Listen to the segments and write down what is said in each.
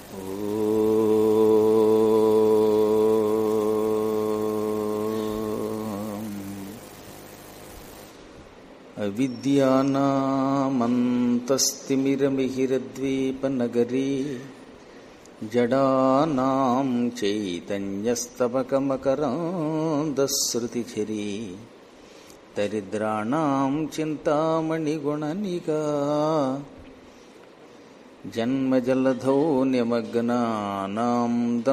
అవిద్యానామంతస్తిమిరమిహిరద్వీపనగరీ జడానాం చైతన్యస్తవకమకరాందశ్రుతిఝరీ దరిద్రాణం చింతామణిగుణనిగా జన్మజలధౌ నిమగ్నానాం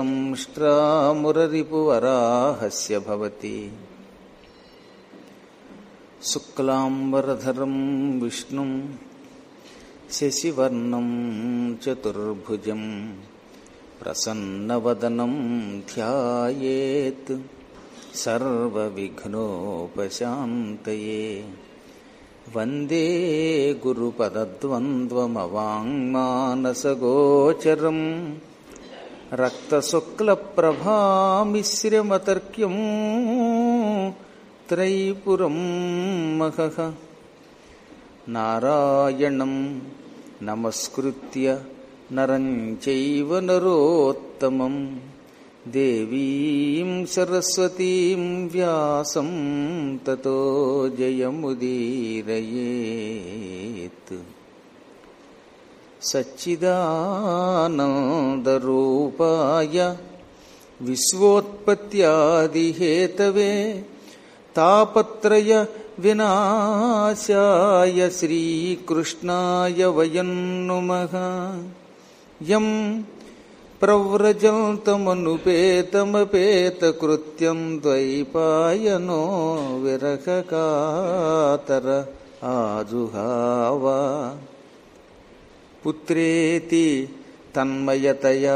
దంష్ట్రామురరిపువరాహస్య భవతి శుక్లాంబరధరం విష్ణుం శశివర్ణం చతుర్భుజం ప్రసన్నవదనం ధ్యాయేత్ సర్వవిఘ్నోపశాంతయే వందే గురుపదద్వంద్వమవాङ्మానసగోచరం రక్తశుక్లప్రభామిశ్రమతర్క్యం త్రైపురం మహః నారాయణం నమస్కృత్య నరం చైవ నరోత్తమం దేవీం సరస్వతీం వ్యాసం తతో జయముదీరయేత్ సచ్చిదానందరూపాయ విశ్వోత్పత్యాదిహేతవే తాపత్రయ వినాశాయ శ్రీకృష్ణాయ వయం నుమః యం ప్రవ్రజంతమనుపేతమపేతకృత్యం ద్వైపాయనో విరహకాతర ఆజుహావ పుత్రేతి తన్మయతయా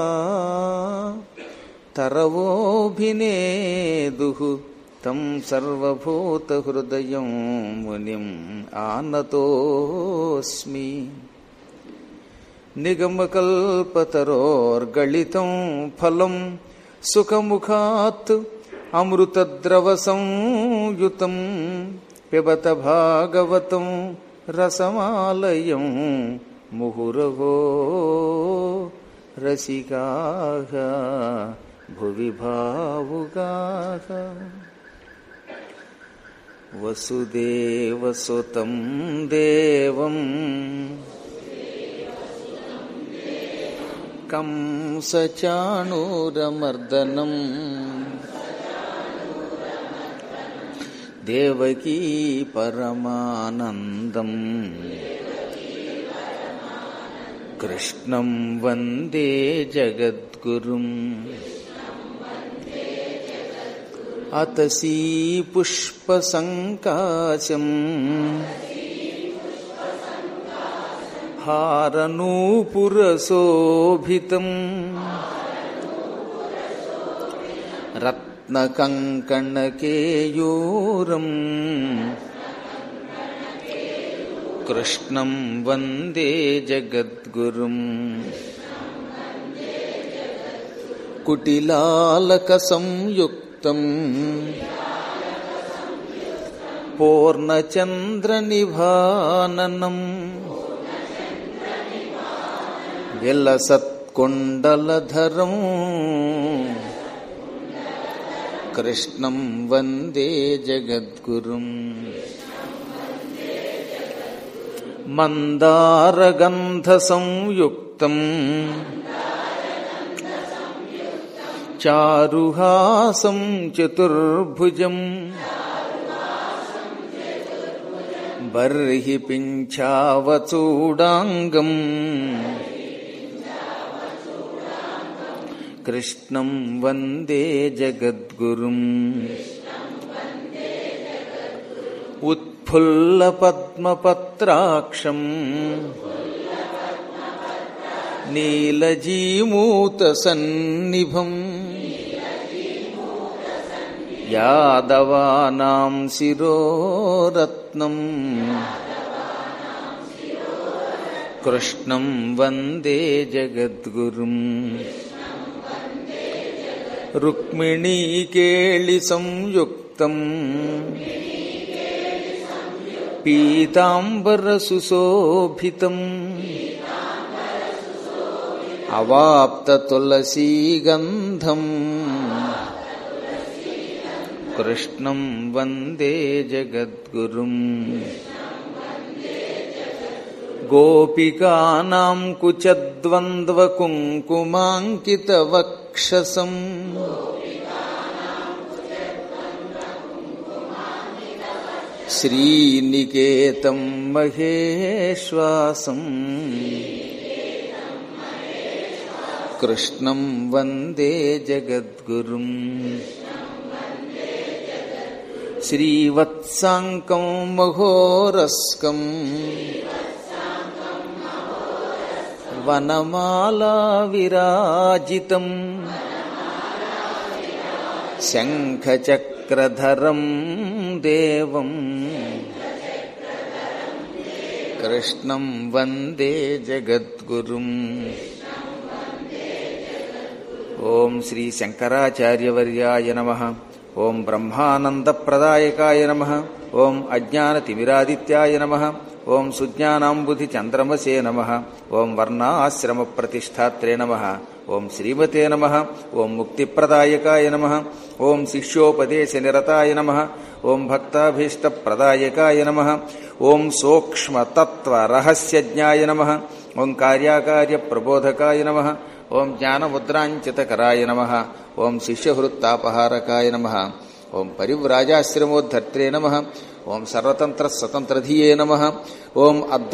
తరవోభినేదు తం సర్వభూతహృదయం మునిం ఆనతోస్మి నిగమకల్పతరోర్గళితం ఫలం సుఖముఖాత్ అమృతద్రవసంయుతం పిబత భాగవతం రసమాలయం ముహురహో రసికాః భువి భావుకాః వసుదేవసుతం దేవం కంసచాణూరమర్దనం దేవకీ పరమానందం కృష్ణం వందే జగద్గురుం అతసీ పుష్పసంకాశం హారనూపురశోభితం రత్నకంకణకేయూరం కృష్ణం వందే జగద్గురుం కుటిలాలకసంయుక్తం పూర్ణచంద్రనిభాననం విలసత్కుండలధరం కృష్ణం వందే జగద్గురుం మందారగంధసంయుక్తం చారుహాసం చతుర్భుజం బర్హి పింఛావచూడాంగం కృష్ణం వందే జగద్గురుం ఉత్ఫుల్లపద్మపత్రాక్షం నీలజీమూతసన్నిభం యాదవానాం శిరోరత్నం కృష్ణం వందే జగద్గురుం రుక్మిణీకేళి సంయుక్తం పీతాంబర సుశోభితం అవాప్తతులసీగంధం కృష్ణం వందే జగద్గురుం గోపికానాం కుచద్వంద్వకుంకుమాంకితవక్షసం శ్రీనికేతం మహేశ్వాసం కృష్ణం వందే జగద్గురుం శ్రీవత్సాంకం మహోరస్కం వనమాలా విరాజితం శంఖచక్రధరం దేవం కృష్ణం వందే జగద్గురుం ఓం శ్రీ శంకరాచార్యవర్యాయ నమ ఓం బ్రహ్మానందప్రదాయకాయ నమ ఓం అజ్ఞానతిమిరాదిత్యాయ నమ ఓం సుజ్ఞానాంబుధి చంద్రమసే నమ ఓం వర్ణాశ్రమ ప్రతిష్టాత్రే నమ ఓం శ్రీమతే నమ ఓం ముక్తిప్రదాయకాయ నమ ఓం శిష్యోపదేశ నిరతాయ నమ ఓం భక్తాభీష్టప్రదాయకాయ నమ ఓం సూక్ష్మతత్వరహస్యజ్ఞాయ నమ ఓం కార్యాకార్యప్రబోధకాయ నమ ఓం జ్ఞానముద్రాంచితకరాయ నమ ఓం శిష్యహృత్తాపహారకాయ నమ ఓం పరివ్రాజాశ్రమోద్ధర్త్రే నమ ఓం సర్వతంత్రస్వతంత్రధియే నమ ఓం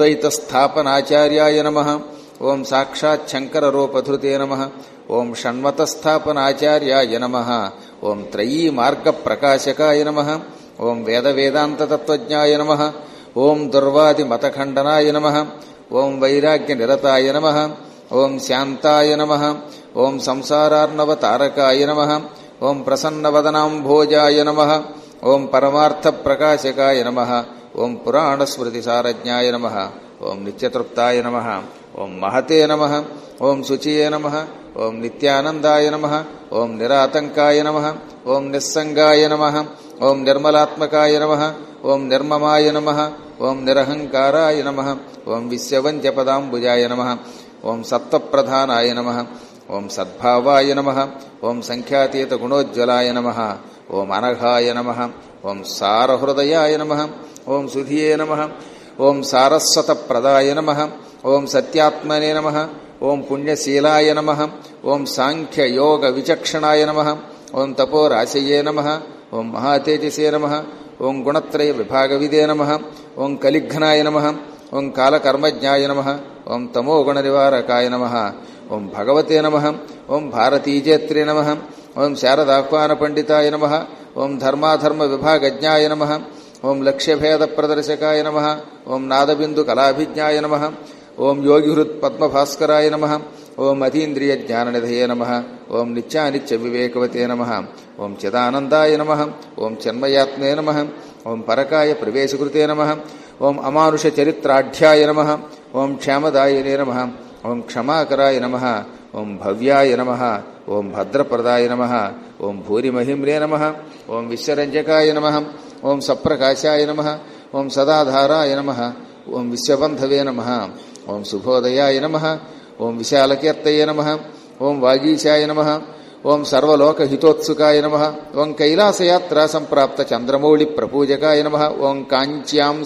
అద్వైతస్థాపనాచార్యాయ నమ ఓం సాక్షాచ్చంకరరూపధృతే నమ ఓం షణ్మతస్థాపనాచార్యాయ నమ ఓం త్రయీ మార్గప్రకాశకాయ నమ ఓం వేదవేదాంతతత్వజ్ఞాయ నమ ఓం దుర్వాదిమతఖండనాయ నమ ఓం వైరాగ్యనిరతాయ నమ ఓం శాంతాయ నమ ఓం సంసారార్ణవతారకాయ నమ ఓం ప్రసన్నవదనాంభోజాయ నమ ఓం పరమార్థప్రకాశకాయ నమ ఓం పురాణస్మృతిసారజ్ఞాయ నమ ఓం నిత్యతృప్తాయ నమ ఓం మహతే నమ ఓం శుచియే నమ ఓం నిత్యానందాయ నమ ఓం నిరాతంకాయ నమ ఓం నిస్సంగాయ నమ ఓం నిర్మలాత్మకాయ నమ ఓం నిర్మమాయ నమ ఓం నిరహంకారాయ నమ ఓం విశ్వవంత్యపదాంబుజాయ నమ ఓం సత్వప్రధానాయ నమ ఓం సద్భావాయ నమ ఓం సంఖ్యాతీత గుణోజ్వలాయ నమ ఓం అనఘాయ నమ ఓం సారహృదయాయ నమ ఓం సుధియే నమ ఓం సారస్వతప్రదాయ నమ ఓం సత్యాత్మనే నమ ఓం పుణ్యశీలాయ నమ ఓం సాంఖ్యయోగ విచక్షణాయ నమ ఓం తపోరాశయే నమ ఓం మహాతేజసే నమ ఓం గుణత్రయ విభాగవిదే నమ ఓం కలిఘ్నాయ నమ ఓం కాలకర్మజ్ఞాయ నమ ఓం తమోగుణనివారకాయ నమ ఓం భగవతే నమ ఓం భారతీజేత్రే నమ ఓం శారదాహ్వాన పండితాయ నమ ఓం ధర్మాధర్మ విభాగజ్ఞాయ నమ ఓం లక్ష్యభేద ప్రదర్శకాయ నమ ఓం నాదబిందు కళాభిజ్ఞాయ నమ ఓం యోగిహృత్ పద్మభాస్కరాయ నమ ఓం అతీంద్రియ జ్ఞాననిధయే నమ ఓం నిత్యానిత్య వివేకవతే నమ ఓం చిదానందాయ నమ ఓం చిన్మయాత్మే నమ ఓం పరకాయ ప్రవేశకృతే నమ ఓం అమానుష చరిత్రాఢ్యాయ నమ ఓం క్షేమదాయనే నమ ఓం క్షమాకరాయ నమ ఓం భవ్యాయ నమ ఓం భద్రప్రదాయ నమ ఓం భూరిమహిమ్రే నమ ఓం విశ్వరంజకాయ నమ ఓం సప్రకాశాయ నమ ఓం సదాధారాయ నమ ఓం విశ్వబంధవే నమ ఓం శుభోదయాయ నమ ఓం విశాలకీర్తయే నమ ఓం వాగీశాయ నమ ఓం సర్వలోకహితోత్సుకాయ నమ ఓం కైలాసయాత్రా సంప్రాప్త చంద్రమౌళి ప్రపూజకాయ నమ ఓం కాంచ్యాం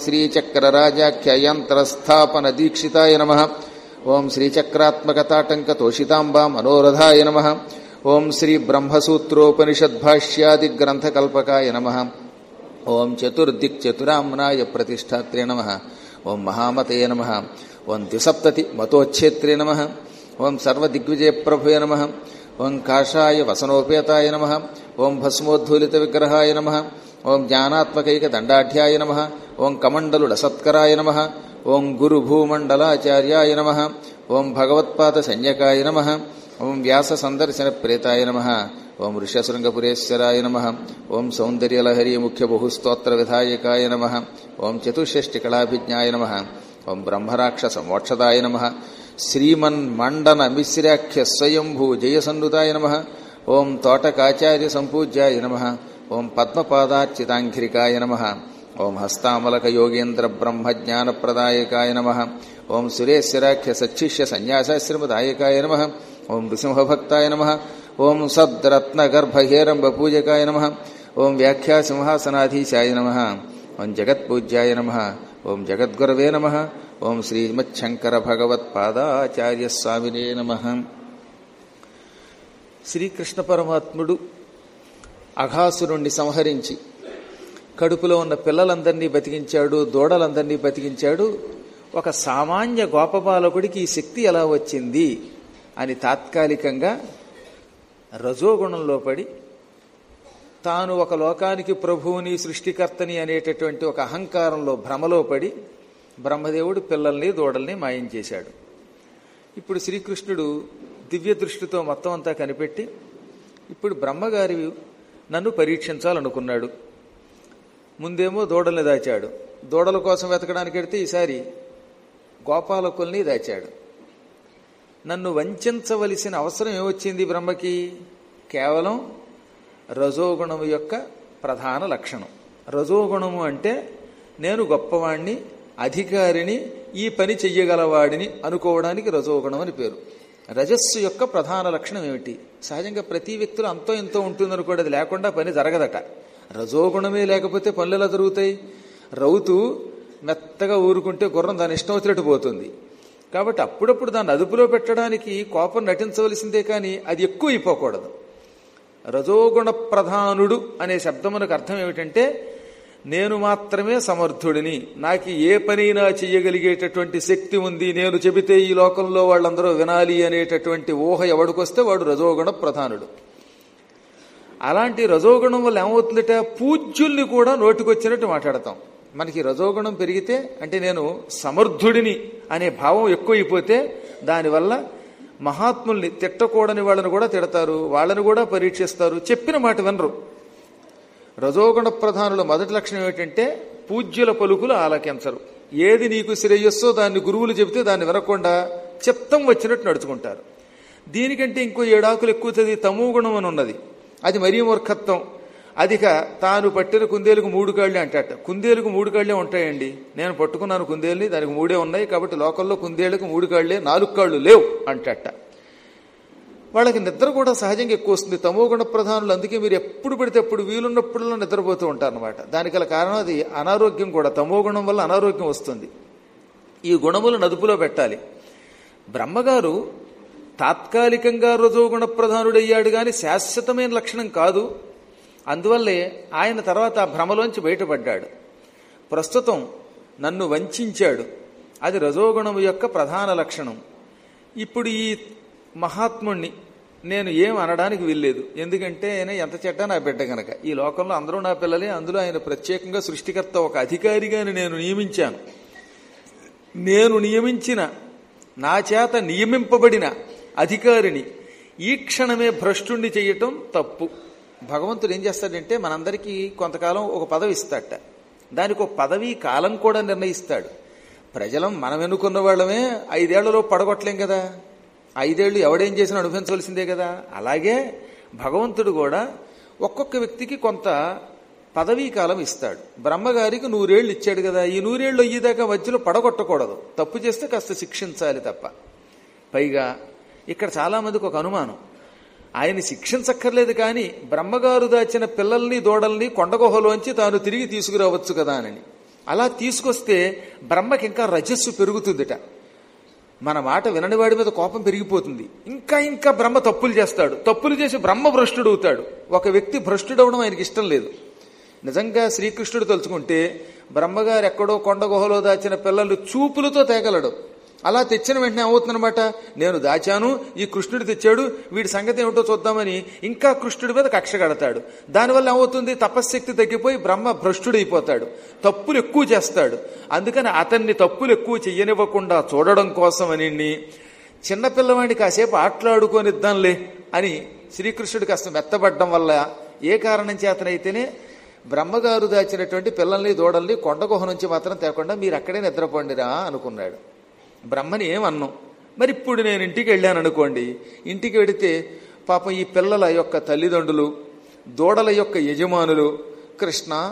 శ్రీచక్రరాజాఖ్యయంత్రస్థాపన దీక్షితాయ నమ ఓం శ్రీచక్రాత్మకతాటంక తోషితాంబా మనోరథాయ నమ ఓం శ్రీ బ్రహ్మసూత్రోపనిషద్భాష్యాది గ్రంథకల్పకాయ నమ ఓం చతుర్దిక్ చతురామ్నాయ ప్రతిష్టాత్రే నమ ఓం మహామతయ నమ ఓం ద్విసప్తతి మతోచ్ఛేత్రే నమ ఓం సర్వదిగ్విజయ ప్రభుయ నమ ఓం కాషాయ వసనోపేతాయ నమ ఓం భస్మోద్ధూలిత విగ్రహాయ నమ ఓం జ్ఞానాత్మకైక దండాఢ్యాయ నమ ఓం కమండలుడ సత్కరాయ నమ ఓం గురుభూమండలాచార్యాయ నమ ఓం భగవత్పాద సంజ్ఞకాయ నమ ఓం వ్యాస సందర్శన ప్రేతాయ నమ ఓం ఋష్యశృంగపురేశ్వరాయ నమ ఓం సౌందర్యలహరి ముఖ్య బహుస్తోత్ర విధాయకాయ నమ ఓం చతుషష్టికళాభిజ్ఞాయ నమ ఓం బ్రహ్మరాక్షస మోక్షదాయ నమ శ్రీమన్మండన మిశ్రాఖ్య స్వయంభూ జయసన్నుతాయ నమ ఓం తోటకాచార్య సంపూజ్యాయ నమ ఓం పద్మపాదార్చితాంఘ్రికాయ నమ ఓం హస్తామలక యోగేంద్ర బ్రహ్మజ్ఞానప్రదాయకాయ నమ ఓం సురేశ్వరాఖ్య సచ్చిష్య సన్యాసాశ్రమదాయకాయ నమ ఓం నృసింహభక్తాయ నమ ఓం సద్రత్నగర్భహేరంబ పూజకాయ నమ ఓం వ్యాఖ్యా సింహాసనాధీశాయ నమ ఓం జగత్పూజ్యాయ నమ ఓం జగద్గురవే నమ ఓం శ్రీమచ్చంకర భగవత్పాదాచార్య స్వామినే నమ శ్రీకృష్ణ పరమాత్ముడు అఘాసురుణ్ణి సంహరించి కడుపులో ఉన్న పిల్లలందరినీ బతికించాడు దూడలందరినీ బతికించాడు ఒక సామాన్య గోపబాలకుడికి ఈ శక్తి ఎలా వచ్చింది అని తాత్కాలికంగా రజోగుణంలో పడి తాను ఒక లోకానికి ప్రభువుని సృష్టికర్తని అనేటటువంటి ఒక అహంకారంలో భ్రమలో పడి బ్రహ్మదేవుడు పిల్లల్ని దూడల్ని మాయం చేశాడు ఇప్పుడు శ్రీకృష్ణుడు దివ్య దృష్టితో మొత్తం అంతా కనిపెట్టి ఇప్పుడు బ్రహ్మగారి నన్ను పరీక్షించాలనుకున్నాడు ముందేమో దూడల్ని దాచాడు దూడల కోసం వెతకడానికి వెడితే ఈసారి గోపాలకుల్ని దాచాడు నన్ను వంచవలసిన అవసరం ఏమొచ్చింది బ్రహ్మకి కేవలం రజోగుణము యొక్క ప్రధాన లక్షణం రజోగుణము అంటే నేను గొప్పవాణ్ణి అధికారిని ఈ పని చెయ్యగలవాడిని అనుకోవడానికి రజోగుణం అని పేరు రజస్సు యొక్క ప్రధాన లక్షణం ఏమిటి సహజంగా ప్రతి వ్యక్తులు అంతో ఎంతో ఉంటుందనుకోండి అది లేకుండా పని జరగదట రజోగుణమే లేకపోతే పనులు ఎలా జరుగుతాయి రౌతు మెత్తగా ఊరుకుంటే గుర్రం దాని ఇష్టం వచ్చినట్టు పోతుంది కాబట్టి అప్పుడప్పుడు దాన్ని అదుపులో పెట్టడానికి కోపం నటించవలసిందే కానీ అది ఎక్కువ అయిపోకూడదు రజోగుణ ప్రధానుడు అనే శబ్దమునకు అర్థం ఏమిటంటే నేను మాత్రమే సమర్థుడిని నాకు ఏ పనైనా చెయ్యగలిగేటటువంటి శక్తి ఉంది నేను చెబితే ఈ లోకంలో వాళ్ళందరూ వినాలి అనేటటువంటి ఊహ ఎవడికొస్తే వాడు రజోగుణ ప్రధానుడు అలాంటి రజోగుణం వల్ల ఏమవుతుందట పూజ్యుల్ని కూడా నోటికొచ్చినట్టు మాట్లాడతాం మనకి రజోగుణం పెరిగితే అంటే నేను సమర్థుడిని అనే భావం ఎక్కువైపోతే దానివల్ల మహాత్ముల్ని తిట్టకూడని వాళ్ళని కూడా తిడతారు వాళ్ళని కూడా పరీక్షిస్తారు చెప్పిన మాట వినరు రజోగుణ ప్రధానుల మొదటి లక్షణం ఏమిటంటే పూజ్యుల పలుకులు ఆలకించరు ఏది నీకు శ్రేయస్సో దాన్ని గురువులు చెబితే దాన్ని వినకుండా చిత్తం వచ్చినట్టు నడుచుకుంటారు దీనికంటే ఇంకో ఏడాకులు ఎక్కువ చదివి తమో గుణం అని ఉన్నది అది మరీ మూర్ఖత్వం అదిక తాను పట్టిన కుందేలుకు మూడు కాళ్ళే అంటాట కుందేలుకు మూడు కాళ్ళే ఉంటాయండి నేను పట్టుకున్నాను కుందేలుని దానికి మూడే ఉన్నాయి కాబట్టి లోకల్లో కుందేళ్లకు మూడు కాళ్లే నాలుగు కాళ్ళు లేవు అంటట వాళ్ళకి నిద్ర కూడా సహజంగా ఎక్కువ వస్తుంది తమో గుణ ప్రధానులు అందుకే మీరు ఎప్పుడు పడితే అప్పుడు వీలున్నప్పుడులో నిద్రపోతూ ఉంటారు అనమాట దానికి గల కారణం అది అనారోగ్యం కూడా తమో గుణం వల్ల అనారోగ్యం వస్తుంది ఈ గుణములు నదుపులో పెట్టాలి బ్రహ్మగారు తాత్కాలికంగా రజోగుణ ప్రధానుడయ్యాడు గాని శాశ్వతమైన లక్షణం కాదు అందువల్లే ఆయన తర్వాత ఆ భ్రమలోంచి బయటపడ్డాడు ప్రస్తుతం నన్ను వంచాడు అది రజోగుణము యొక్క ప్రధాన లక్షణం ఇప్పుడు ఈ మహాత్ముణ్ణి నేను ఏం అనడానికి వీల్లేదు ఎందుకంటే ఆయన ఎంత చెడ్డ నా బిడ్డ గనక ఈ లోకంలో అందరూ నా పిల్లలే అందులో ఆయన ప్రత్యేకంగా సృష్టికర్త ఒక అధికారిగాని నేను నియమించాను నేను నియమించిన నా చేత నియమింపబడిన అధికారిని ఈ క్షణమే భ్రష్టుణ్ణి చేయటం తప్పు భగవంతుడు ఏం చేస్తాడంటే మనందరికీ కొంతకాలం ఒక పదవి ఇస్తాడట దానికి ఒక పదవి కాలం కూడా నిర్ణయిస్తాడు ప్రజలం మనం ఎన్నుకున్న వాళ్ళమే ఐదేళ్లలో పడగొట్టలేం కదా ఐదేళ్లు ఎవడేం చేసినా అనుభవించవలసిందే కదా అలాగే భగవంతుడు కూడా ఒక్కొక్క వ్యక్తికి కొంత పదవీ కాలం ఇస్తాడు బ్రహ్మగారికి నూరేళ్లు ఇచ్చాడు కదా ఈ నూరేళ్లు అయ్యేదాకా మధ్యలో పడగొట్టకూడదు తప్పు చేస్తే కాస్త శిక్షించాలి తప్ప పైగా ఇక్కడ చాలా మందికి ఒక అనుమానం ఆయన శిక్షించక్కర్లేదు కానీ బ్రహ్మగారు దాచిన పిల్లల్ని దూడల్ని కొండగుహలోంచి తాను తిరిగి తీసుకురావచ్చు కదా అని అలా తీసుకొస్తే బ్రహ్మకి ఇంకా రజస్సు పెరుగుతుందిట మన మాట వినని వాడి మీద కోపం పెరిగిపోతుంది ఇంకా ఇంకా బ్రహ్మ తప్పులు చేస్తాడు తప్పులు చేసి బ్రహ్మ భ్రష్టుడు అవుతాడు ఒక వ్యక్తి భ్రష్టుడవడం ఆయనకి ఇష్టం లేదు నిజంగా శ్రీకృష్ణుడు తలుచుకుంటే బ్రహ్మగారు ఎక్కడో కొండ గుహలో దాచిన పిల్లలు చూపులతో తేగలడు అలా తెచ్చిన వెంటనే ఏమవుతుందనమాట నేను దాచాను ఈ కృష్ణుడు తెచ్చాడు వీడి సంగతి ఏమిటో చూద్దామని ఇంకా కృష్ణుడి మీద కక్ష కడతాడు దానివల్ల ఏమవుతుంది తపశ్శక్తి తగ్గిపోయి బ్రహ్మ భ్రష్టుడైపోతాడు తప్పులు ఎక్కువ చేస్తాడు అందుకని అతన్ని తప్పులు ఎక్కువ చెయ్యనివ్వకుండా చూడడం కోసమని చిన్నపిల్లవాడిని కాసేపు ఆటలాడుకొనిద్దాంలే అని శ్రీకృష్ణుడు కాస్త మెత్తబడ్డం వల్ల ఏ కారణం చేతనైతేనే బ్రహ్మగారు దాచినటువంటి పిల్లల్ని దూడల్ని కొండగుహ నుంచి మాత్రం తేకుండా మీరు అక్కడే నిద్రపోండిరా అనుకున్నాడు బ్రహ్మని ఏమన్నాం మరి ఇప్పుడు నేను ఇంటికి వెళ్ళాను అనుకోండి ఇంటికి వెడితే పాపం ఈ పిల్లల యొక్క తల్లిదండ్రులు దూడల యొక్క యజమానులు కృష్ణ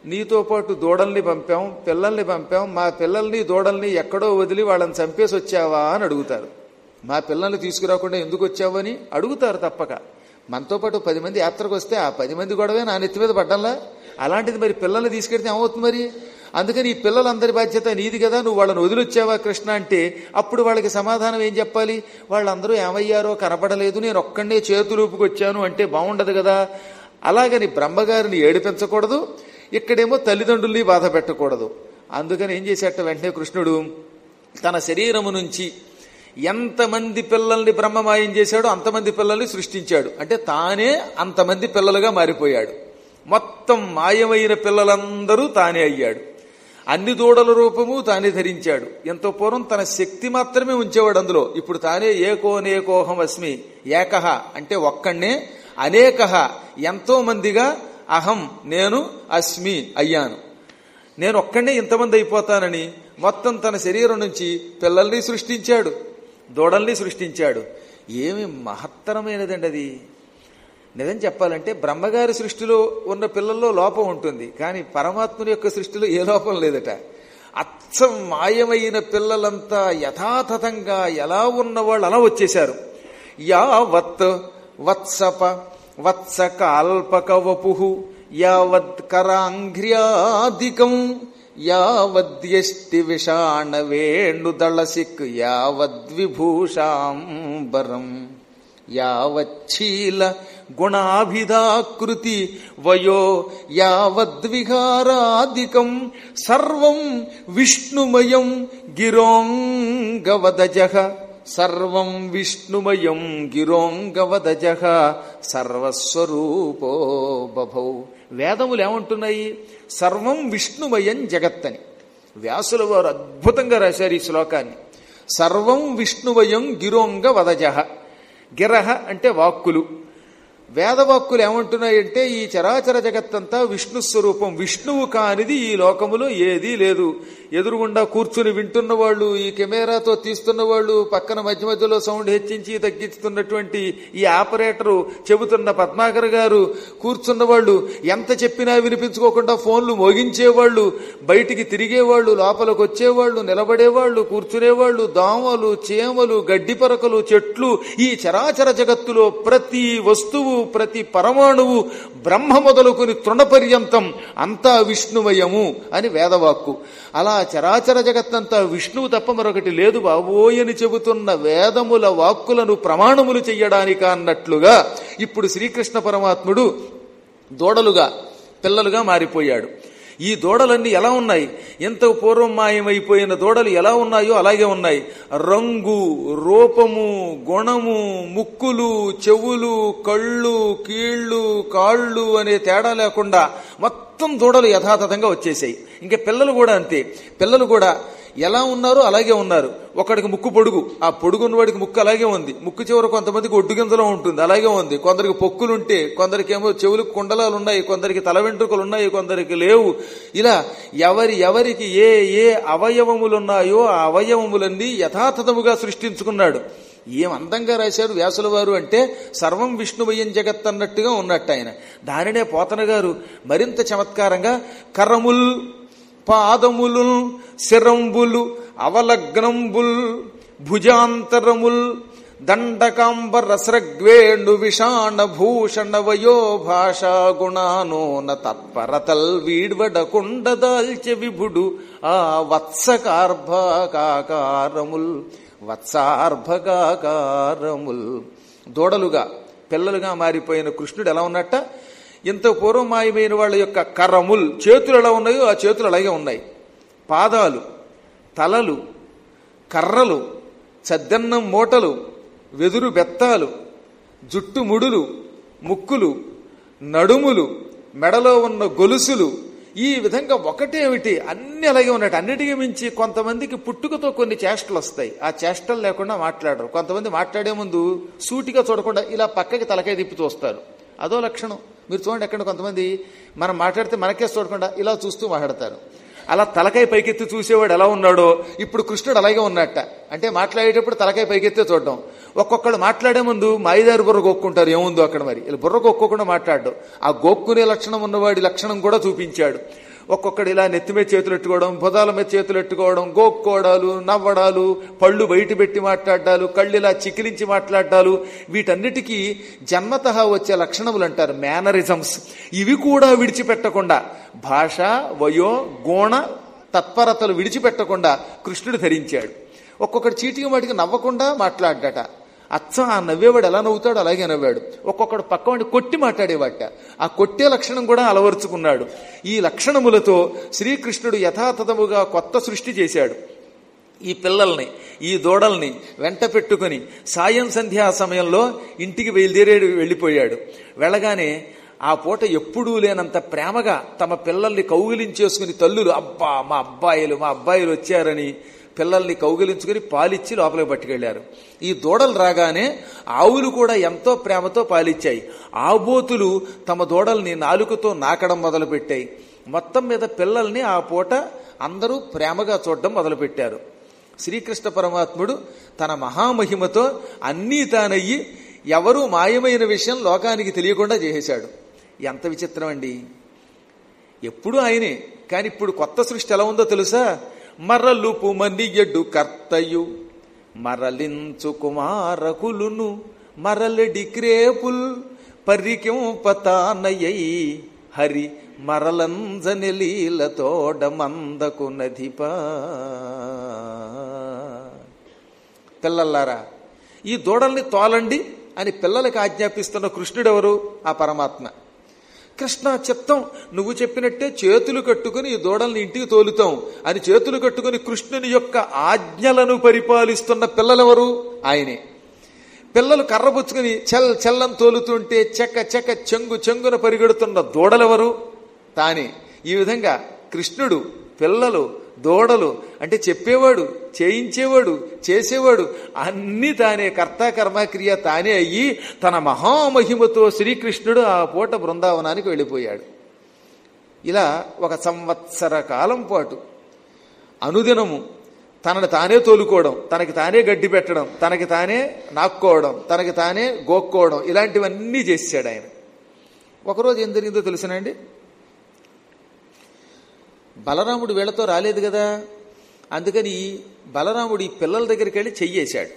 నీతో పాటు దూడల్ని పంపాం పిల్లల్ని పంపాం మా పిల్లల్ని దూడల్ని ఎక్కడో వదిలి వాళ్ళని చంపేసి వచ్చావా అని అడుగుతారు మా పిల్లల్ని తీసుకురాకుండా ఎందుకు వచ్చావు అని అడుగుతారు తప్పక మనతో పాటు పది మంది యాత్రకు వస్తే ఆ పది మంది గొడవే నా నెత్తి మీద పడ్డంలా అలాంటిది మరి పిల్లల్ని తీసుకెడితే ఏమవుతుంది మరి అందుకని ఈ పిల్లలందరి బాధ్యత నీది కదా నువ్వు వాళ్ళని వదిలొచ్చావా కృష్ణ అంటే అప్పుడు వాళ్ళకి సమాధానం ఏం చెప్పాలి వాళ్ళందరూ ఏమయ్యారో కనపడలేదు నేను ఒక్కడే చేతులూపుకొచ్చాను అంటే బాగుండదు కదా అలాగని బ్రహ్మగారిని ఏడిపించకూడదు ఇక్కడేమో తల్లిదండ్రుల్ని బాధ పెట్టకూడదు అందుకని ఏం చేసేట వెంటనే కృష్ణుడు తన శరీరము నుంచి ఎంతమంది పిల్లల్ని బ్రహ్మమాయం చేశాడో అంతమంది పిల్లల్ని సృష్టించాడు అంటే తానే అంతమంది పిల్లలుగా మారిపోయాడు మొత్తం మాయమైన పిల్లలందరూ తానే అయ్యాడు అన్ని దూడల రూపము తానే ధరించాడు ఎంతో పూర్వం తన శక్తి మాత్రమే ఉంచేవాడు అందులో ఇప్పుడు తానే ఏకోనేకోహం అస్మి ఏకహ అంటే ఒక్కడే అనేకహ ఎంతో మందిగా అహం నేను అస్మి అయ్యాను నేను ఒక్కడే ఇంతమంది అయిపోతానని మొత్తం తన శరీరం నుంచి పిల్లల్ని సృష్టించాడు దూడల్ని సృష్టించాడు ఏమి మహత్తరమైనదండి అది నిజం చెప్పాలంటే బ్రహ్మగారి సృష్టిలో ఉన్న పిల్లల్లో లోపం ఉంటుంది కానీ పరమాత్ముని యొక్క సృష్టిలో ఏ లోపం లేదట అచ్చం మాయమైన పిల్లలంతా యథాతథంగా ఎలా ఉన్నవాళ్ళు అలా వచ్చేశారు యావత్ వత్సప వత్సకాల్పక వపు యావత్ కరాంఘ్ర్యాదికం యావద్యష్టి విషాణ వేణుదళసిక్ యావద్విభూషాంబరం యావచ్చీల గుణాభిధాకృతి వయో యావద్విహారాదికం సర్వం విష్ణుమయం గిరోంగవదజ సర్వం విష్ణుమయం గిరోంగవదజ సర్వస్వరూపో బభౌ వేదములు ఏమంటున్నాయి సర్వం విష్ణుమయం జగత్తని వ్యాసుల వారు అద్భుతంగా రాశారు ఈ శ్లోకాన్ని సర్వం విష్ణుమయం గిరోంగ వదజ గిరహ అంటే వాక్కులు వేదవాక్కులు ఏమంటున్నాయంటే ఈ చరాచర జగత్తంతా విష్ణు స్వరూపం విష్ణువు కానిది ఈ లోకములో ఏదీ లేదు ఎదురుగుండా కూర్చుని వింటున్న వాళ్ళు ఈ కెమెరాతో తీస్తున్న వాళ్ళు పక్కన మధ్య మధ్యలో సౌండ్ హెచ్చించి తగ్గిస్తున్నటువంటి ఈ ఆపరేటరు చెబుతున్న పద్మాకర్ గారు కూర్చున్న వాళ్ళు ఎంత చెప్పినా వినిపించుకోకుండా ఫోన్లు మోగించేవాళ్ళు బయటికి తిరిగేవాళ్ళు లోపలికి వచ్చేవాళ్ళు నిలబడేవాళ్ళు కూర్చునేవాళ్ళు దోమలు చీమలు గడ్డి పరకలు చెట్లు ఈ చరాచర జగత్తులో ప్రతి వస్తువు ప్రతి పరమాణువు బ్రహ్మ మొదలుకొని తృణపర్యంతం అంతా విష్ణుమయము అని వేదవాక్కు అలా చరాచర జగత్తంతా విష్ణువు తప్ప మరొకటి లేదు బాబోయని చెబుతున్న వేదముల వాక్కులను ప్రమాణములు చెయ్యడానిక అన్నట్లుగా ఇప్పుడు శ్రీకృష్ణ పరమాత్ముడు దూడలుగా పిల్లలుగా మారిపోయాడు ఈ దూడలన్నీ ఎలా ఉన్నాయి ఎంత పూర్వం మాయమైపోయిన దూడలు ఎలా ఉన్నాయో అలాగే ఉన్నాయి రంగు రూపము గుణము ముక్కులు చెవులు కళ్ళు కీళ్ళు కాళ్ళు అనే తేడా లేకుండా మొత్తం దూడలు యథాతథంగా వచ్చేసాయి ఇంకా పిల్లలు కూడా అంతే పిల్లలు కూడా ఎలా ఉన్నారో అలాగే ఉన్నారు ఒకడికి ముక్కు పొడుగు ఆ పొడుగున్నవాడికి ముక్కు అలాగే ఉంది ముక్కు చివర కొంతమందికి ఒడ్డు గింజలో ఉంటుంది అలాగే ఉంది కొందరికి పొక్కులుంటే కొందరికి ఏమో చెవులకు కుండలాలు ఉన్నాయి కొందరికి తల వెంట్రుకలు ఉన్నాయి కొందరికి లేవు ఇలా ఎవరి ఎవరికి ఏ ఏ అవయవములున్నాయో ఆ అవయవములన్నీ యథాతథముగా సృష్టించుకున్నాడు ఏం అందంగా రాశారు వ్యాసుల వారు అంటే సర్వం విష్ణుమయం జగత్ అన్నట్టుగా ఉన్నట్టు ఆయన దానినే పోతన గారు మరింత చమత్కారంగా కరముల్ పాదములు శిరంబులు అవలగ్నంబుల్ భుజాంతరముల్ దండకాంబ రసరగ్వేణు విషాణ భూషణ వయో భాషా గుణానోన తత్పరతల్ వీడ్వడకుండ దాల్చె విభుడు ఆ వత్సకార్భకాకారముల్ వత్సార్భకాకారముల్ దూడలుగా పిల్లలుగా మారిపోయిన కృష్ణుడు ఎలా ఉన్నట్ట ఇంత పూర్వం మాయమైన వాళ్ళ యొక్క కరముల్ చేతులు ఎలా ఉన్నాయో ఆ చేతులు అలాగే ఉన్నాయి పాదాలు తలలు కర్రలు చద్దన్నం మూటలు వెదురు బెత్తాలు జుట్టు ముడులు ముక్కులు నడుములు మెడలో ఉన్న గొలుసులు ఈ విధంగా ఒకటేమిటి అన్ని అలాగే ఉన్నట్టు అన్నిటికీ మించి కొంతమందికి పుట్టుకతో కొన్ని చేష్టలు వస్తాయి ఆ చేష్టలు లేకుండా మాట్లాడరు కొంతమంది మాట్లాడే ముందు సూటిగా చూడకుండా ఇలా పక్కకి తలకాయ తిప్పి చూస్తారు అదో లక్షణం మీరు చూడండి ఎక్కడ కొంతమంది మనం మాట్లాడితే మనకే చూడకుండా ఇలా చూస్తూ మాట్లాడతారు అలా తలకాయ పైకెత్తి చూసేవాడు ఎలా ఉన్నాడో ఇప్పుడు కృష్ణుడు అలాగే ఉన్నట్ట అంటే మాట్లాడేటప్పుడు తలకాయ పైకెత్తే చూడడం ఒక్కొక్కళ్ళు మాట్లాడే ముందు మాయిదారు బుర్ర గోక్కుంటారు ఏముందో అక్కడ మరి ఇలా బుర్ర గోక్కోకుండా మాట్లాడడం ఆ గోక్కునే లక్షణం ఉన్నవాడి లక్షణం కూడా చూపించాడు ఒక్కొక్కడు ఇలా నెత్తి మీద చేతులు ఎట్టుకోవడం భుజాల మీద చేతులు ఎట్టుకోవడం గోక్కోవడాలు నవ్వడాలు పళ్ళు బయట పెట్టి మాట్లాడాలు కళ్ళు ఇలా చికిలించి మాట్లాడాలు వీటన్నిటికీ జన్మత వచ్చే లక్షణములు అంటారు మేనరిజమ్స్ ఇవి కూడా విడిచిపెట్టకుండా భాష వయో గోణ తత్పరతలు విడిచిపెట్టకుండా కృష్ణుడు ధరించాడు ఒక్కొక్కడు చీటికి వాటికి నవ్వకుండా మాట్లాడ్డట అచ్చం ఆ నవ్వేవాడు ఎలా నవ్వుతాడు అలాగే నవ్వాడు ఒక్కొక్కడు పక్కవాడిని కొట్టి మాట్లాడేవాట ఆ కొట్టే లక్షణం కూడా అలవరుచుకున్నాడు ఈ లక్షణములతో శ్రీకృష్ణుడు యథాతథముగా కొత్త సృష్టి చేశాడు ఈ పిల్లల్ని ఈ దూడల్ని వెంట పెట్టుకుని సాయం సంధ్యా సమయంలో ఇంటికి బయలుదేరేడు వెళ్ళిపోయాడు వెళ్ళగానే ఆ పూట ఎప్పుడూ లేనంత ప్రేమగా తమ పిల్లల్ని కౌగిలించేసుకుని తల్లులు అబ్బా మా అబ్బాయిలు మా అబ్బాయిలు వచ్చారని పిల్లల్ని కౌగిలించుకుని పాలిచ్చి లోపలికి పట్టుకెళ్లారు ఈ దూడలు రాగానే ఆవులు కూడా ఎంతో ప్రేమతో పాలిచ్చాయి ఆబోతులు తమ దూడల్ని నాలుకతో నాకడం మొదలుపెట్టాయి మొత్తం మీద పిల్లల్ని ఆ పూట అందరూ ప్రేమగా చూడడం మొదలుపెట్టారు శ్రీకృష్ణ పరమాత్ముడు తన మహామహిమతో అన్నీ తానయ్యి ఎవరూ మాయమైన విషయం లోకానికి తెలియకుండా చేసేశాడు ఎంత విచిత్రం అండి ఎప్పుడు ఆయనే కానీ ఇప్పుడు కొత్త సృష్టి ఎలా ఉందో తెలుసా మరలుపు మనియడు కర్తయు మరలించు కుమారకులును మరలడి క్రేపుల్ పరికింపతానయ్యై హరి మరలంజని లీలతోడ మందకు నదిపా పిల్లల్లారా ఈ దూడల్ని తోలండి అని పిల్లలకి ఆజ్ఞాపిస్తున్న కృష్ణుడెవరు ఆ పరమాత్మ కృష్ణ చిత్తం నువ్వు చెప్పినట్టే చేతులు కట్టుకుని ఈ దూడల్ని ఇంటికి తోలుతాం అని చేతులు కట్టుకుని కృష్ణుని యొక్క ఆజ్ఞలను పరిపాలిస్తున్న పిల్లలెవరు ఆయనే పిల్లలు కర్రబుచ్చుకుని చెల్ చెల్లం తోలుతుంటే చెక్క చెక్క చెంగు చెంగున పరిగెడుతున్న దూడలెవరు తానే ఈ విధంగా కృష్ణుడు పిల్లలు దూడలు అంటే చెప్పేవాడు చేయించేవాడు చేసేవాడు అన్ని తానే కర్త కర్మ క్రియ తానే అయ్యి తన మహామహిమతో శ్రీకృష్ణుడు ఆ పూట బృందావనానికి వెళ్ళిపోయాడు ఇలా ఒక సంవత్సర కాలం పాటు అనుదినము తనను తానే తోలుకోవడం తనకి తానే గడ్డి పెట్టడం తనకి తానే నాక్కోవడం తనకి తానే గోక్కోవడం ఇలాంటివన్నీ చేశాడు ఆయన ఒకరోజు ఏం జరిగిందో తెలుసునండి బలరాముడు వీళ్లతో రాలేదు కదా అందుకని బలరాముడు ఈ పిల్లల దగ్గరికి వెళ్ళి చెయ్యేశాడు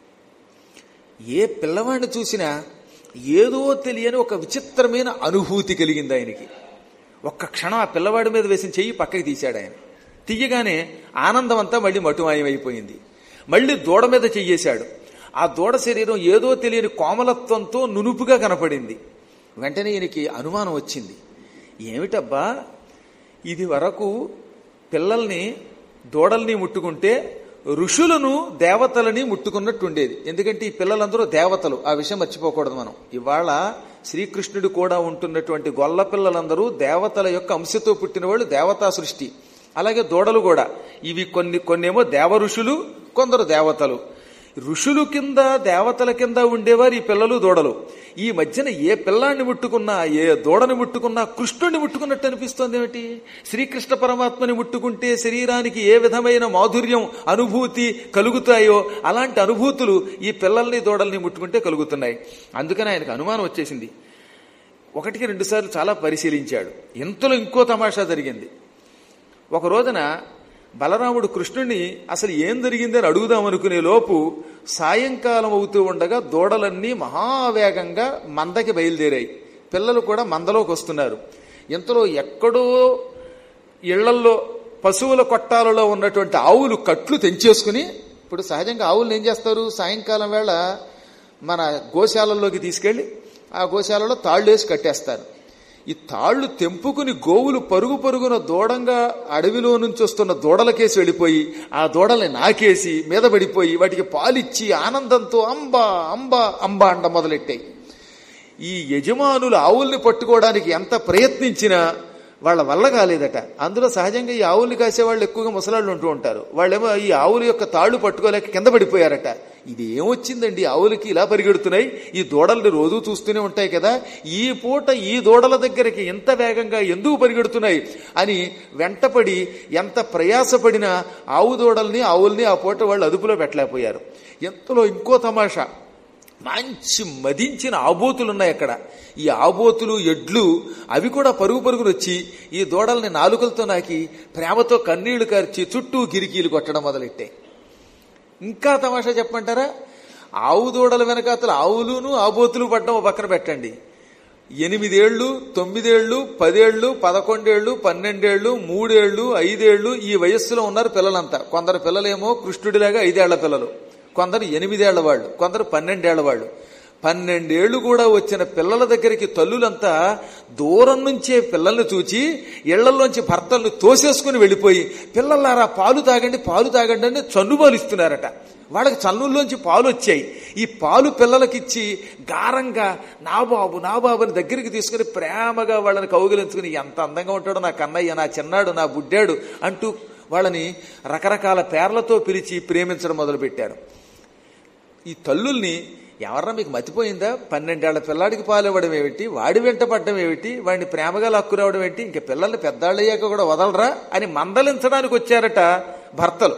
ఏ పిల్లవాడిని చూసినా ఏదో తెలియని ఒక విచిత్రమైన అనుభూతి కలిగింది ఆయనకి ఒక్క క్షణం ఆ పిల్లవాడి మీద వేసిన చెయ్యి పక్కకి తీశాడు ఆయన తీయగానే ఆనందం అంతా మళ్ళీ మటుమాయమైపోయింది మళ్ళీ దూడ మీద చెయ్యేశాడు ఆ దూడ శరీరం ఏదో తెలియని కోమలత్వంతో నునుపుగా కనపడింది వెంటనే ఈయనకి అనుమానం వచ్చింది ఏమిటబ్బా ఇది వరకు పిల్లల్ని దూడల్ని ముట్టుకుంటే ఋషులను దేవతలని ముట్టుకున్నట్టుండేది ఎందుకంటే ఈ పిల్లలందరూ దేవతలు ఆ విషయం మర్చిపోకూడదు మనం ఇవాళ శ్రీకృష్ణుడు కూడా ఉంటున్నటువంటి గొల్ల పిల్లలందరూ దేవతల యొక్క అంశతో పుట్టిన వాళ్ళు దేవతా సృష్టి అలాగే దూడలు కూడా ఇవి కొన్ని కొన్నేమో దేవ ఋషులు కొందరు దేవతలు ఋషులు కింద దేవతల కింద ఉండేవారు ఈ పిల్లలు దూడలు ఈ మధ్యన ఏ పిల్లాన్ని ముట్టుకున్నా ఏ దూడని ముట్టుకున్నా కృష్ణుడిని ముట్టుకున్నట్టు అనిపిస్తోంది ఏమిటి శ్రీకృష్ణ పరమాత్మని ముట్టుకుంటే శరీరానికి ఏ విధమైన మాధుర్యం అనుభూతి కలుగుతాయో అలాంటి అనుభూతులు ఈ పిల్లల్ని దూడల్ని ముట్టుకుంటే కలుగుతున్నాయి అందుకని ఆయనకు అనుమానం వచ్చేసింది ఒకటికి రెండుసార్లు చాలా పరిశీలించాడు ఇంతలో ఇంకో తమాషా జరిగింది ఒక రోజున బలరాముడు కృష్ణుణ్ణి అసలు ఏం జరిగిందని అడుగుదామనుకునే లోపు సాయంకాలం అవుతూ ఉండగా దూడలన్నీ మహావేగంగా మందకి బయలుదేరాయి పిల్లలు కూడా మందలోకి వస్తున్నారు ఇంతలో ఎక్కడో ఇళ్లల్లో పశువుల కొట్టాలలో ఉన్నటువంటి ఆవులు కట్లు తెంచేసుకుని ఇప్పుడు సహజంగా ఆవులను ఏం చేస్తారు సాయంకాలం వేళ మన గోశాలల్లోకి తీసుకెళ్లి ఆ గోశాలలో తాళ్ళు వేసి కట్టేస్తారు ఈ తాళ్లు తెంపుకుని గోవులు పరుగు పరుగున దూడంగా అడవిలో నుంచి వస్తున్న దూడలకేసి వెళ్ళిపోయి ఆ దూడల్ని నాకేసి మీద పడిపోయి వాటికి పాలిచ్చి ఆనందంతో అంబా అంబా అంబా అండ మొదలెట్టాయి ఈ యజమానులు ఆవుల్ని పట్టుకోవడానికి ఎంత ప్రయత్నించినా వాళ్ళ వల్ల కాలేదట అందులో సహజంగా ఈ ఆవుల్ని కాసేవాళ్ళు ఎక్కువగా ముసలాళ్ళు ఉంటూ ఉంటారు వాళ్ళేమో ఈ ఆవుల యొక్క తాళ్లు పట్టుకోలేక కింద పడిపోయారట ఇది ఏమొచ్చిందండి ఆవులకి ఇలా పరిగెడుతున్నాయి ఈ దూడల్ని రోజు చూస్తూనే ఉంటాయి కదా ఈ పూట ఈ దూడల దగ్గరికి ఎంత వేగంగా ఎందుకు పరిగెడుతున్నాయి అని వెంటపడి ఎంత ప్రయాసపడినా ఆవు దూడల్ని ఆవుల్ని ఆ పూట వాళ్ళు అదుపులో పెట్టలేకపోయారు ఎంతలో ఇంకో తమాషా మంచి మదించిన ఆబోతులు ఉన్నాయి అక్కడ ఈ ఆబోతులు ఎడ్లు అవి కూడా పరుగు పరుగులు వచ్చి ఈ దూడల్ని నాలుకలతో నాకి ప్రేమతో కన్నీళ్లు కార్చి చుట్టూ గిరికీలు కొట్టడం మొదలెట్టాయి ఇంకా తమాషా చెప్పమంటారా ఆవు దూడల వెనకాతల ఆవులును ఆబోతులు పడ్డం ఓ పక్కన పెట్టండి ఎనిమిదేళ్లు తొమ్మిదేళ్లు పదేళ్లు పదకొండేళ్లు పన్నెండేళ్లు మూడేళ్లు ఐదేళ్లు ఈ వయస్సులో ఉన్నారు పిల్లలంతా కొందరు పిల్లలేమో కృష్ణుడిలాగా ఐదేళ్ల పిల్లలు కొందరు ఎనిమిదేళ్ల వాళ్ళు కొందరు పన్నెండేళ్ల వాళ్ళు పన్నెండేళ్లు కూడా వచ్చిన పిల్లల దగ్గరికి తల్లులంతా దూరం నుంచే పిల్లల్ని చూచి ఇళ్లలోంచి భర్తలను తోసేసుకుని వెళ్ళిపోయి పిల్లలారా పాలు తాగండి పాలు తాగండి అని చన్నుబాలు ఇస్తున్నారట వాళ్ళకి చన్నుల్లోంచి పాలు వచ్చాయి ఈ పాలు పిల్లలకిచ్చి గారంగా నా బాబు నా బాబు అని దగ్గరికి తీసుకుని ప్రేమగా వాళ్ళని కౌగిలించుకుని ఎంత అందంగా ఉంటాడో నా కన్నయ్య నా చిన్నాడు నా బుడ్డాడు అంటూ వాళ్ళని రకరకాల పేర్లతో పిలిచి ప్రేమించడం మొదలుపెట్టారు ఈ తల్లుల్ని ఎవరన్నా మీకు మతిపోయిందా పన్నెండేళ్ల పిల్లాడికి పాలు ఇవ్వడం ఏమిటి వాడి వెంట పడ్డం ఏమిటి వాడిని ప్రేమగా లాక్కురావడం ఏంటి ఇంక పిల్లల్ని పెద్దాళ్ళు అయ్యాక కూడా వదలరా అని మందలించడానికి వచ్చారట భర్తలు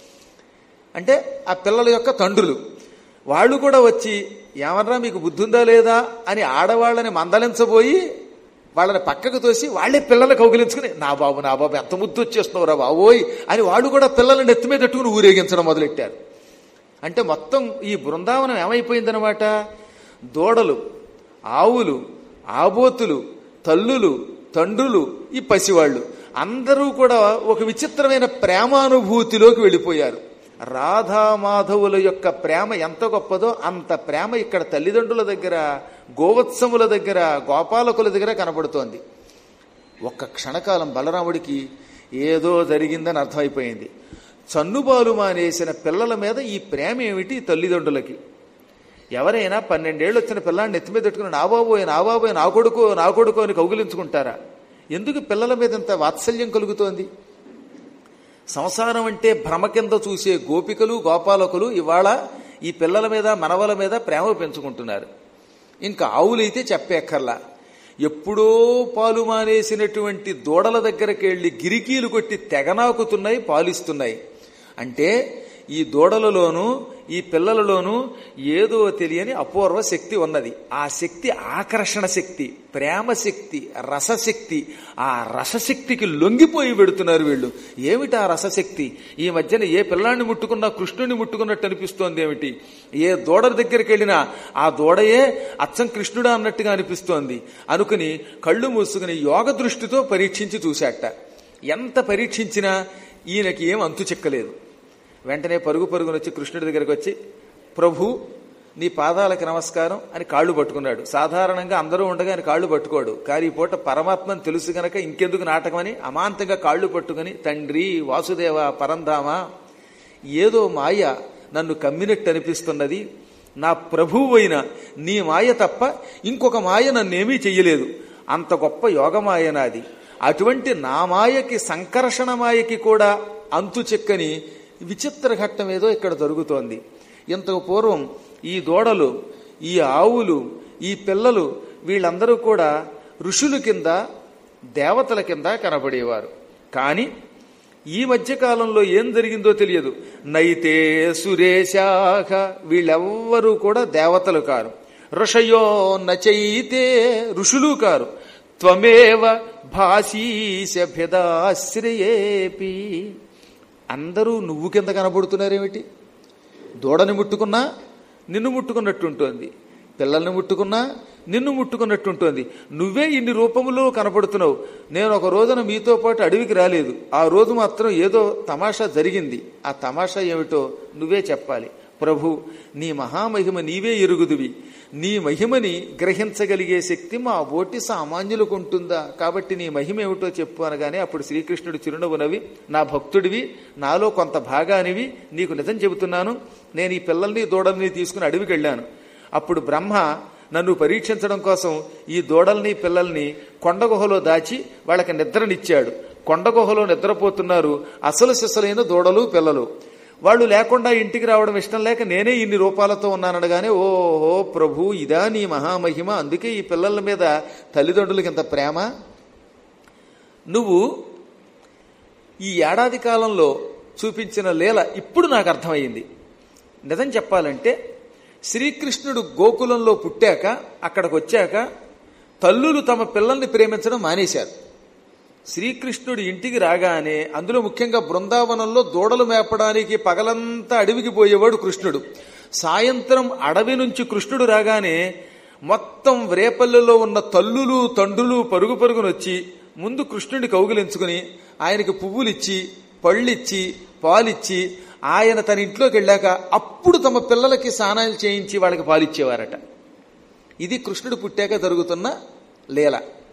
అంటే ఆ పిల్లల యొక్క తండ్రులు వాళ్ళు కూడా వచ్చి ఏమన్నా మీకు బుద్ధి ఉందా లేదా అని ఆడవాళ్ళని మందలించబోయి వాళ్ళని పక్కకు తోసి వాళ్ళే పిల్లలు కౌగిలించుకుని నా బాబు నా బాబు ఎంత ముద్దు వచ్చేస్తున్నావురా బాబోయ్ అని వాళ్ళు కూడా పిల్లల్ని నెత్తి మీద పెట్టుకుని ఊరేగించడం మొదలెట్టారు అంటే మొత్తం ఈ బృందావనం ఏమైపోయిందనమాట దూడలు ఆవులు ఆబోతులు తల్లులు తండ్రులు ఈ పసివాళ్ళు అందరూ కూడా ఒక విచిత్రమైన ప్రేమానుభూతిలోకి వెళ్ళిపోయారు రాధామాధవుల యొక్క ప్రేమ ఎంత గొప్పదో అంత ప్రేమ ఇక్కడ తల్లిదండ్రుల దగ్గర గోవత్సముల దగ్గర గోపాలకుల దగ్గర కనబడుతోంది ఒక్క క్షణకాలం బలరాముడికి ఏదో జరిగిందని అర్థమైపోయింది చన్నుబాలు మానేసిన పిల్లల మీద ఈ ప్రేమ ఏమిటి ఈ తల్లిదండ్రులకి ఎవరైనా పన్నెండేళ్ళు వచ్చిన పిల్లాన్ని నెత్తి మీద పెట్టుకుని నా బాబోయ్ నా బాబోయ్ నా కొడుకో నా కొడుకో అని కౌగిలించుకుంటారా ఎందుకు పిల్లల మీద ఇంత వాత్సల్యం కలుగుతోంది సంసారం అంటే భ్రమ కింద చూసే గోపికలు గోపాలకులు ఇవాళ ఈ పిల్లల మీద మనవల మీద ప్రేమ పెంచుకుంటున్నారు ఇంకా ఆవులైతే చెప్పేక్కర్లా ఎప్పుడో పాలు మానేసినటువంటి దూడల దగ్గరికి వెళ్లి గిరికీలు కొట్టి తెగనాకుతున్నాయి పాలిస్తున్నాయి అంటే ఈ దూడలలోనూ ఈ పిల్లలలోనూ ఏదో తెలియని అపూర్వ శక్తి ఉన్నది ఆ శక్తి ఆకర్షణ శక్తి ప్రేమ శక్తి రసశక్తి ఆ రసశక్తికి లొంగిపోయి పెడుతున్నారు వీళ్ళు ఏమిటి ఆ రసశక్తి ఈ మధ్యన ఏ పిల్లాన్ని ముట్టుకున్నా కృష్ణుని ముట్టుకున్నట్టు అనిపిస్తోంది ఏమిటి ఏ దూడ దగ్గరికి వెళ్ళినా ఆ దూడయే అచ్చం కృష్ణుడా అన్నట్టుగా అనిపిస్తోంది అనుకుని కళ్ళు మూసుకుని యోగ దృష్టితో పరీక్షించి చూశాట ఎంత పరీక్షించినా ఈయనకి ఏం అంతు చిక్కలేదు వెంటనే పరుగు పరుగున వచ్చి కృష్ణుడి దగ్గరికి వచ్చి ప్రభు నీ పాదాలకి నమస్కారం అని కాళ్ళు పట్టుకున్నాడు సాధారణంగా అందరూ ఉండగా ఆయన కాళ్ళు పట్టుకోడు కానీ ఈ పూట పరమాత్మని తెలుసు గనక ఇంకెందుకు నాటకమని అమాంతంగా కాళ్ళు పట్టుకుని తండ్రి వాసుదేవ పరంధామ ఏదో మాయ నన్ను కమ్మినట్టు అనిపిస్తున్నది నా ప్రభువు అయిన నీ మాయ తప్ప ఇంకొక మాయ నన్నేమీ చెయ్యలేదు అంత గొప్ప యోగమాయ నాది అటువంటి నా మాయకి సంకర్షణ మాయకి కూడా అంతు చెక్కని విచిత్ర ఘట్టం ఏదో ఇక్కడ జరుగుతోంది ఇంతకు పూర్వం ఈ దూడలు ఈ ఆవులు ఈ పిల్లలు వీళ్ళందరూ కూడా ఋషుల కింద దేవతల కింద కనబడేవారు కానీ ఈ మధ్య కాలంలో ఏం జరిగిందో తెలియదు నైతే సురేశాఖ వీళ్ళెవ్వరూ కూడా దేవతలు కారు ఋషయో నచైతే ఋషులు కారు త్వమేవ భాషీశ భేదాశ్రయేపి అందరూ నువ్వు కింద కనబడుతున్నారేమిటి దూడని ముట్టుకున్నా నిన్ను ముట్టుకున్నట్టుంటోంది పిల్లల్ని ముట్టుకున్నా నిన్ను ముట్టుకున్నట్టుంటోంది నువ్వే ఇన్ని రూపములో కనపడుతున్నావు నేను ఒక రోజున మీతో పాటు అడవికి రాలేదు ఆ రోజు మాత్రం ఏదో తమాషా జరిగింది ఆ తమాషా ఏమిటో నువ్వే చెప్పాలి ప్రభు నీ మహామహిమ నీవే ఎరుగుదువి నీ మహిమని గ్రహించగలిగే శక్తి మా ఓటి సామాన్యులకు ఉంటుందా కాబట్టి నీ మహిమ ఏమిటో చెప్పు అనగానే అప్పుడు శ్రీకృష్ణుడు చిరునవ్వునవి నా భక్తుడివి నాలో కొంత భాగానివి నీకు నిజం చెబుతున్నాను నేను ఈ పిల్లల్ని దూడల్ని తీసుకుని అడవికి వెళ్ళాను అప్పుడు బ్రహ్మ నన్ను పరీక్షించడం కోసం ఈ దూడల్ని పిల్లల్ని కొండగుహలో దాచి వాళ్ళకి నిద్రనిచ్చాడు కొండగుహలో నిద్రపోతున్నారు అసలు సిసలైన దూడలు పిల్లలు వాళ్ళు లేకుండా ఇంటికి రావడం ఇష్టం లేక నేనే ఇన్ని రూపాలతో ఉన్నాననగానే ఓహో ప్రభు ఇదా నీ మహామహిమ అందుకే ఈ పిల్లల మీద తల్లిదండ్రులకి ఇంత ప్రేమ నువ్వు ఈ ఏడాది కాలంలో చూపించిన లీల ఇప్పుడు నాకు అర్థమైంది నిజం చెప్పాలంటే శ్రీకృష్ణుడు గోకులంలో పుట్టాక అక్కడికి వచ్చాక తల్లులు తమ పిల్లల్ని ప్రేమించడం మానేశారు శ్రీకృష్ణుడు ఇంటికి రాగానే అందులో ముఖ్యంగా బృందావనంలో దూడలు మేపడానికి పగలంతా అడవికి పోయేవాడు కృష్ణుడు సాయంత్రం అడవి నుంచి కృష్ణుడు రాగానే మొత్తం రేపల్లెలో ఉన్న తల్లులు తండ్రులు పరుగు పరుగునొచ్చి ముందు కృష్ణుడిని కౌగిలించుకుని ఆయనకి పువ్వులిచ్చి పళ్ళిచ్చి పాలిచ్చి ఆయన తన ఇంట్లోకి వెళ్ళాక అప్పుడు తమ పిల్లలకి స్నానాలు చేయించి వాళ్ళకి పాలిచ్చేవారట ఇది కృష్ణుడు పుట్టాక జరుగుతున్న లీల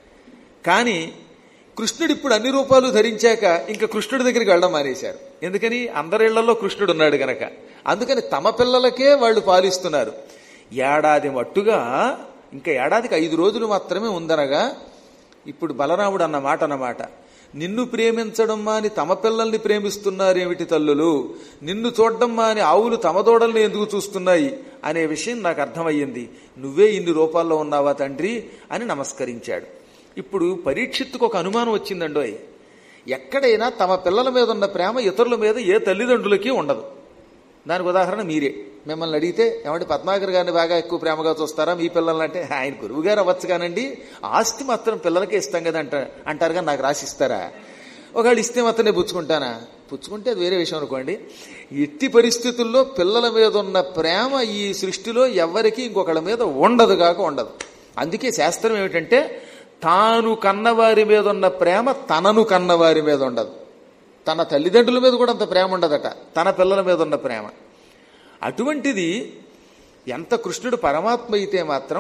కానీ కృష్ణుడు ఇప్పుడు అన్ని రూపాలు ధరించాక ఇంకా కృష్ణుడి దగ్గరికి వెళ్ళడం మానేశారు ఎందుకని అందరిళ్లలో కృష్ణుడు ఉన్నాడు గనక అందుకని తమ పిల్లలకే వాళ్ళు పాలిస్తున్నారు ఏడాది మట్టుగా ఇంకా ఏడాదికి ఐదు రోజులు మాత్రమే ఉందనగా ఇప్పుడు బలరాముడు అన్న మాట అన్నమాట నిన్ను ప్రేమించడం మాని తమ పిల్లల్ని ప్రేమిస్తున్నారేమిటి తల్లులు నిన్ను చూడడం మాని ఆవులు తమ దూడల్ని ఎందుకు చూస్తున్నాయి అనే విషయం నాకు అర్థమయ్యింది నువ్వే ఇన్ని రూపాల్లో ఉన్నావా తండ్రి అని నమస్కరించాడు ఇప్పుడు పరీక్షిత్తుకు ఒక అనుమానం వచ్చిందండోయ్ ఎక్కడైనా తమ పిల్లల మీద ఉన్న ప్రేమ ఇతరుల మీద ఏ తల్లిదండ్రులకి ఉండదు దానికి ఉదాహరణ మీరే మిమ్మల్ని అడిగితే ఏమంటే పద్మాకర్ గారిని బాగా ఎక్కువ ప్రేమగా చూస్తారా మీ పిల్లలంటే ఆయన గురువు గారు అవ్వచ్చు కానండి ఆస్తి మాత్రం పిల్లలకే ఇస్తాం కదా అంట అంటారు కానీ నాకు రాసిస్తారా ఒకవేళ ఇస్తే మాత్రం నేను పుచ్చుకుంటానా పుచ్చుకుంటే అది వేరే విషయం అనుకోండి ఎట్టి పరిస్థితుల్లో పిల్లల మీద ఉన్న ప్రేమ ఈ సృష్టిలో ఎవరికి ఇంకొకళ్ళ మీద ఉండదు కాక ఉండదు అందుకే శాస్త్రం ఏమిటంటే తాను కన్నవారి మీద ఉన్న ప్రేమ తనను కన్నవారి మీద ఉండదు తన తల్లిదండ్రుల మీద కూడా అంత ప్రేమ ఉండదట తన పిల్లల మీద ఉన్న ప్రేమ అటువంటిది ఎంత కృష్ణుడు పరమాత్మ అయితే మాత్రం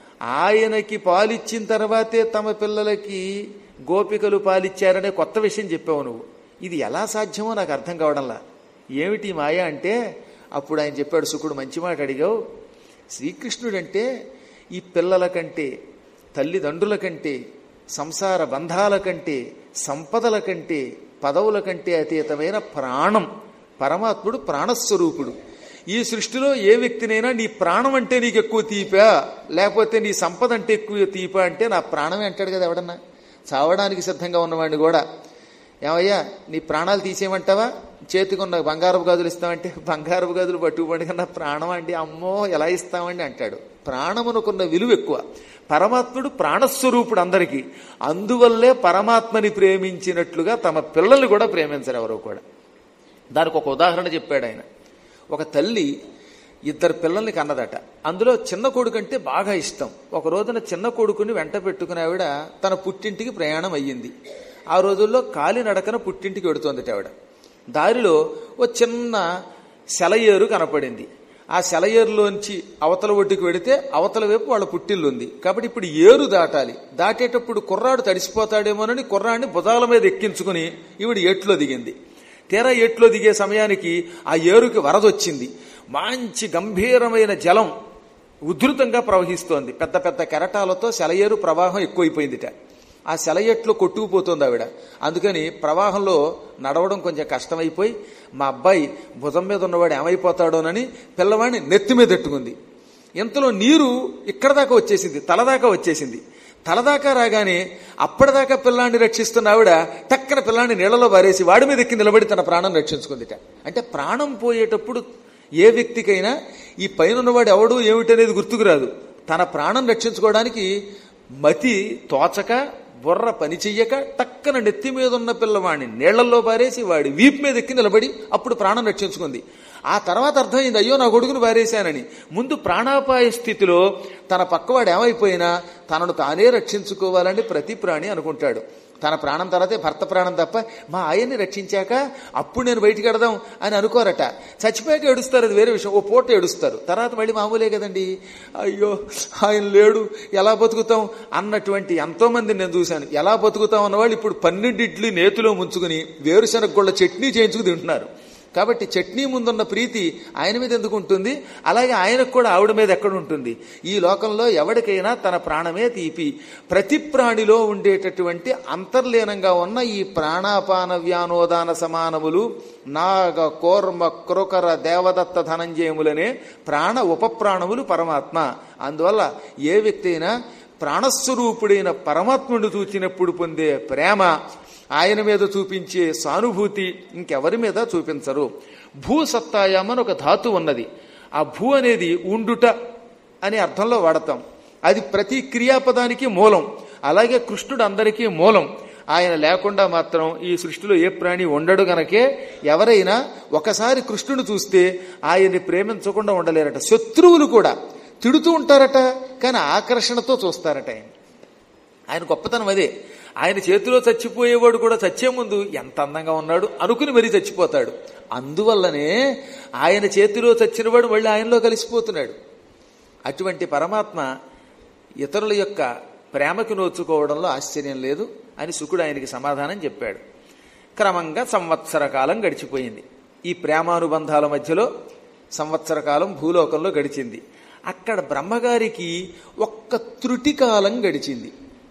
ఆయనకి పాలిచ్చిన తర్వాతే తమ పిల్లలకి గోపికలు పాలిచ్చారనే కొత్త విషయం చెప్పావు నువ్వు ఇది ఎలా సాధ్యమో నాకు అర్థం కావడంలా ఏమిటి ఈ మాయ అంటే అప్పుడు ఆయన చెప్పాడు శుకుడు మంచి మాట అడిగావు శ్రీకృష్ణుడంటే ఈ పిల్లల కంటే తల్లిదండ్రుల కంటే సంసార బంధాల కంటే సంపదల కంటే పదవుల కంటే అతీతమైన ప్రాణం పరమాత్ముడు ప్రాణస్వరూపుడు ఈ సృష్టిలో ఏ వ్యక్తినైనా నీ ప్రాణం అంటే నీకు ఎక్కువ తీపా లేకపోతే నీ సంపద అంటే ఎక్కువ తీపా అంటే నా ప్రాణమే అంటాడు కదా ఎవడన్నా చావడానికి సిద్ధంగా ఉన్నవాడిని కూడా ఏమయ్యా నీ ప్రాణాలు తీసేయమంటావా చేతికి ఉన్న బంగారపు గదులు ఇస్తామంటే బంగారపు గదులు పట్టుకుపండి కన్నా ప్రాణం అండి అమ్మో ఎలా ఇస్తామండి అంటాడు ప్రాణమునకున్న విలువ ఎక్కువ పరమాత్ముడు ప్రాణస్వరూపుడు అందరికీ అందువల్లే పరమాత్మని ప్రేమించినట్లుగా తమ పిల్లల్ని కూడా ప్రేమించరు ఎవరో కూడా దానికి ఒక ఉదాహరణ చెప్పాడు ఆయన ఒక తల్లి ఇద్దరు పిల్లల్ని కన్నదట అందులో చిన్న కొడుకంటే బాగా ఇష్టం ఒక రోజున చిన్న కొడుకుని వెంట పెట్టుకుని ఆవిడ తన పుట్టింటికి ప్రయాణం అయ్యింది ఆ రోజుల్లో కాలినడకన పుట్టింటికి వెడుతోందట ఆవిడ దారిలో ఓ చిన్న సెలయేరు కనపడింది ఆ సెలయేరులోంచి అవతల ఒడ్డుకి వెడితే అవతల వైపు వాళ్ళ పుట్టిల్లు ఉంది కాబట్టి ఇప్పుడు ఏరు దాటాలి దాటేటప్పుడు కుర్రాడు తడిసిపోతాడేమోనని కుర్రాడిని భుజాల మీద ఎక్కించుకుని ఈవిడ ఏట్లో దిగింది తీరా ఏట్లో దిగే సమయానికి ఆ ఏరుకి వరదొచ్చింది మంచి గంభీరమైన జలం ఉధృతంగా ప్రవహిస్తోంది పెద్ద పెద్ద కెరటాలతో సెలయేరు ప్రవాహం ఎక్కువైపోయిందిట ఆ సెలయేట్లో కొట్టుకుపోతుంది ఆవిడ అందుకని ప్రవాహంలో నడవడం కొంచెం కష్టమైపోయి మా అబ్బాయి భుజం మీద ఉన్నవాడు ఏమైపోతాడోనని పిల్లవాడిని నెత్తి మీద ఎట్టుకుంది ఇంతలో నీరు ఇక్కడ దాకా వచ్చేసింది తలదాకా వచ్చేసింది తలదాకా రాగానే అప్పటిదాకా పిల్లాన్ని రక్షిస్తున్న ఆవిడ టక్కన పిల్లాన్ని నీళ్లలో బారేసి వాడి మీద ఎక్కి నిలబడి తన ప్రాణం రక్షించుకుందిట అంటే ప్రాణం పోయేటప్పుడు ఏ వ్యక్తికైనా ఈ పైన ఉన్నవాడు ఎవడు ఏమిటనేది గుర్తుకురాదు తన ప్రాణం రక్షించుకోవడానికి మతి తోచక బుర్ర పని చెయ్యక టక్కన నెత్తి మీద ఉన్న పిల్లవాడిని నీళ్లలో పారేసి వాడి వీపు మీద ఎక్కి నిలబడి అప్పుడు ప్రాణం రక్షించుకుంది ఆ తర్వాత అర్థమైంది అయ్యో నా కొడుకును పారేశానని ముందు ప్రాణాపాయ స్థితిలో తన పక్కవాడు ఏమైపోయినా తనను తానే రక్షించుకోవాలని ప్రతి ప్రాణి అనుకుంటాడు తన ప్రాణం తర్వాతే భర్త ప్రాణం తప్ప మా ఆయన్ని రక్షించాక అప్పుడు నేను బయటికి వెడదాం అని అనుకోరట చచ్చిపోయాక ఏడుస్తారు అది వేరే విషయం ఓ పూట ఏడుస్తారు తర్వాత మళ్ళీ మామూలే కదండి అయ్యో ఆయన లేడు ఎలా బతుకుతాం అన్నటువంటి ఎంతో మందిని నేను చూశాను ఎలా బతుకుతాం అన్నవాళ్ళు ఇప్పుడు పన్నెండు ఇడ్లీ నేతిలో ముంచుకుని వేరుశనగ గుళ్ళ చట్నీ చేయించుకు తింటున్నారు కాబట్టి చట్నీ ముందున్న ప్రీతి ఆయన మీద ఎందుకు ఉంటుంది అలాగే ఆయనకు కూడా ఆవిడ మీద ఎక్కడ ఉంటుంది ఈ లోకంలో ఎవరికైనా తన ప్రాణమే తీపి ప్రతి ప్రాణిలో ఉండేటటువంటి అంతర్లీనంగా ఉన్న ఈ ప్రాణాపాన వ్యానోదాన సమానములు నాగ కోర్మ క్రోకర దేవదత్త ధనంజయములనే ప్రాణ ఉపప్రాణములు పరమాత్మ అందువల్ల ఏ వ్యక్తి అయినా ప్రాణస్వరూపుడైన పరమాత్ముడు చూచినప్పుడు పొందే ప్రేమ ఆయన మీద చూపించే సానుభూతి ఇంకెవరి మీద చూపించరు భూసత్తాయామని ఒక ధాతు ఉన్నది ఆ భూ అనేది ఉండుట అనే అర్థంలో వాడతాం అది ప్రతి క్రియాపదానికి మూలం అలాగే కృష్ణుడు అందరికీ మూలం ఆయన లేకుండా మాత్రం ఈ సృష్టిలో ఏ ప్రాణి ఉండడు గనకే ఎవరైనా ఒకసారి కృష్ణుడు చూస్తే ఆయన్ని ప్రేమించకుండా ఉండలేరట శత్రువులు కూడా తిడుతూ ఉంటారట కానీ ఆకర్షణతో చూస్తారట ఆయన ఆయన గొప్పతనం అదే ఆయన చేతిలో చచ్చిపోయేవాడు కూడా చచ్చే ముందు ఎంత అందంగా ఉన్నాడు అనుకుని మరీ చచ్చిపోతాడు అందువల్లనే ఆయన చేతిలో చచ్చినవాడు మళ్ళీ ఆయనలో కలిసిపోతున్నాడు అటువంటి పరమాత్మ ఇతరుల యొక్క ప్రేమకి నోచుకోవడంలో ఆశ్చర్యం లేదు అని శుకుడు ఆయనకి సమాధానం చెప్పాడు క్రమంగా సంవత్సర కాలం గడిచిపోయింది ఈ ప్రేమానుబంధాల మధ్యలో సంవత్సర కాలం భూలోకంలో గడిచింది అక్కడ బ్రహ్మగారికి ఒక్క త్రుటి కాలం గడిచింది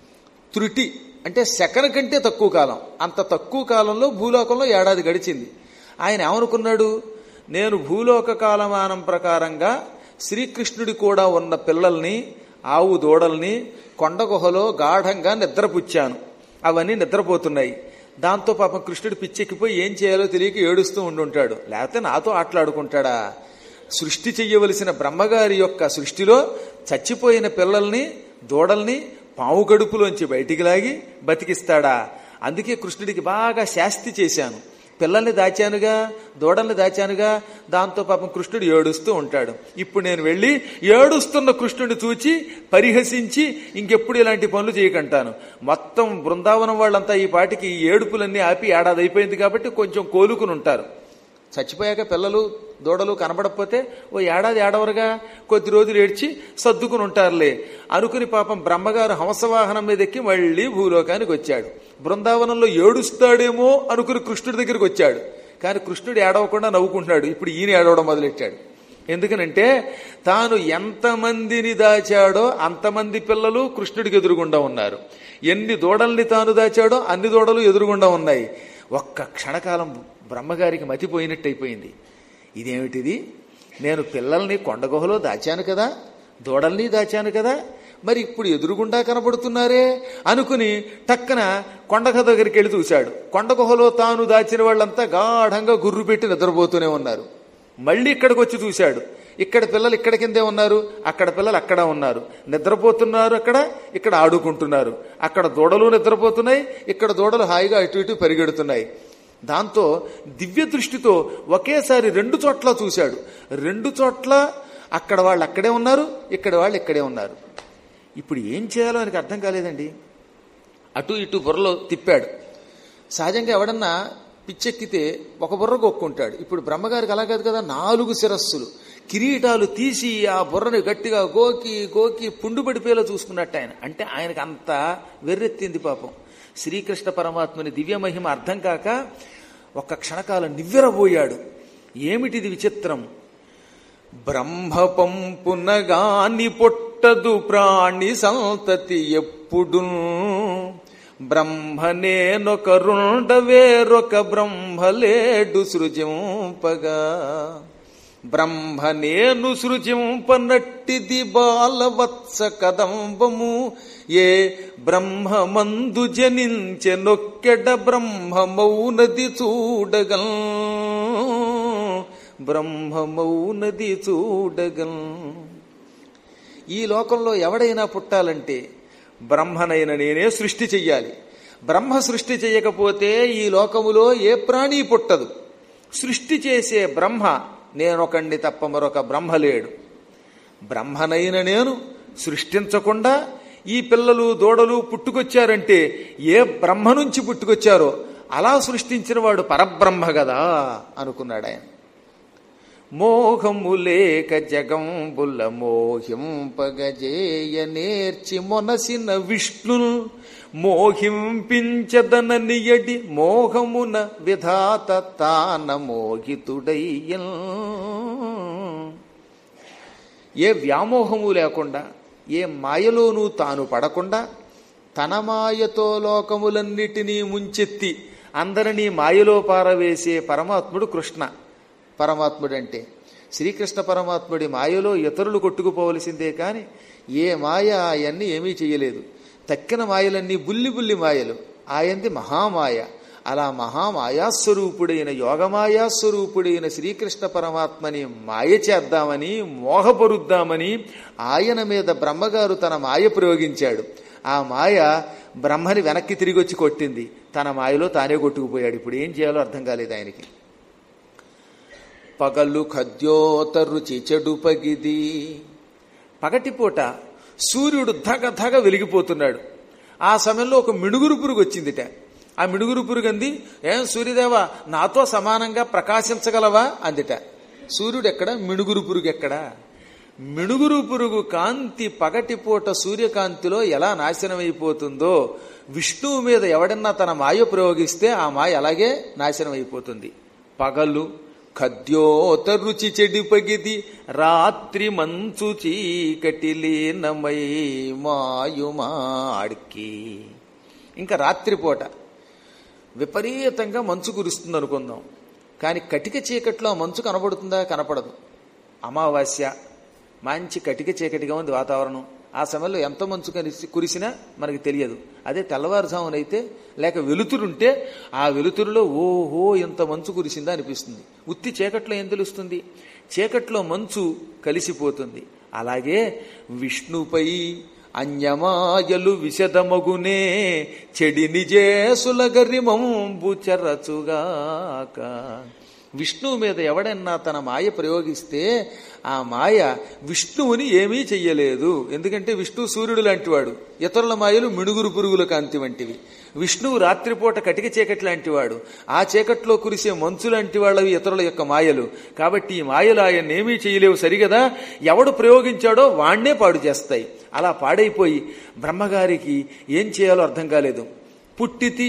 త్రుటి అంటే సెకన్ కంటే తక్కువ కాలం అంత తక్కువ కాలంలో భూలోకంలో ఏడాది గడిచింది ఆయన ఏమనుకున్నాడు నేను భూలోక కాలమానం ప్రకారంగా శ్రీకృష్ణుడి కూడా ఉన్న పిల్లల్ని ఆవు దూడల్ని కొండ గుహలో గాఢంగా నిద్రపుచ్చాను అవన్నీ నిద్రపోతున్నాయి దాంతో పాపం కృష్ణుడు పిచ్చెక్కిపోయి ఏం చేయాలో తెలియక ఏడుస్తూ ఉండుంటాడు లేకపోతే నాతో ఆటలాడుకుంటాడా సృష్టి చెయ్యవలసిన బ్రహ్మగారి యొక్క సృష్టిలో చచ్చిపోయిన పిల్లల్ని దూడల్ని పావు గడుపులోంచి బయటికి లాగి బతికిస్తాడా అందుకే కృష్ణుడికి బాగా శాస్తి చేశాను పిల్లల్ని దాచానుగా దూడల్ని దాచానుగా దాంతో పాపం కృష్ణుడు ఏడుస్తూ ఉంటాడు ఇప్పుడు నేను వెళ్ళి ఏడుస్తున్న కృష్ణుడిని చూచి పరిహసించి ఇంకెప్పుడు ఇలాంటి పనులు చేయకంటాను మొత్తం బృందావనం వాళ్ళంతా ఈ పాటికి ఈ ఏడుపులన్నీ ఆపి ఏడాది అయిపోయింది కాబట్టి కొంచెం కోలుకుని ఉంటారు చచ్చిపోయాక పిల్లలు దూడలు కనబడకపోతే ఓ ఏడాది ఏడవరుగా కొద్ది రోజులు ఏడ్చి సర్దుకుని ఉంటారులే అనుకుని పాపం బ్రహ్మగారు హంసవాహనం మీద ఎక్కి మళ్ళీ భూలోకానికి వచ్చాడు బృందావనంలో ఏడుస్తాడేమో అనుకుని కృష్ణుడి దగ్గరికి వచ్చాడు కానీ కృష్ణుడు ఏడవకుండా నవ్వుకుంటున్నాడు ఇప్పుడు ఈయన ఏడవడం మొదలెట్టాడు ఎందుకనంటే తాను ఎంతమందిని దాచాడో అంతమంది పిల్లలు కృష్ణుడికి ఎదురుగుండా ఉన్నారు ఎన్ని దూడల్ని తాను దాచాడో అన్ని దూడలు ఎదురుగుండా ఉన్నాయి ఒక్క క్షణకాలం బ్రహ్మగారికి మతిపోయినట్టు అయిపోయింది ఇదేమిటిది నేను పిల్లల్ని కొండగుహలో దాచాను కదా దూడల్ని దాచాను కదా మరి ఇప్పుడు ఎదురుగుండా కనబడుతున్నారే అనుకుని టక్కన కొండగ దగ్గరికి వెళ్ళి చూశాడు కొండ గుహలో తాను దాచిన వాళ్ళంతా గాఢంగా గుర్రు పెట్టి నిద్రపోతూనే ఉన్నారు మళ్ళీ ఇక్కడికి వచ్చి చూశాడు ఇక్కడ పిల్లలు ఇక్కడ కిందే ఉన్నారు అక్కడ పిల్లలు అక్కడ ఉన్నారు నిద్రపోతున్నారు అక్కడ ఇక్కడ ఆడుకుంటున్నారు అక్కడ దూడలు నిద్రపోతున్నాయి ఇక్కడ దూడలు హాయిగా అటు ఇటు పరిగెడుతున్నాయి దాంతో దివ్య దృష్టితో ఒకేసారి రెండు చోట్ల చూశాడు రెండు చోట్ల అక్కడ వాళ్ళు అక్కడే ఉన్నారు ఇక్కడ వాళ్ళు ఇక్కడే ఉన్నారు ఇప్పుడు ఏం చేయాలో ఆయనకు అర్థం కాలేదండి అటు ఇటు బుర్రలో తిప్పాడు సహజంగా ఎవడన్నా పిచ్చెక్కితే ఒక బుర్ర కొక్కుంటాడు ఇప్పుడు బ్రహ్మగారికి అలా కాదు కదా నాలుగు శిరస్సులు కిరీటాలు తీసి ఆ బుర్రని గట్టిగా గోకి గోకి పుండు పడిపోయేలా చూసుకున్నట్టు ఆయన అంటే ఆయనకు అంత వెర్రెత్తింది పాపం శ్రీకృష్ణ పరమాత్మని దివ్య మహిమ అర్థం కాక ఒక్క క్షణకాలం నివ్వెరబోయాడు ఏమిటిది విచిత్రం బ్రహ్మ పంపునగాని పొట్టదు ప్రాణి సంతతి ఎప్పుడు బ్రహ్మనేనొక రుండ వేరొక బ్రహ్మలేడు సృజింపగా బ్రహ్మనేను సృజింపనట్టిది బాలవత్స కదంబము ఏ బ్రహ్మమందు జనించె నొక్కెడ బ్రహ్మమౌనది చూడగల్ బ్రహ్మమౌనది చూడగల్ ఈ లోకంలో ఎవడైనా పుట్టాలంటే బ్రహ్మనైన నేనే సృష్టి చెయ్యాలి బ్రహ్మ సృష్టి చేయకపోతే ఈ లోకములో ఏ ప్రాణి పుట్టదు సృష్టి చేసే బ్రహ్మ నేనొకండి తప్ప మరొక బ్రహ్మ లేడు బ్రహ్మనైన నేను సృష్టించకుండా ఈ పిల్లలు దూడలు పుట్టుకొచ్చారంటే ఏ బ్రహ్మ నుంచి పుట్టుకొచ్చారో అలా సృష్టించిన వాడు పరబ్రహ్మ కదా అనుకున్నాడు ఆయన మోహము లేక జగంబుల మోహింపగజేయ నేర్చి మొనసిన విష్ణు మోహింపించదననియడి మోహమున విధాత తాన మోహితుడయ్యన్ ఏ వ్యామోహము లేకుండా ఏ మాయలోనూ తాను పడకుండా తన మాయతో లోకములన్నిటినీ ముంచెత్తి అందరినీ మాయలో పారవేసే పరమాత్ముడు కృష్ణ పరమాత్ముడంటే శ్రీకృష్ణ పరమాత్ముడి మాయలో ఇతరులు కొట్టుకుపోవలసిందే కాని ఏ మాయ ఆయన్ని ఏమీ చేయలేదు తక్కిన మాయలన్నీ బుల్లి బుల్లి మాయలు ఆయంది మహామాయ అలా మహామాయాస్వరూపుడైన యోగమాయాస్వరూపుడైన శ్రీకృష్ణ పరమాత్మని మాయ చేద్దామని మోహపరుద్దామని ఆయన మీద బ్రహ్మగారు తన మాయ ప్రయోగించాడు ఆ మాయ బ్రహ్మని వెనక్కి తిరిగి వచ్చి కొట్టింది తన మాయలో తానే కొట్టుకుపోయాడు ఇప్పుడు ఏం చేయాలో అర్థం కాలేదు ఆయనకి పగలు ఖద్యోత రుచి చెడు పగిది పగటిపూట సూర్యుడు ధగ ధగ వెలిగిపోతున్నాడు ఆ సమయంలో ఒక మిడుగురు పురుగు వచ్చిందిట ఆ మిడుగురు పురుగు అంది ఏం సూర్యదేవ నాతో సమానంగా ప్రకాశించగలవా అందిట సూర్యుడు ఎక్కడ మిడుగురు పురుగు ఎక్కడ మిడుగురు పురుగు కాంతి పగటిపూట సూర్యకాంతిలో ఎలా నాశనమైపోతుందో విష్ణువు మీద ఎవడన్నా తన మాయ ప్రయోగిస్తే ఆ మాయ అలాగే నాశనం అయిపోతుంది పగలు ఖద్యోత రుచి చెడిపగిది రాత్రి మంచు చీకటి లీనమై మాయుమాడ్కి ఇంకా రాత్రిపూట విపరీతంగా మంచు కురుస్తుంది అనుకుందాం కానీ కటిక చీకట్లో ఆ మంచు కనబడుతుందా కనపడదు అమావాస్య మంచి కటిక చీకటిగా ఉంది వాతావరణం ఆ సమయంలో ఎంత మంచు కలిసి కురిసినా మనకి తెలియదు అదే తెల్లవారుజామునైతే లేక వెలుతురుంటే ఆ వెలుతురులో ఓహో ఇంత మంచు కురిసిందా అనిపిస్తుంది ఉత్తి చీకట్లో ఏం తెలుస్తుంది చీకట్లో మంచు కలిసిపోతుంది అలాగే విష్ణుపై అన్యమాయలు విశదమగునే చెడి నిజేసుల గరిమంబు చెరచుగాక విష్ణువు మీద ఎవడన్నా తన మాయ ప్రయోగిస్తే ఆ మాయ విష్ణువుని ఏమీ చెయ్యలేదు ఎందుకంటే విష్ణువు సూర్యుడు లాంటివాడు ఇతరుల మాయలు మిణుగురు పురుగుల కాంతి వంటివి విష్ణువు రాత్రిపూట కటిక చీకటి లాంటివాడు ఆ చీకట్లో కురిసే మంచు లాంటి వాళ్ళవి ఇతరుల యొక్క మాయలు కాబట్టి ఈ మాయలు ఆయన ఏమీ చేయలేవు సరిగదా ఎవడు ప్రయోగించాడో వాణ్ణే పాడు చేస్తాయి అలా పాడైపోయి బ్రహ్మగారికి ఏం చేయాలో అర్థం కాలేదు పుట్టితి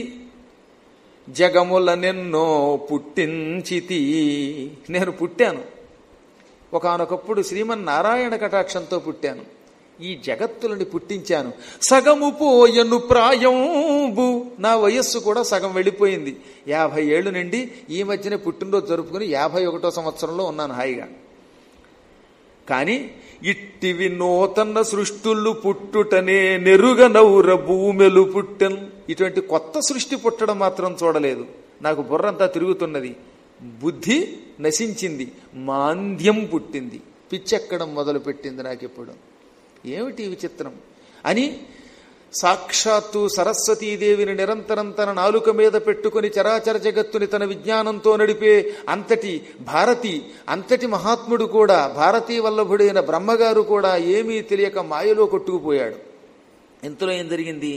జగముల నిన్నో పుట్టించితి నేను పుట్టాను ఒకనొకప్పుడు శ్రీమన్నారాయణ కటాక్షంతో పుట్టాను ఈ జగత్తులని పుట్టించాను సగము పోయను ప్రాయంబు నా వయస్సు కూడా సగం వెళ్ళిపోయింది యాభై ఏళ్ళు నుండి ఈ మధ్యనే పుట్టినరోజు జరుపుకుని యాభై ఒకటో సంవత్సరంలో ఉన్నాను హాయిగా కానీ ఇట్టివి నూతన సృష్టులు పుట్టుటనే నెరుగ నౌర భూమెలు పుట్టెన్ ఇటువంటి కొత్త సృష్టి పుట్టడం మాత్రం చూడలేదు నాకు బుర్రంతా తిరుగుతున్నది బుద్ధి నశించింది మాంద్యం పుట్టింది పిచ్చెక్కడం మొదలుపెట్టింది నాకిప్పుడు ఏమిటి విచిత్రం అని సాక్షాత్తు సరస్వతీదేవిని నిరంతరం తన నాలుక మీద పెట్టుకుని చరాచర జగత్తుని తన విజ్ఞానంతో నడిపే అంతటి భారతి అంతటి మహాత్ముడు కూడా భారతీ వల్లభుడైన బ్రహ్మగారు కూడా ఏమీ తెలియక మాయలో కొట్టుకుపోయాడు ఇంతలో ఏం జరిగింది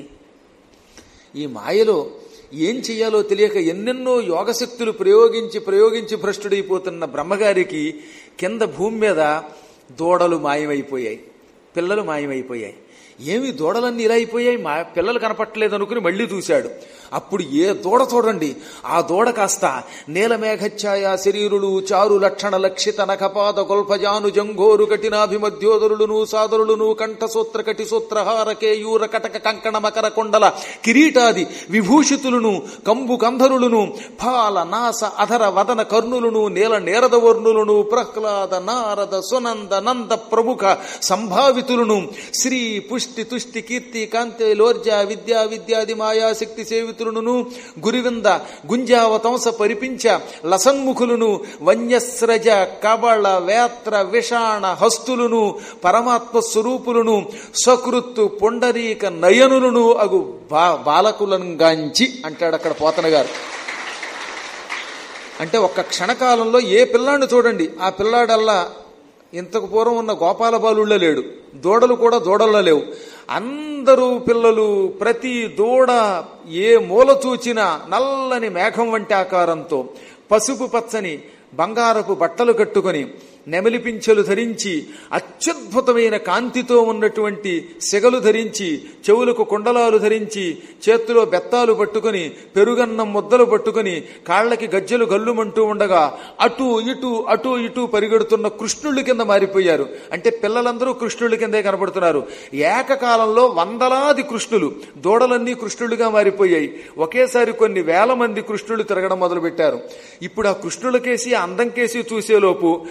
ఈ మాయలో ఏం చెయ్యాలో తెలియక ఎన్నెన్నో యోగశక్తులు ప్రయోగించి ప్రయోగించి భ్రష్టుడైపోతున్న బ్రహ్మగారికి కింద భూమి మీద దూడలు మాయమైపోయాయి పిల్లలు మాయమైపోయాయి ఏమి దూడలన్నీ ఇలా అయిపోయాయి మా పిల్లలు కనపట్టలేదు అనుకుని మళ్ళీ చూశాడు అప్పుడు ఏ దూడ చూడండి ఆ దూడ కాస్త నీలమేఘఛాయ శరీరులు చారు లక్షణ లక్షిత నఖపాద గొల్పజాను జంఘోరు కఠినాభిమధ్యోదరులును సాదరులును కంఠసూత్ర కటి సూత్రహార కేయూర కటక కంకణ మకర కొండల కిరీటాది విభూషితులను కంబు కంధరులను ఫాల నాస అధర వదన కర్ణులను నీల నేరద వర్ణులను ప్రహ్లాద నారద సునంద నంద ప్రముఖ సంభావితులను శ్రీ పుష్టి తుష్టి కీర్తి కాంతి లోర్జ విద్యా విద్యాది మాయా శక్తి సేవితులను గురివింద గుంజావతంస పరిపించ లసన్ముఖులను వన్యస్రజ కబళ వేత్ర విషాణ హస్తులను పరమాత్మ స్వరూపులను సకృత్తు పొండరీక నయనులను అగు బా బాలకులను గాంచి అంటాడు అక్కడ పోతన గారు అంటే ఒక్క క్షణకాలంలో ఏ పిల్లాడిని చూడండి ఆ పిల్లాడల్లా ఇంతకు పూర్వం ఉన్న గోపాల బాలుళ్ళ లేడు దూడలు కూడా దూడల్లో లేవు అందరూ పిల్లలు ప్రతి దూడ ఏ మూల చూచినా నల్లని మేఘం వంటి ఆకారంతో పసుపు పచ్చని బంగారపు బట్టలు కట్టుకొని నెమలిపించెలు ధరించి అత్యద్భుతమైన కాంతితో ఉన్నటువంటి సెగలు ధరించి చెవులకు కుండలాలు ధరించి చేతిలో బెత్తాలు పట్టుకుని పెరుగన్నం ముద్దలు పట్టుకుని కాళ్ళకి గజ్జలు గల్లుమంటూ ఉండగా అటు ఇటు అటు ఇటు పరిగెడుతున్న కృష్ణుళ్ళ కింద మారిపోయారు అంటే పిల్లలందరూ కృష్ణుళ్ళ కిందే కనబడుతున్నారు ఏకకాలంలో వందలాది కృష్ణులు దూడలన్నీ కృష్ణులుగా మారిపోయాయి ఒకేసారి కొన్ని వేల మంది కృష్ణులు తిరగడం మొదలుపెట్టారు ఇప్పుడు ఆ కృష్ణుల కేసి ఆ అందం కేసి చూసేలోపు మొత్తం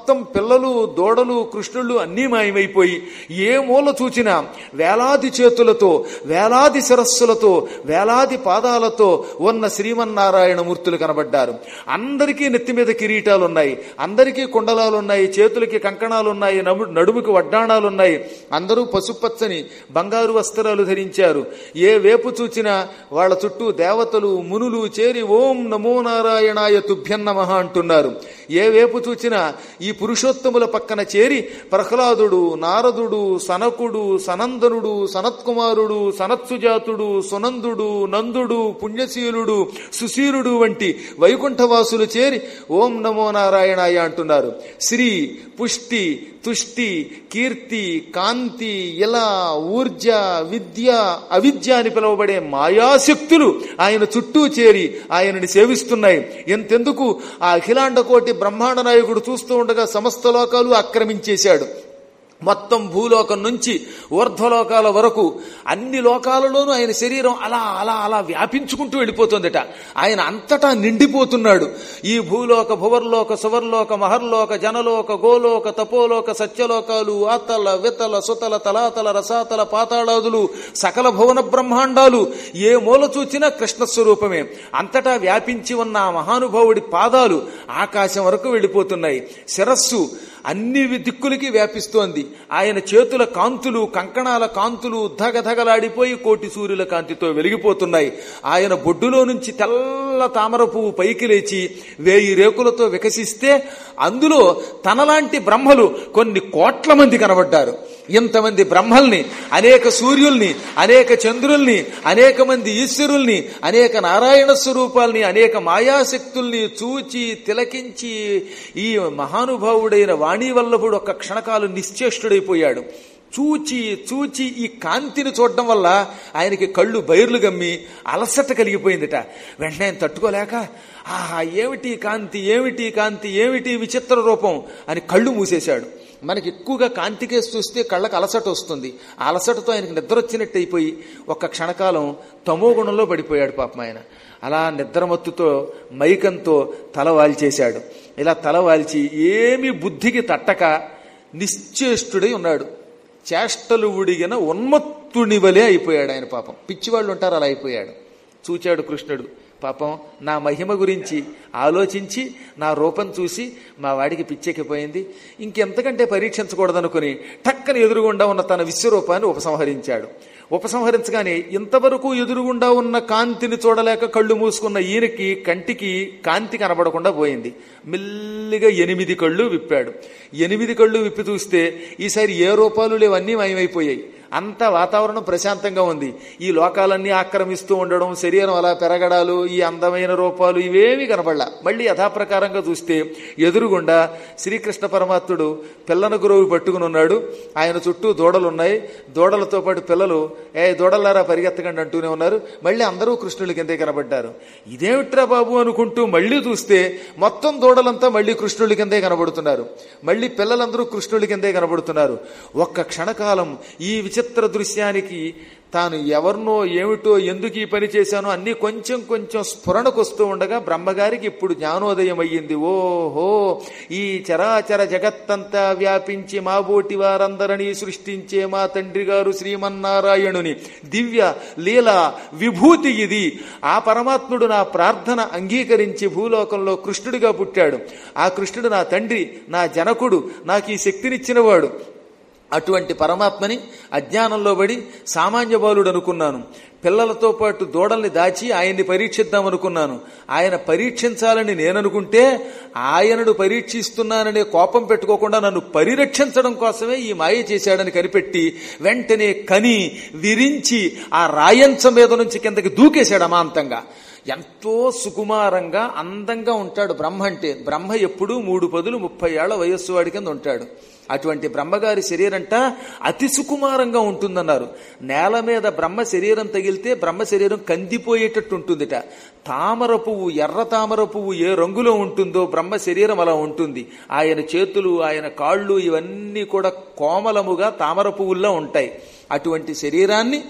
మొత్తం పిల్లలు దూడలు కృష్ణుళ్ళు అన్నీ మాయమైపోయి ఏ మూల చూచినా వేలాది చేతులతో వేలాది శిరస్సులతో వేలాది పాదాలతో ఉన్న శ్రీమన్నారాయణ మూర్తులు కనబడ్డారు అందరికీ నెత్తి మీద కిరీటాలు ఉన్నాయి అందరికీ కుండలాలు ఉన్నాయి చేతులకి కంకణాలు ఉన్నాయి నడు- నడుముకి వడ్డాణాలు ఉన్నాయి అందరూ పసుపచ్చని బంగారు వస్త్రాలు ధరించారు ఏ వేపు చూచినా వాళ్ళ చుట్టూ దేవతలు మునులు చేరి ఓం నమో నారాయణాయ తుభ్యం నమః అంటున్నారు ఏ వేపు చూచినా ఈ పురుషోత్తముల పక్కన చేరి ప్రహ్లాదుడు నారదుడు సనకుడు సనందనుడు సనత్కుమారుడు సనత్సుజాతుడు సునందుడు నందుడు పుణ్యశీలుడు సుశీలుడు వంటి వైకుంఠవాసులు చేరి ఓం నమో నారాయణాయ అంటున్నారు శ్రీ పుష్టి తుష్టి కీర్తి కాంతి ఇలా ఊర్జ విద్య అవిద్య అని పిలువబడే మాయాశక్తులు ఆయన చుట్టూ చేరి ఆయనని సేవిస్తున్నాయి ఎంతెందుకు ఆ అఖిలాండ కోటి బ్రహ్మాండ నాయకుడు చూస్తూ ఉండగా సమస్త లోకాలు ఆక్రమించేశాడు మొత్తం భూలోకం నుంచి ఊర్ధ్వలోకాల వరకు అన్ని లోకాలలోనూ ఆయన శరీరం అలా అలా అలా వ్యాపించుకుంటూ వెళ్ళిపోతుందట ఆయన అంతటా నిండిపోతున్నాడు ఈ భూలోక భువర్లోక సువర్లోక మహర్లోక జనలోక గోలోక తపోలోక సత్యలోకాలు ఆతల వితల సుతల తలాతల రసాతల పాతాళాదులు సకల భువన బ్రహ్మాండాలు ఏ మూల చూచినా కృష్ణ స్వరూపమే అంతటా వ్యాపించి ఉన్న ఆ మహానుభావుడి పాదాలు ఆకాశం వరకు వెళ్ళిపోతున్నాయి శిరస్సు అన్ని దిక్కులకి వ్యాపిస్తోంది ఆయన చేతుల కాంతులు కంకణాల కాంతులు ధగధగలాడిపోయి కోటి సూర్యుల కాంతితో వెలిగిపోతున్నాయి ఆయన బొడ్డులో నుంచి తెల్ల తామర పువ్వు పైకి లేచి వేయి రేకులతో వికసిస్తే అందులో తనలాంటి బ్రహ్మలు కొన్ని కోట్ల మంది కనబడ్డారు ఇంతమంది బ్రహ్మల్ని అనేక సూర్యుల్ని అనేక చంద్రుల్ని అనేక మంది ఈశ్వరుల్ని అనేక నారాయణ స్వరూపాల్ని అనేక మాయాశక్తుల్ని చూచి తిలకించి ఈ మహానుభావుడైన వాణీవల్లభుడు ఒక్క క్షణకాలు నిశ్చేష్టుడైపోయాడు చూచి చూచి ఈ కాంతిని చూడడం వల్ల ఆయనకి కళ్ళు బైర్లు గమ్మి అలసట కలిగిపోయిందిట వెంటనే ఆయన తట్టుకోలేక ఆహా ఏమిటి ఈ కాంతి ఏమిటి ఈ కాంతి ఏమిటి ఈ విచిత్ర రూపం అని కళ్ళు మూసేశాడు మనకి ఎక్కువగా కాంతికేసి చూస్తే కళ్ళకు అలసట వస్తుంది ఆ అలసటతో ఆయనకి నిద్ర వచ్చినట్టు అయిపోయి ఒక్క క్షణకాలం తమో గుణంలో పడిపోయాడు పాపం ఆయన అలా నిద్రమత్తుతో మైకంతో తల వాల్చేశాడు ఇలా తల వాల్చి ఏమి బుద్ధికి తట్టక నిశ్చేష్టుడై ఉన్నాడు చేష్టలు ఉడిగిన ఉన్మత్తుని వలె అయిపోయాడు ఆయన పాపం పిచ్చివాళ్ళు ఉంటారు అలా అయిపోయాడు చూచాడు కృష్ణుడు పాపం నా మహిమ గురించి ఆలోచించి నా రూపం చూసి మా వాడికి పిచ్చెక్కిపోయింది ఇంకెంతకంటే పరీక్షించకూడదనుకుని టక్కన ఎదురుగుండా ఉన్న తన విశ్వరూపాన్ని ఉపసంహరించాడు ఉపసంహరించగానే ఇంతవరకు ఎదురుగుండా ఉన్న కాంతిని చూడలేక కళ్ళు మూసుకున్న ఈయనకి కంటికి కాంతి కనబడకుండా పోయింది మెల్లిగా ఎనిమిది కళ్ళు విప్పాడు ఎనిమిది కళ్ళు విప్పి చూస్తే ఈసారి ఏ రూపాలు లేవన్నీ మాయమైపోయాయి అంత వాతావరణం ప్రశాంతంగా ఉంది ఈ లోకాలన్నీ ఆక్రమిస్తూ ఉండడం శరీరం అలా పెరగడాలు ఈ అందమైన రూపాలు ఇవేమీ కనబడలా మళ్ళీ యథాప్రకారంగా చూస్తే ఎదురుగుండా శ్రీకృష్ణ పరమాత్ముడు పిల్లన గురువు పట్టుకుని ఉన్నాడు ఆయన చుట్టూ దూడలు ఉన్నాయి దూడలతో పాటు పిల్లలు ఏ దూడలారా పరిగెత్తకండి అంటూనే ఉన్నారు మళ్ళీ అందరూ కృష్ణుడి కిందే కనబడ్డారు ఇదేమిట్రా బాబు అనుకుంటూ మళ్ళీ చూస్తే మొత్తం దూడలంతా మళ్ళీ కృష్ణుడి కిందే కనబడుతున్నారు మళ్ళీ పిల్లలందరూ కృష్ణుడి కిందే కనబడుతున్నారు ఒక్క క్షణకాలం ఈ విచిత్ర దృశ్యానికి తాను ఎవరినో ఏమిటో ఎందుకు ఈ పని చేశానో అన్ని కొంచెం కొంచెం స్ఫురణకు వస్తూ ఉండగా బ్రహ్మగారికి ఇప్పుడు జ్ఞానోదయం అయ్యింది ఓహో ఈ చరాచర జగత్తంతా వ్యాపించి మా బోటి వారందరినీ సృష్టించే మా తండ్రి గారు శ్రీమన్నారాయణుని దివ్య లీల విభూతి ఇది ఆ పరమాత్ముడు నా ప్రార్థన అంగీకరించి భూలోకంలో కృష్ణుడిగా పుట్టాడు ఆ కృష్ణుడు నా తండ్రి నా జనకుడు నాకు ఈ శక్తినిచ్చినవాడు అటువంటి పరమాత్మని అజ్ఞానంలో పడి సామాన్య బాలుడు అనుకున్నాను పిల్లలతో పాటు దూడల్ని దాచి ఆయన్ని పరీక్షిద్దాం అనుకున్నాను ఆయన పరీక్షించాలని నేననుకుంటే ఆయనను పరీక్షిస్తున్నాననే కోపం పెట్టుకోకుండా నన్ను పరిరక్షించడం కోసమే ఈ మాయ చేశాడని కనిపెట్టి వెంటనే కని విరించి ఆ రాయంచం మీద నుంచి కిందకి దూకేశాడు అమాంతంగా ఎంతో సుకుమారంగా అందంగా ఉంటాడు బ్రహ్మ అంటే బ్రహ్మ ఎప్పుడూ మూడు పదులు ముప్పై ఏళ్ల వయస్సు వాడి కింద ఉంటాడు అటువంటి బ్రహ్మగారి శరీరంట అతి సుకుమారంగా ఉంటుందన్నారు నేల మీద బ్రహ్మ శరీరం తగిలితే బ్రహ్మ శరీరం కందిపోయేటట్టు ఉంటుందిట తామర పువ్వు ఎర్ర తామర పువ్వు ఏ రంగులో ఉంటుందో బ్రహ్మ శరీరం అలా ఉంటుంది ఆయన చేతులు ఆయన కాళ్ళు ఇవన్నీ కూడా కోమలముగా తామర పువ్వుల్లో ఉంటాయి అటువంటి శరీరాన్ని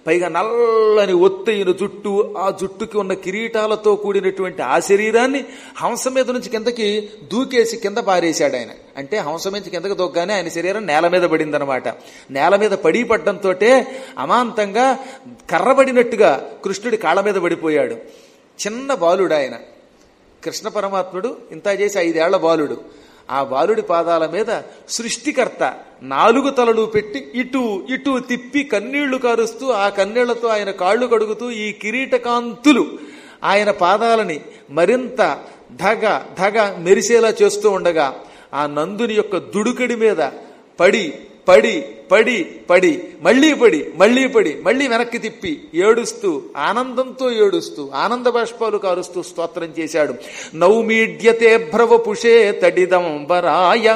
పైగా నల్లని ఒత్తైన జుట్టు ఆ జుట్టుకి ఉన్న కిరీటాలతో కూడినటువంటి ఆ శరీరాన్ని హంస మీద నుంచి కిందకి దూకేసి కింద పారేశాడు ఆయన అంటే హంస నుంచి కిందకి దొగ్గానే ఆయన శరీరం నేల మీద పడిందనమాట నేల మీద పడి పడ్డంతో అమాంతంగా కర్రబడినట్టుగా కృష్ణుడి కాళ్ళ మీద పడిపోయాడు చిన్న బాలుడు ఆయన కృష్ణ పరమాత్ముడు ఇంత చేసి ఐదేళ్ల బాలుడు ఆ బాలుడి పాదాల మీద సృష్టికర్త నాలుగు తలలు పెట్టి ఇటు ఇటు తిప్పి కన్నీళ్లు కారుస్తూ ఆ కన్నీళ్లతో ఆయన కాళ్ళు కడుగుతూ ఈ కిరీటకాంతులు ఆయన పాదాలని మరింత ధగ ధగ మెరిసేలా చేస్తూ ఉండగా ఆ నందుని యొక్క దుడుకడి మీద పడి పడి పడి పడి మళ్ళీ పడి మళ్ళీ పడి మళ్ళీ వెనక్కి తిప్పి ఏడుస్తూ ఆనందంతో ఏడుస్తూ ఆనంద బాష్పాలు కారుస్తూ స్తోత్రం చేశాడు నౌమీడ్యతే భ్రవపుషే తడిదంబరాయ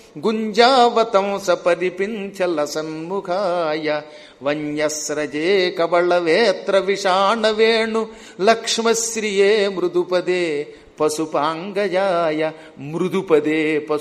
గుంజావతం సపరిపించల సన్ముఖాయ వన్యస్రజే కబళవేత్ర విషాణ వేణు లక్ష్మశ్రియే మృదుపదే పశుపాంగజాయ మృదుపదే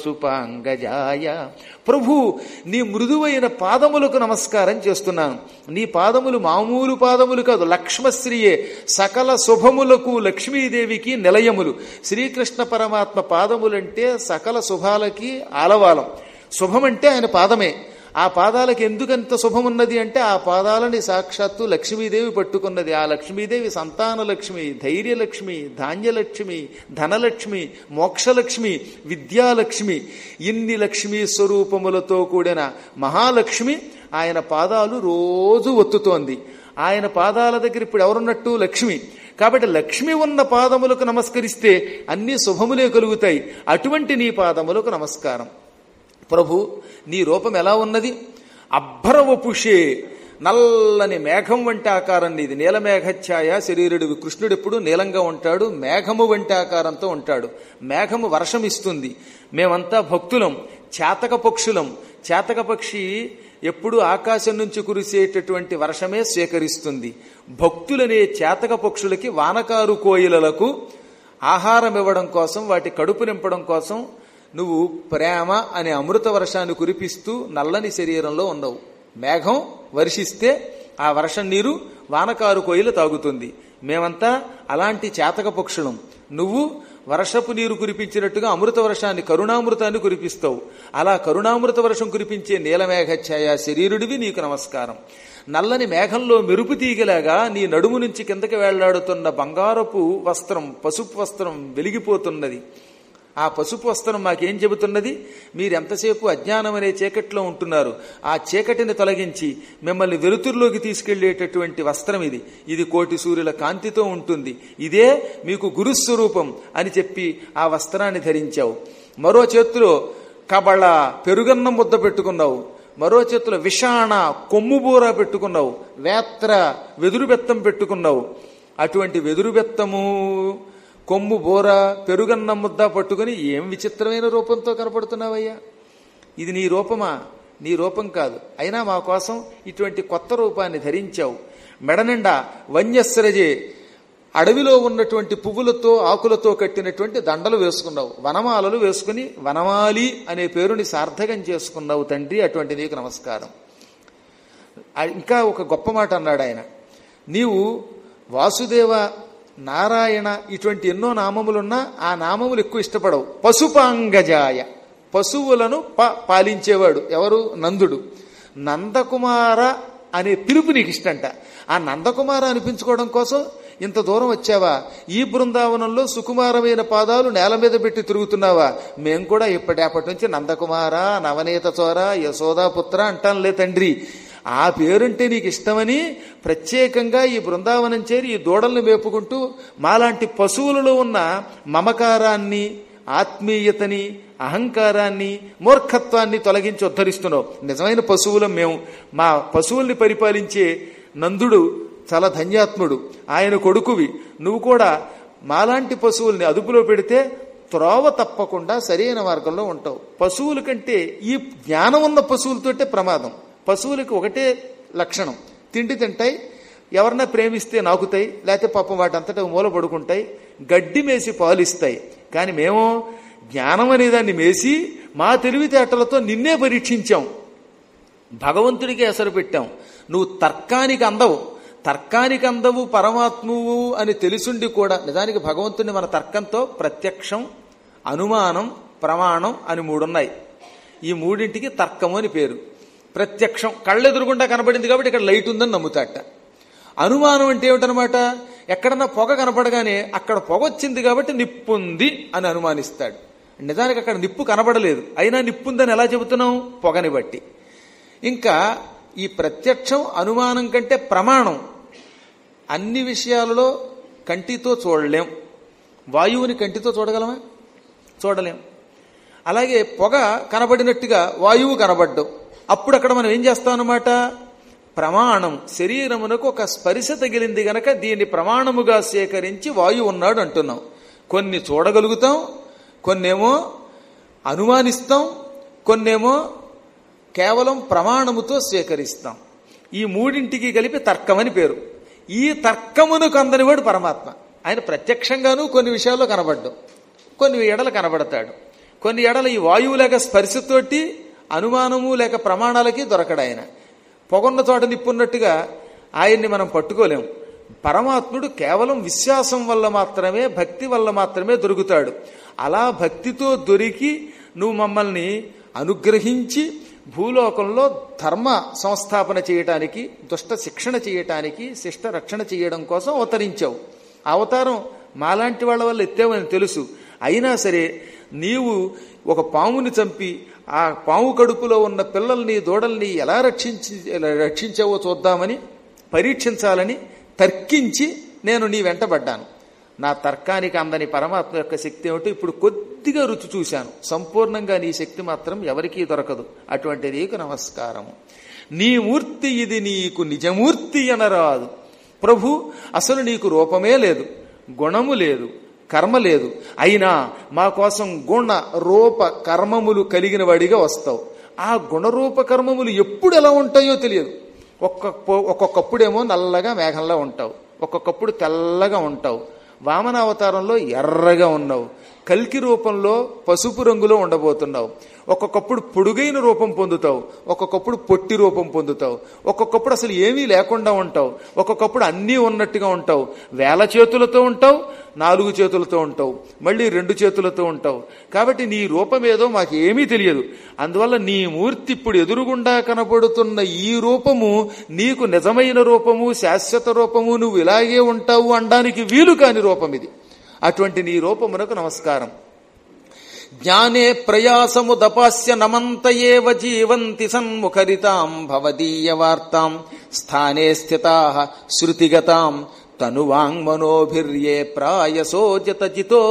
పశుపాంగజాయ ప్రభు నీ మృదువైన పాదములకు నమస్కారం చేస్తున్నాను నీ పాదములు మామూలు పాదములు కాదు లక్ష్మశ్రీయే సకల శుభములకు లక్ష్మీదేవికి నిలయములు శ్రీకృష్ణ పరమాత్మ పాదములంటే సకల శుభాలకి ఆలవాలం శుభమంటే ఆయన పాదమే ఆ పాదాలకు ఎందుకంత శుభమున్నది అంటే ఆ పాదాలని సాక్షాత్తు లక్ష్మీదేవి పట్టుకున్నది ఆ లక్ష్మీదేవి సంతాన లక్ష్మి ధైర్యలక్ష్మి ధాన్యలక్ష్మి ధనలక్ష్మి మోక్షలక్ష్మి విద్యాలక్ష్మి ఇన్ని లక్ష్మీ స్వరూపములతో కూడిన మహాలక్ష్మి ఆయన పాదాలు రోజు ఒత్తుతోంది ఆయన పాదాల దగ్గర ఇప్పుడు ఎవరున్నట్టు లక్ష్మి కాబట్టి లక్ష్మి ఉన్న పాదములకు నమస్కరిస్తే అన్ని శుభములే కలుగుతాయి అటువంటి నీ పాదములకు నమస్కారం ప్రభు నీ రూపం ఎలా ఉన్నది అభ్రవపుషే నల్లని మేఘం వంటి ఆకారం నీది నీలమేఘఛాయ శరీరుడివి కృష్ణుడు ఎప్పుడు నీలంగా ఉంటాడు మేఘము వంటి ఆకారంతో ఉంటాడు మేఘము వర్షం ఇస్తుంది మేమంతా భక్తులం చేతక పక్షులం చేతక పక్షి ఎప్పుడు ఆకాశం నుంచి కురిసేటటువంటి వర్షమే స్వీకరిస్తుంది భక్తులనే చేతక పక్షులకి వానకారు కోయిలలకు ఆహారం ఇవ్వడం కోసం వాటి కడుపు నింపడం కోసం నువ్వు ప్రేమ అనే అమృత వర్షాన్ని కురిపిస్తూ నల్లని శరీరంలో ఉండవు మేఘం వర్షిస్తే ఆ వర్షం నీరు వానకారు కోయిల తాగుతుంది మేమంతా అలాంటి చేతక పక్షులం నువ్వు వర్షపు నీరు కురిపించినట్టుగా అమృత వర్షాన్ని కరుణామృతాన్ని కురిపిస్తావు అలా కరుణామృత వర్షం కురిపించే నీలమేఘఛాయ శరీరుడివి నీకు నమస్కారం నల్లని మేఘంలో మెరుపు తీగలాగా నీ నడుము నుంచి కిందకి వెళ్లాడుతున్న బంగారపు వస్త్రం పసుపు వస్త్రం వెలిగిపోతున్నది ఆ పసుపు వస్త్రం మాకేం చెబుతున్నది మీరెంతసేపు అజ్ఞానం అనే చీకట్లో ఉంటున్నారు ఆ చీకటిని తొలగించి మిమ్మల్ని వెలుతురులోకి తీసుకెళ్లేటటువంటి వస్త్రం ఇది ఇది కోటి సూర్యుల కాంతితో ఉంటుంది ఇదే మీకు గురుస్వరూపం అని చెప్పి ఆ వస్త్రాన్ని ధరించావు మరో చేతిలో కబళ పెరుగన్నం ముద్ద పెట్టుకున్నావు మరో చేతిలో విషాణ కొమ్ము బూర పెట్టుకున్నావు వేత్ర వెదురు బెత్తం పెట్టుకున్నావు అటువంటి వెదురు బెత్తము కొమ్ము బోర పెరుగన్న ముద్ద పట్టుకుని ఏం విచిత్రమైన రూపంతో కనపడుతున్నావయ్యా ఇది నీ రూపమా నీ రూపం కాదు అయినా మా కోసం ఇటువంటి కొత్త రూపాన్ని ధరించావు మెడనిండా వన్యస్రజే అడవిలో ఉన్నటువంటి పువ్వులతో ఆకులతో కట్టినటువంటి దండలు వేసుకున్నావు వనమాలలు వేసుకుని వనమాలి అనే పేరుని సార్థకం చేసుకున్నావు తండ్రి అటువంటి నీకు నమస్కారం ఇంకా ఒక గొప్ప మాట అన్నాడు ఆయన నీవు వాసుదేవ నారాయణ ఇటువంటి ఎన్నో నామములున్నా ఆ నామములు ఎక్కువ ఇష్టపడవు పశుపాంగజాయ పశువులను ప పాలించేవాడు ఎవరు నందుడు నందకుమార అనే పిలుపు నీకు ఇష్టంట ఆ నందకుమార అనిపించుకోవడం కోసం ఇంత దూరం వచ్చావా ఈ బృందావనంలో సుకుమారమైన పాదాలు నేల మీద పెట్టి తిరుగుతున్నావా మేం కూడా ఇప్పటిప్పటి నుంచి నందకుమార నవనీత చోర యశోదాపుత్ర అంటానులే తండ్రి ఆ పేరుంటే నీకు ఇష్టమని ప్రత్యేకంగా ఈ బృందావనం చేరి ఈ దూడల్ని మేపుకుంటూ మాలాంటి పశువులలో ఉన్న మమకారాన్ని ఆత్మీయతని అహంకారాన్ని మూర్ఖత్వాన్ని తొలగించి ఉద్ధరిస్తున్నావు నిజమైన పశువులం మేము మా పశువుల్ని పరిపాలించే నందుడు చాలా ధన్యాత్ముడు ఆయన కొడుకువి నువ్వు కూడా మాలాంటి పశువుల్ని అదుపులో పెడితే త్రోవ తప్పకుండా సరైన మార్గంలో ఉంటావు పశువుల కంటే ఈ జ్ఞానం ఉన్న పశువులతోటే ప్రమాదం పశువులకు ఒకటే లక్షణం తిండి తింటాయి ఎవరన్నా ప్రేమిస్తే నాకుతాయి లేకపోతే పాపం వాటంతటా మూల పడుకుంటాయి గడ్డి మేసి పాలిస్తాయి కానీ మేము జ్ఞానం అనేదాన్ని మేసి మా తెలివితేటలతో నిన్నే పరీక్షించాం భగవంతుడికి ఎసరు పెట్టాం నువ్వు తర్కానికి అందవు తర్కానికి అందవు పరమాత్మువు అని తెలుసుండి కూడా నిజానికి భగవంతుని మన తర్కంతో ప్రత్యక్షం అనుమానం ప్రమాణం అని మూడున్నాయి ఈ మూడింటికి తర్కము అని పేరు ప్రత్యక్షం కళ్ళెదురుగుండా కనబడింది కాబట్టి ఇక్కడ లైట్ ఉందని నమ్ముతాట అనుమానం అంటే ఏమిటనమాట ఎక్కడన్నా పొగ కనపడగానే అక్కడ పొగ వచ్చింది కాబట్టి నిప్పు ఉంది అని అనుమానిస్తాడు నిజానికి అక్కడ నిప్పు కనబడలేదు అయినా నిప్పు ఉందని ఎలా చెబుతున్నాం పొగని బట్టి ఇంకా ఈ ప్రత్యక్షం అనుమానం కంటే ప్రమాణం అన్ని విషయాలలో కంటితో చూడలేం వాయువుని కంటితో చూడగలమా చూడలేం అలాగే పొగ కనబడినట్టుగా వాయువు కనబడ్డం అప్పుడు అక్కడ మనం ఏం చేస్తాం అన్నమాట ప్రమాణం శరీరమునకు ఒక స్పర్శ తగిలింది గనక దీన్ని ప్రమాణముగా సేకరించి వాయువు ఉన్నాడు అంటున్నాం కొన్ని చూడగలుగుతాం కొన్నేమో అనుమానిస్తాం కొన్నేమో కేవలం ప్రమాణముతో స్వీకరిస్తాం ఈ మూడింటికి కలిపి తర్కమని పేరు ఈ తర్కమును కందనివాడు పరమాత్మ ఆయన ప్రత్యక్షంగానూ కొన్ని విషయాల్లో కనబడ్డం కొన్ని ఎడలు కనబడతాడు కొన్ని ఎడల ఈ వాయువు లేక స్పర్శతోటి అనుమానము లేక ప్రమాణాలకి దొరకడు ఆయన పొగన్న చోట నిప్పున్నట్టుగా ఆయన్ని మనం పట్టుకోలేం పరమాత్ముడు కేవలం విశ్వాసం వల్ల మాత్రమే భక్తి వల్ల మాత్రమే దొరుకుతాడు అలా భక్తితో దొరికి నువ్వు మమ్మల్ని అనుగ్రహించి భూలోకంలో ధర్మ సంస్థాపన చేయటానికి దుష్ట శిక్షణ చేయటానికి శిష్ట రక్షణ చేయడం కోసం అవతరించావు ఆ అవతారం మాలాంటి వాళ్ళ వల్ల ఎత్తేవని తెలుసు అయినా సరే నీవు ఒక పాముని చంపి ఆ పాము కడుపులో ఉన్న పిల్లల్ని దూడల్ని ఎలా రక్షించి రక్షించావో చూద్దామని పరీక్షించాలని తర్కించి నేను నీ వెంటబడ్డాను నా తర్కానికి అందని పరమాత్మ యొక్క శక్తి ఏమిటో ఇప్పుడు కొద్దిగా రుచి చూశాను సంపూర్ణంగా నీ శక్తి మాత్రం ఎవరికీ దొరకదు అటువంటి నీకు నమస్కారము నీ మూర్తి ఇది నీకు నిజమూర్తి అనరాదు ప్రభు అసలు నీకు రూపమే లేదు గుణము లేదు కర్మ లేదు అయినా మా కోసం గుణ రూప కర్మములు కలిగిన వాడిగా వస్తావు ఆ గుణరూప కర్మములు ఎప్పుడు ఎలా ఉంటాయో తెలియదు ఒక్కొక్క ఒక్కొక్కప్పుడేమో నల్లగా మేఘంలో ఉంటావు ఒక్కొక్కప్పుడు తెల్లగా ఉంటావు వామన అవతారంలో ఎర్రగా ఉన్నావు కల్కి రూపంలో పసుపు రంగులో ఉండబోతున్నావు ఒక్కొక్కప్పుడు పొడుగైన రూపం పొందుతావు ఒక్కొక్కప్పుడు పొట్టి రూపం పొందుతావు ఒక్కొక్కప్పుడు అసలు ఏమీ లేకుండా ఉంటావు ఒక్కొక్కప్పుడు అన్నీ ఉన్నట్టుగా ఉంటావు వేల చేతులతో ఉంటావు నాలుగు చేతులతో ఉంటావు మళ్ళీ రెండు చేతులతో ఉంటావు కాబట్టి నీ రూపం ఏదో మాకు ఏమీ తెలియదు అందువల్ల నీ మూర్తి ఇప్పుడు ఎదురుగుండా కనబడుతున్న ఈ రూపము నీకు నిజమైన రూపము శాశ్వత రూపము నువ్వు ఇలాగే ఉంటావు అనడానికి వీలు కాని రూపం ఇది అటువంటి నీ రూపమునకు నమస్కారం జ్ఞానే ప్రయాసము దపాస్య నమంతయేవ జీవంతి సన్ముఖరితాం భవదీయ వార్తాం స్థానే స్థితా శృతిగతాం తనువాంగ్మనోభిర్యే ప్రాయసోజత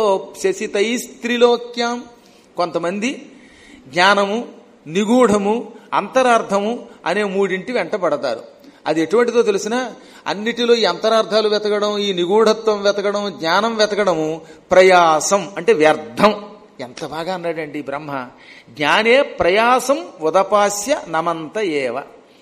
జితోప్యసితైస్త్రిలోక్యాం కొంతమంది జ్ఞానము నిగూఢము అంతరార్థము అనే మూడింటి వెంట పడతారు అది ఎటువంటిదో తెలిసిన అన్నిటిలో ఈ అంతరార్థాలు వెతకడం ఈ నిగూఢత్వం వెతకడం జ్ఞానం వెతకడము ప్రయాసం అంటే వ్యర్థం ఎంత బాగా అన్నాడండి బ్రహ్మ జ్ఞానే ప్రయాసం ఉదపాస్య నమంత ఏవ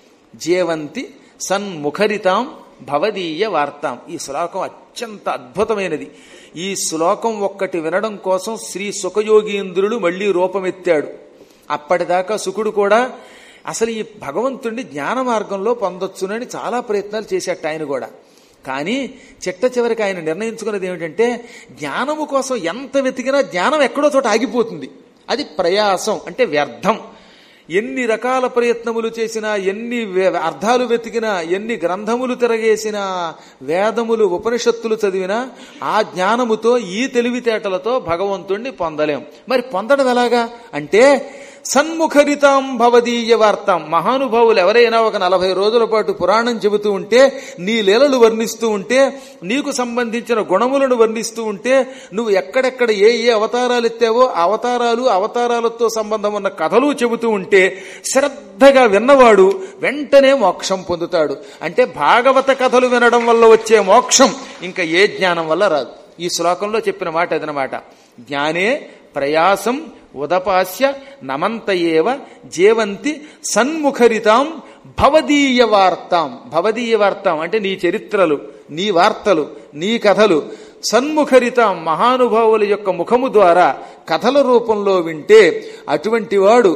జీవంతి సన్ముఖరితాం భవదీయ వార్తాం ఈ శ్లోకం అత్యంత అద్భుతమైనది ఈ శ్లోకం ఒక్కటి వినడం కోసం శ్రీ సుఖయోగీంద్రుడు మళ్లీ రూపమెత్తాడు అప్పటిదాకా సుకుడు కూడా అసలు ఈ భగవంతుణ్ణి జ్ఞాన మార్గంలో పొందొచ్చునని చాలా ప్రయత్నాలు చేశాట ఆయన కూడా కానీ చిట్ట చివరికి ఆయన నిర్ణయించుకున్నది ఏమిటంటే జ్ఞానము కోసం ఎంత వెతికినా జ్ఞానం ఎక్కడో చోట ఆగిపోతుంది అది ప్రయాసం అంటే వ్యర్థం ఎన్ని రకాల ప్రయత్నములు చేసినా ఎన్ని వే- అర్థాలు వెతికినా ఎన్ని గ్రంథములు తిరగేసినా వేదములు ఉపనిషత్తులు చదివినా ఆ జ్ఞానముతో ఈ తెలివితేటలతో భగవంతుణ్ణి పొందలేం మరి పొందడం ఎలాగా అంటే సన్ముఖరితాం భవదీయ వార్తాం మహానుభావులు ఎవరైనా ఒక నలభై రోజుల పాటు పురాణం చెబుతూ ఉంటే నీ లీలలు వర్ణిస్తూ ఉంటే నీకు సంబంధించిన గుణములను వర్ణిస్తూ ఉంటే నువ్వు ఎక్కడెక్కడ ఏ ఏ అవతారాలు ఎత్తావో ఆ అవతారాలు అవతారాలతో సంబంధం ఉన్న కథలు చెబుతూ ఉంటే శ్రద్ధగా విన్నవాడు వెంటనే మోక్షం పొందుతాడు అంటే భాగవత కథలు వినడం వల్ల వచ్చే మోక్షం ఇంకా ఏ జ్ఞానం వల్ల రాదు ఈ శ్లోకంలో చెప్పిన మాట అదనమాట జ్ఞానే ప్రయాసం ఉదపాస్య నమంతయేవ జీవంతి సన్ముఖరితాం భవదీయ వార్తాం భవదీయ వార్తాం అంటే నీ చరిత్రలు నీ వార్తలు నీ కథలు సన్ముఖరితాం మహానుభావుల యొక్క ముఖము ద్వారా కథల రూపంలో వింటే అటువంటి వాడు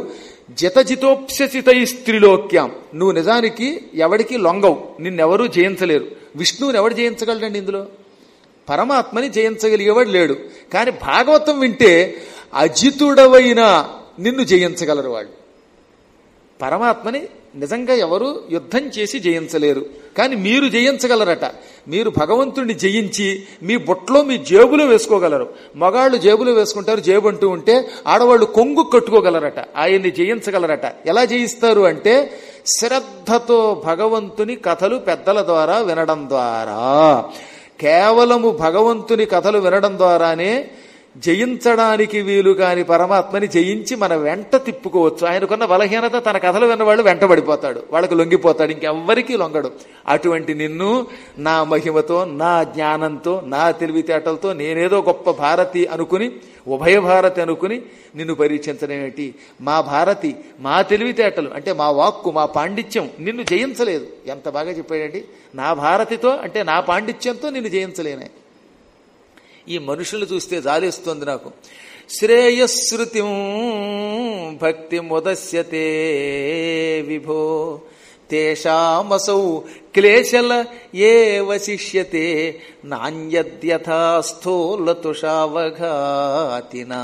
జితజితోప్ససితై స్త్రీలోక్యాం నువ్వు నిజానికి ఎవడికి లొంగవు నిన్నెవరూ జయించలేరు విష్ణువుని ఎవడు జయించగలడండి ఇందులో పరమాత్మని జయించగలిగేవాడు లేడు కానీ భాగవతం వింటే అజితుడవైన నిన్ను జయించగలరు వాళ్ళు పరమాత్మని నిజంగా ఎవరు యుద్ధం చేసి జయించలేరు కానీ మీరు జయించగలరట మీరు భగవంతుణ్ణి జయించి మీ బొట్లో మీ జేబులో వేసుకోగలరు మగాళ్ళు జేబులో వేసుకుంటారు జేబు అంటూ ఉంటే ఆడవాళ్ళు కొంగు కట్టుకోగలరట ఆయన్ని జయించగలరట ఎలా జయిస్తారు అంటే శ్రద్ధతో భగవంతుని కథలు పెద్దల ద్వారా వినడం ద్వారా కేవలము భగవంతుని కథలు వినడం ద్వారానే జయించడానికి వీలు కాని పరమాత్మని జయించి మన వెంట తిప్పుకోవచ్చు ఆయనకున్న బలహీనత తన కథలు విన్నవాళ్ళు వెంటబడిపోతాడు వాళ్ళకు లొంగిపోతాడు ఇంకెవ్వరికీ లొంగడు అటువంటి నిన్ను నా మహిమతో నా జ్ఞానంతో నా తెలివితేటలతో నేనేదో గొప్ప భారతి అనుకుని ఉభయ భారతి అనుకుని నిన్ను పరీక్షించడం ఏంటి మా భారతి మా తెలివితేటలు అంటే మా వాక్కు మా పాండిత్యం నిన్ను జయించలేదు ఎంత బాగా చెప్పాడండి నా భారతితో అంటే నా పాండిత్యంతో నిన్ను జయించలేనే ఈ మనుషులు చూస్తే జాలేస్తుంది నాకు శ్రేయశ్రుతి భక్తి ముదస్యతే విభో తేషామసౌ క్లేశల ఏ వశిష్యతే నాణ్యద్యథాస్థోలతుషావఘాతినా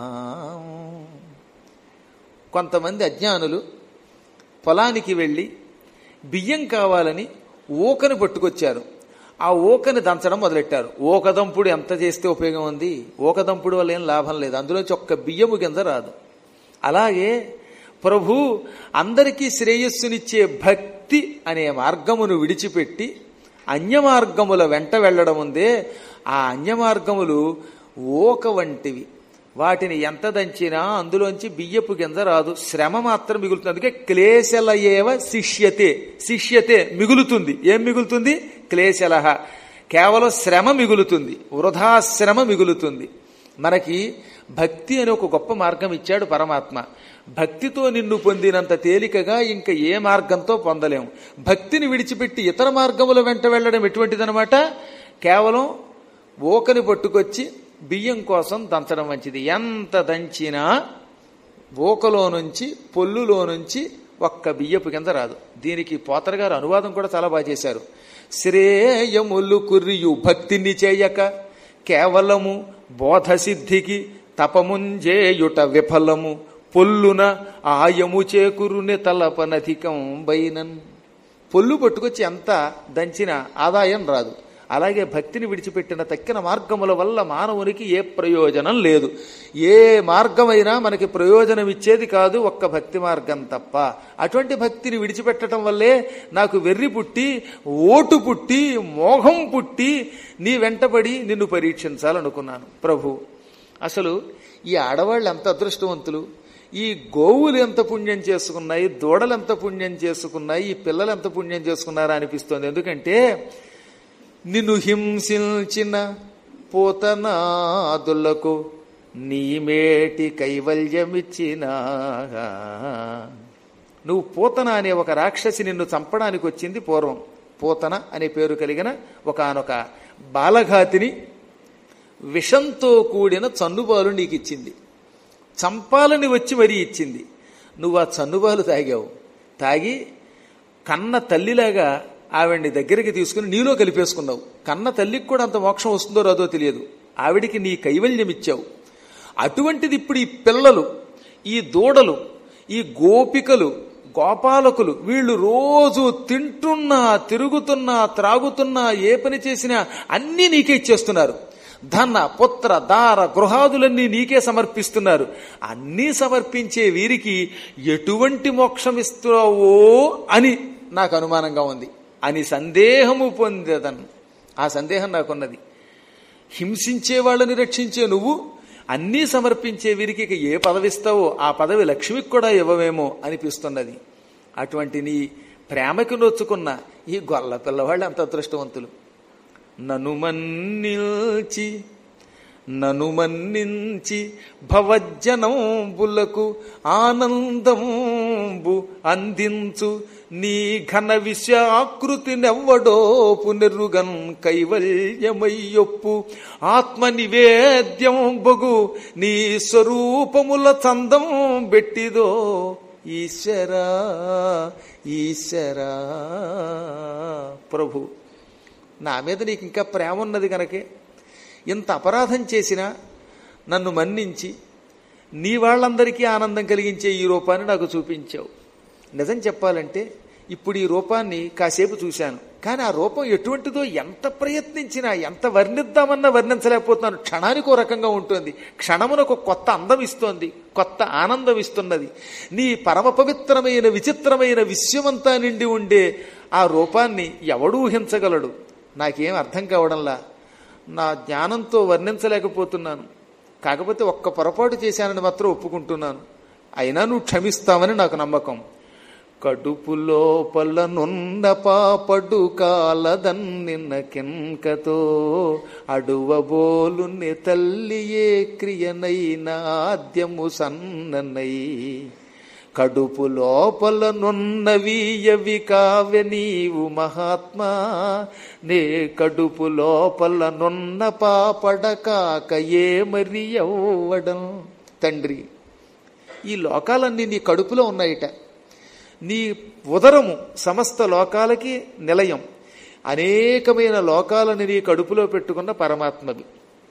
కొంతమంది అజ్ఞానులు పొలానికి వెళ్ళి బియ్యం కావాలని ఊకని పట్టుకొచ్చారు ఆ ఊకని దంచడం మొదలెట్టారు ఊకదంపుడు ఎంత చేస్తే ఉపయోగం ఉంది ఊకదంపుడు వల్ల ఏం లాభం లేదు అందులోంచి ఒక్క బియ్యము కింద రాదు అలాగే ప్రభు అందరికీ శ్రేయస్సునిచ్చే భక్తి అనే మార్గమును విడిచిపెట్టి అన్య మార్గముల వెంట వెళ్ళడం ఉందే ఆ అన్య మార్గములు ఓక వంటివి వాటిని ఎంత దంచినా అందులోంచి బియ్యపు కింద రాదు శ్రమ మాత్రం మిగులుతుంది అందుకే క్లేశల ఏవ శిష్యతే శిష్యతే మిగులుతుంది ఏం మిగులుతుంది క్లేశలహ కేవలం శ్రమ మిగులుతుంది వృధా శ్రమ మిగులుతుంది మనకి భక్తి అని ఒక గొప్ప మార్గం ఇచ్చాడు పరమాత్మ భక్తితో నిన్ను పొందినంత తేలికగా ఇంకా ఏ మార్గంతో పొందలేము భక్తిని విడిచిపెట్టి ఇతర మార్గముల వెంట వెళ్ళడం ఎటువంటిదనమాట కేవలం ఓకని పట్టుకొచ్చి బియ్యం కోసం దంచడం మంచిది ఎంత దంచినా ఓకలో నుంచి పొల్లులో నుంచి ఒక్క బియ్యపు కింద రాదు దీనికి పోతర గారు అనువాదం కూడా చాలా బాగా చేశారు శ్రేయములు కుర్రియు భక్తిని చేయక కేవలము బోధసిద్ధికి తపముంజేయుట విఫలము పొల్లున ఆయము చేకురుని తలపనధికం బైనన్ పొల్లు పట్టుకొచ్చి ఎంత దంచిన ఆదాయం రాదు అలాగే భక్తిని విడిచిపెట్టిన తక్కిన మార్గముల వల్ల మానవునికి ఏ ప్రయోజనం లేదు ఏ మార్గమైనా మనకి ప్రయోజనం ఇచ్చేది కాదు ఒక్క భక్తి మార్గం తప్ప అటువంటి భక్తిని విడిచిపెట్టడం వల్లే నాకు వెర్రి పుట్టి ఓటు పుట్టి మోహం పుట్టి నీ వెంటబడి నిన్ను పరీక్షించాలనుకున్నాను ప్రభు అసలు ఈ ఆడవాళ్ళు ఎంత అదృష్టవంతులు ఈ గోవులు ఎంత పుణ్యం చేసుకున్నాయి దూడలు ఎంత పుణ్యం చేసుకున్నాయి ఈ పిల్లలు ఎంత పుణ్యం చేసుకున్నారా అనిపిస్తోంది ఎందుకంటే నిన్ను హింసించిన పోతనాదులకు నీమేటి కైవల్యమిచ్చిన నువ్వు పూతన అనే ఒక రాక్షసి నిన్ను చంపడానికి వచ్చింది పూర్వం పూతన అనే పేరు కలిగిన ఒకనొక బాలఘాతిని విషంతో కూడిన చన్నుబాలు నీకు ఇచ్చింది చంపాలని వచ్చి మరీ ఇచ్చింది నువ్వు ఆ చన్నుబాలు తాగావు తాగి కన్న తల్లిలాగా ఆవిడ్ని దగ్గరికి తీసుకుని నీలో కలిపేసుకున్నావు కన్న తల్లికి కూడా అంత మోక్షం వస్తుందో రాదో తెలియదు ఆవిడికి నీ కైవల్యం ఇచ్చావు అటువంటిది ఇప్పుడు ఈ పిల్లలు ఈ దూడలు ఈ గోపికలు గోపాలకులు వీళ్ళు రోజు తింటున్నా తిరుగుతున్నా త్రాగుతున్నా ఏ పని చేసినా అన్నీ నీకే ఇచ్చేస్తున్నారు ధన పుత్ర దార గృహాదులన్నీ నీకే సమర్పిస్తున్నారు అన్నీ సమర్పించే వీరికి ఎటువంటి మోక్షం ఇస్తావో అని నాకు అనుమానంగా ఉంది అని సందేహము పొందేదను ఆ సందేహం నాకున్నది హింసించే వాళ్ళని రక్షించే నువ్వు అన్నీ సమర్పించే వీరికి ఇక ఏ పదవిస్తావో ఆ పదవి లక్ష్మికి కూడా ఇవ్వవేమో అనిపిస్తున్నది అటువంటి నీ ప్రేమకి నొచ్చుకున్న ఈ గొల్ల పిల్లవాళ్ళు అంత అదృష్టవంతులు నను మన్నిల్చి నను మన్నించి భవజ్జనంబులకు ఆనందంబు అందించు నీ ఘన విశాకృతి నెవ్వడో పునరుగన్ కైవల్యమయ్యొప్పు ఆత్మ నివేద్యం బగు నీ స్వరూపముల చందం బెట్టిదో ఈశ్వరా ఈశ్వరా ప్రభు నా మీద నీకు ఇంకా ప్రేమ ఉన్నది కనుకే ఇంత అపరాధం చేసినా నన్ను మన్నించి నీ వాళ్ళందరికీ ఆనందం కలిగించే ఈ రూపాన్ని నాకు చూపించావు నిజం చెప్పాలంటే ఇప్పుడు ఈ రూపాన్ని కాసేపు చూశాను కానీ ఆ రూపం ఎటువంటిదో ఎంత ప్రయత్నించినా ఎంత వర్ణిద్దామన్నా వర్ణించలేకపోతున్నాను క్షణానికి ఓ రకంగా ఉంటుంది క్షణమునకు కొత్త అందం ఇస్తోంది కొత్త ఆనందం ఇస్తున్నది నీ పరమ పవిత్రమైన విచిత్రమైన విశ్వమంతా నిండి ఉండే ఆ రూపాన్ని ఎవడూ ఊహించగలడు నాకేం అర్థం కావడంలా నా జ్ఞానంతో వర్ణించలేకపోతున్నాను కాకపోతే ఒక్క పొరపాటు చేశానని మాత్రం ఒప్పుకుంటున్నాను అయినా నువ్వు క్షమిస్తావని నాకు నమ్మకం కడుపు లోపల నున్న పాపడు కాలదన్నిన్న కింకతో అడువబోలుని తల్లి ఏ క్రియనైనా ఆద్యము సన్ననై కడుపు లోపల నున్నవీయవి కావ్య నీవు మహాత్మా నే కడుపు లోపల నున్న పాపడ కాక ఏ మరి ఎవ్వడం తండ్రి ఈ లోకాలన్నీ నీ కడుపులో ఉన్నాయిట నీ ఉదరము సమస్త లోకాలకి నిలయం అనేకమైన లోకాలను నీ కడుపులో పెట్టుకున్న పరమాత్మవి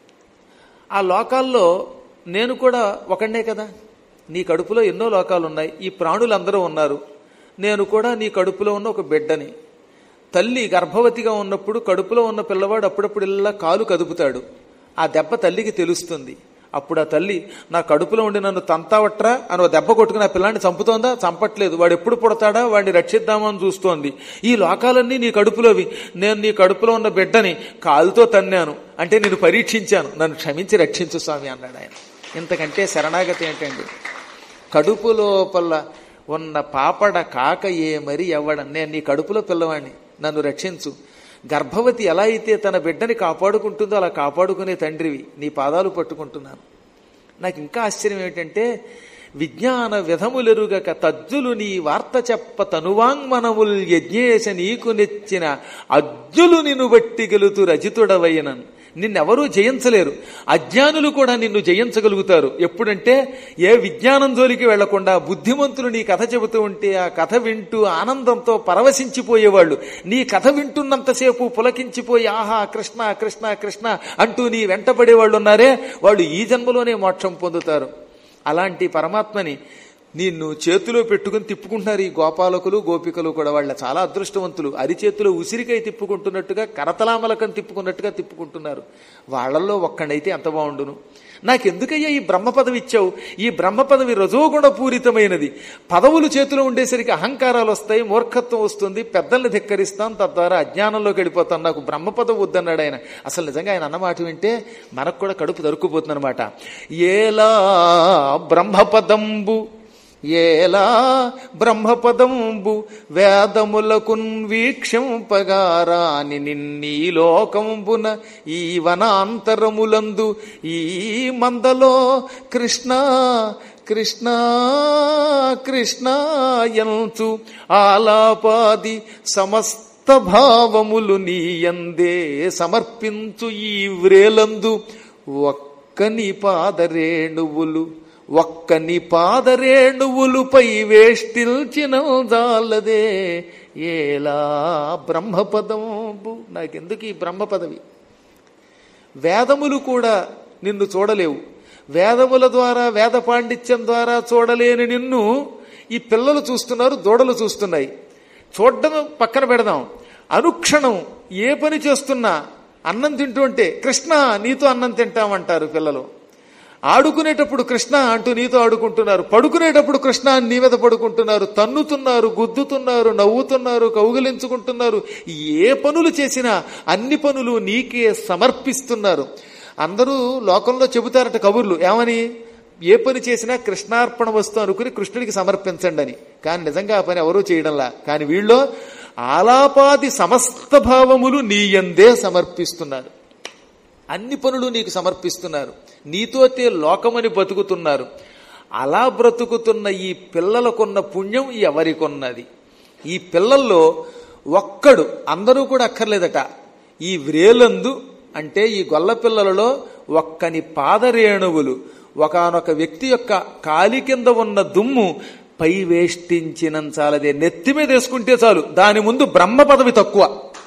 ఆ లోకాల్లో నేను కూడా ఒకడే కదా నీ కడుపులో ఎన్నో లోకాలు ఉన్నాయి ఈ ప్రాణులందరూ ఉన్నారు నేను కూడా నీ కడుపులో ఉన్న ఒక బిడ్డని తల్లి గర్భవతిగా ఉన్నప్పుడు కడుపులో ఉన్న పిల్లవాడు అప్పుడప్పుడు ఇలా కాలు కదుపుతాడు ఆ దెబ్బ తల్లికి తెలుస్తుంది అప్పుడు ఆ తల్లి నా కడుపులో ఉండి నన్ను తంతావట్రా అని ఒక దెబ్బ కొట్టుకుని ఆ పిల్లాన్ని చంపుతోందా చంపట్లేదు వాడు ఎప్పుడు పుడతాడా వాడిని రక్షిద్దామని చూస్తోంది ఈ లోకాలన్నీ నీ కడుపులోవి నేను నీ కడుపులో ఉన్న బిడ్డని కాలుతో తన్నాను అంటే నేను పరీక్షించాను నన్ను క్షమించి రక్షించు స్వామి అన్నాడు ఆయన ఇంతకంటే శరణాగతి ఏంటండి కడుపు లోపల ఉన్న పాపడ కాక ఏ మరి ఎవ్వడం నేను నీ కడుపులో పిల్లవాడిని నన్ను రక్షించు గర్భవతి ఎలా అయితే తన బిడ్డని కాపాడుకుంటుందో అలా కాపాడుకునే తండ్రివి నీ పాదాలు పట్టుకుంటున్నాను నాకు ఇంకా ఆశ్చర్యం ఏమిటంటే విజ్ఞాన విధములెరుగక తజ్జులు నీ వార్త చెప్ప తనువాంగ్మనముల్ యజ్ఞేశ నీకు నెచ్చిన అజ్జులు నిన్ను బట్టి గెలుతు రజితుడవైనన్ నిన్నెవరూ జయించలేరు అజ్ఞానులు కూడా నిన్ను జయించగలుగుతారు ఎప్పుడంటే ఏ విజ్ఞానం జోలికి వెళ్లకుండా బుద్ధిమంతులు నీ కథ చెబుతూ ఉంటే ఆ కథ వింటూ ఆనందంతో పరవశించిపోయేవాళ్ళు నీ కథ వింటున్నంతసేపు పులకించిపోయి ఆహా కృష్ణ కృష్ణ కృష్ణ అంటూ నీ వెంటపడే వాళ్ళు ఉన్నారే వాళ్ళు ఈ జన్మలోనే మోక్షం పొందుతారు అలాంటి పరమాత్మని నిన్ను చేతిలో పెట్టుకుని తిప్పుకుంటున్నారు ఈ గోపాలకులు గోపికలు కూడా వాళ్ళ చాలా అదృష్టవంతులు అరిచేతిలో ఉసిరికాయ తిప్పుకుంటున్నట్టుగా కరతలామలకం తిప్పుకున్నట్టుగా తిప్పుకుంటున్నారు వాళ్ళల్లో ఒక్కడైతే ఎంత బాగుండును నాకెందుకయ్యా ఈ బ్రహ్మ పదవి ఇచ్చావు ఈ బ్రహ్మ పదవి రజోగుణ పూరితమైనది పదవులు చేతిలో ఉండేసరికి అహంకారాలు వస్తాయి మూర్ఖత్వం వస్తుంది పెద్దల్ని ధిక్కరిస్తాం తద్వారా అజ్ఞానంలోకి వెళ్ళిపోతాం నాకు బ్రహ్మ పదవి వద్దన్నాడు ఆయన అసలు నిజంగా ఆయన అన్నమాట వింటే మనకు కూడా కడుపు దొరుకుపోతుంది అనమాట ఏలా బ్రహ్మపదంబు ఏలా బ్రహ్మపదంబు వేదములకున్ వీక్షంపగారాని నిన్నీ లోకంబున ఈ వనాంతరములందు ఈ మందలో కృష్ణ కృష్ణ కృష్ణ ఎంచు ఆలాపాది సమస్త భావములు నీయందే సమర్పించు ఈ వ్రేలందు ఒక్కని పాదరేణువులు ఒక్కని పాదరేణువులుపై వేష్టిల్చిన జాలదే ఏలా బ్రహ్మపదము నాకెందుకు ఈ బ్రహ్మ పదవి వేదములు కూడా నిన్ను చూడలేవు వేదముల ద్వారా వేద పాండిత్యం ద్వారా చూడలేని నిన్ను ఈ పిల్లలు చూస్తున్నారు దూడలు చూస్తున్నాయి చూడడం పక్కన పెడదాం అనుక్షణం ఏ పని చేస్తున్నా అన్నం తింటూ ఉంటే కృష్ణ నీతో అన్నం తింటామంటారు పిల్లలు ఆడుకునేటప్పుడు కృష్ణ అంటూ నీతో ఆడుకుంటున్నారు పడుకునేటప్పుడు కృష్ణ అని నీ మీద పడుకుంటున్నారు తన్నుతున్నారు గుద్దుతున్నారు నవ్వుతున్నారు కౌగిలించుకుంటున్నారు ఏ పనులు చేసినా అన్ని పనులు నీకే సమర్పిస్తున్నారు అందరూ లోకంలో చెబుతారట కబుర్లు ఏమని ఏ పని చేసినా కృష్ణార్పణ వస్తు అనుకుని కృష్ణుడికి సమర్పించండి అని కానీ నిజంగా ఆ పని ఎవరూ చేయడంలా కానీ వీళ్ళు ఆలాపాది సమస్త భావములు నీయందే సమర్పిస్తున్నారు అన్ని పనులు నీకు సమర్పిస్తున్నారు నీతోతే లోకమని బతుకుతున్నారు అలా బ్రతుకుతున్న ఈ పిల్లలకున్న పుణ్యం ఎవరికొన్నది ఈ పిల్లల్లో ఒక్కడు అందరూ కూడా అక్కర్లేదట ఈ వ్రేలందు అంటే ఈ గొల్ల పిల్లలలో ఒక్కని పాదరేణువులు ఒకనొక వ్యక్తి యొక్క కాలి కింద ఉన్న దుమ్ము పై వేష్టించినంచాలదే నెత్తి మీద వేసుకుంటే చాలు దాని ముందు బ్రహ్మ పదవి తక్కువ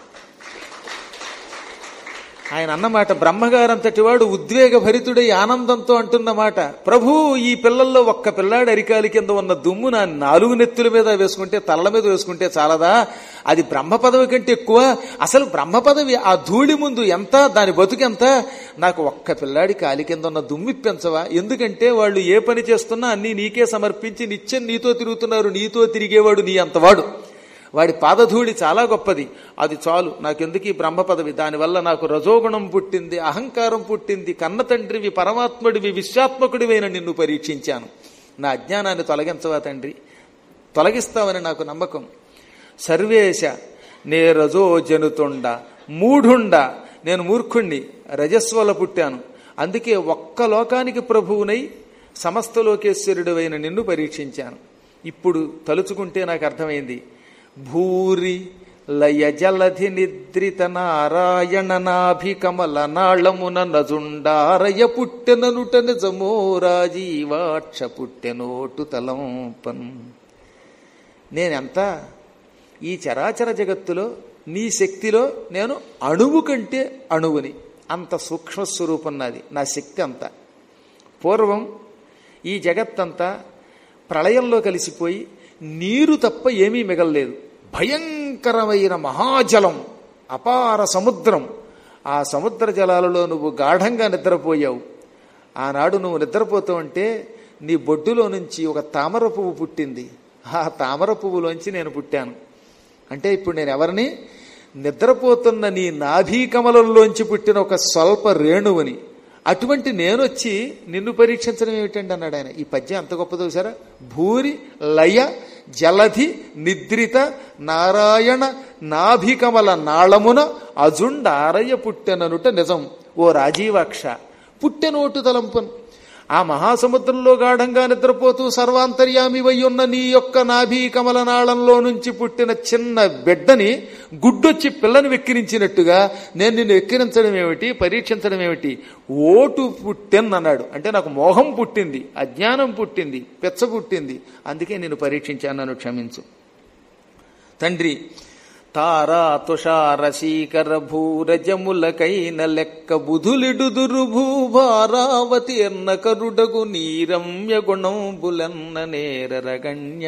ఆయన అన్నమాట బ్రహ్మగారంతటి వాడు ఉద్వేగ భరితుడై ఆనందంతో అంటున్న మాట ప్రభు ఈ పిల్లల్లో ఒక్క పిల్లాడి అరికాలి కింద ఉన్న దుమ్ము నా నాలుగు నెత్తుల మీద వేసుకుంటే తలల మీద వేసుకుంటే చాలదా అది బ్రహ్మ పదవి కంటే ఎక్కువ అసలు బ్రహ్మ పదవి ఆ ధూళి ముందు ఎంత దాని బతుకెంత నాకు ఒక్క పిల్లాడి కాలి కింద ఉన్న దుమ్ము ఇప్పించవా ఎందుకంటే వాళ్ళు ఏ పని చేస్తున్నా అన్ని నీకే సమర్పించి నిత్యం నీతో తిరుగుతున్నారు నీతో తిరిగేవాడు నీ అంతవాడు వాడి పాదధూళి చాలా గొప్పది అది చాలు నాకెందుకు ఈ బ్రహ్మ పదవి దానివల్ల నాకు రజోగుణం పుట్టింది అహంకారం పుట్టింది కన్న తండ్రివి పరమాత్ముడివి విశ్వాత్మకుడివైన నిన్ను పరీక్షించాను నా అజ్ఞానాన్ని తొలగించవా తండ్రి తొలగిస్తావని నాకు నమ్మకం సర్వేశ నే రజో జనుతుండ మూఢుండ నేను మూర్ఖుణ్ణి రజస్వల పుట్టాను అందుకే ఒక్క లోకానికి ప్రభువునై సమస్త లోకేశ్వరుడివైన నిన్ను పరీక్షించాను ఇప్పుడు తలుచుకుంటే నాకు అర్థమైంది భూరి లయ జలధి నిద్రిత నారాయణ నాభికమల నాళమున నజుండారయ పుట్టెననుట నిజమో రాజీవాక్ష పుట్టెనోటు తలంపన్ నేనెంత ఈ చరాచర జగత్తులో నీ శక్తిలో నేను అణువు కంటే అణువుని అంత సూక్ష్మ స్వరూపం నాది నా శక్తి అంతా పూర్వం ఈ జగత్తంతా ప్రళయంలో కలిసిపోయి నీరు తప్ప ఏమీ మిగలలేదు భయంకరమైన మహాజలం అపార సముద్రం ఆ సముద్ర జలాలలో నువ్వు గాఢంగా నిద్రపోయావు ఆనాడు నువ్వు నిద్రపోతూ ఉంటే నీ బొడ్డులో నుంచి ఒక తామర పువ్వు పుట్టింది ఆ తామర పువ్వులోంచి నేను పుట్టాను అంటే ఇప్పుడు నేను ఎవరిని నిద్రపోతున్న నీ నాభీకమలంలోంచి పుట్టిన ఒక స్వల్ప రేణువుని అటువంటి నేనొచ్చి నిన్ను పరీక్షించడం ఏమిటండి అన్నాడు ఆయన ఈ పద్యం అంత గొప్పదో చూసారా భూరి లయ జలధి నిద్రిత నారాయణ నాభికమల నాళమున అజుండారయ్య పుట్టెననుట నిజం ఓ రాజీవాక్ష పుట్టెనోటు తలంపన్ ఆ మహాసముద్రంలో గాఢంగా నిద్రపోతూ సర్వాంతర్యామి ఉన్న నీ యొక్క నాభి కమల నాళంలో నుంచి పుట్టిన చిన్న బిడ్డని గుడ్డొచ్చి పిల్లని వెక్కిరించినట్టుగా నేను నిన్ను వెక్కిరించడం ఏమిటి పరీక్షించడం ఏమిటి ఓటు పుట్టెన్ అన్నాడు అంటే నాకు మోహం పుట్టింది అజ్ఞానం పుట్టింది పెచ్చ పుట్టింది అందుకే నేను పరీక్షించాను నన్ను క్షమించు తండ్రి తారా తుషారశీకర భూరజములకైన లెక్క బుధులిడుదురు భూభారావతి ఎన్న కరుడగు నీరమ్య గుణంబులన్న నేరరగణ్య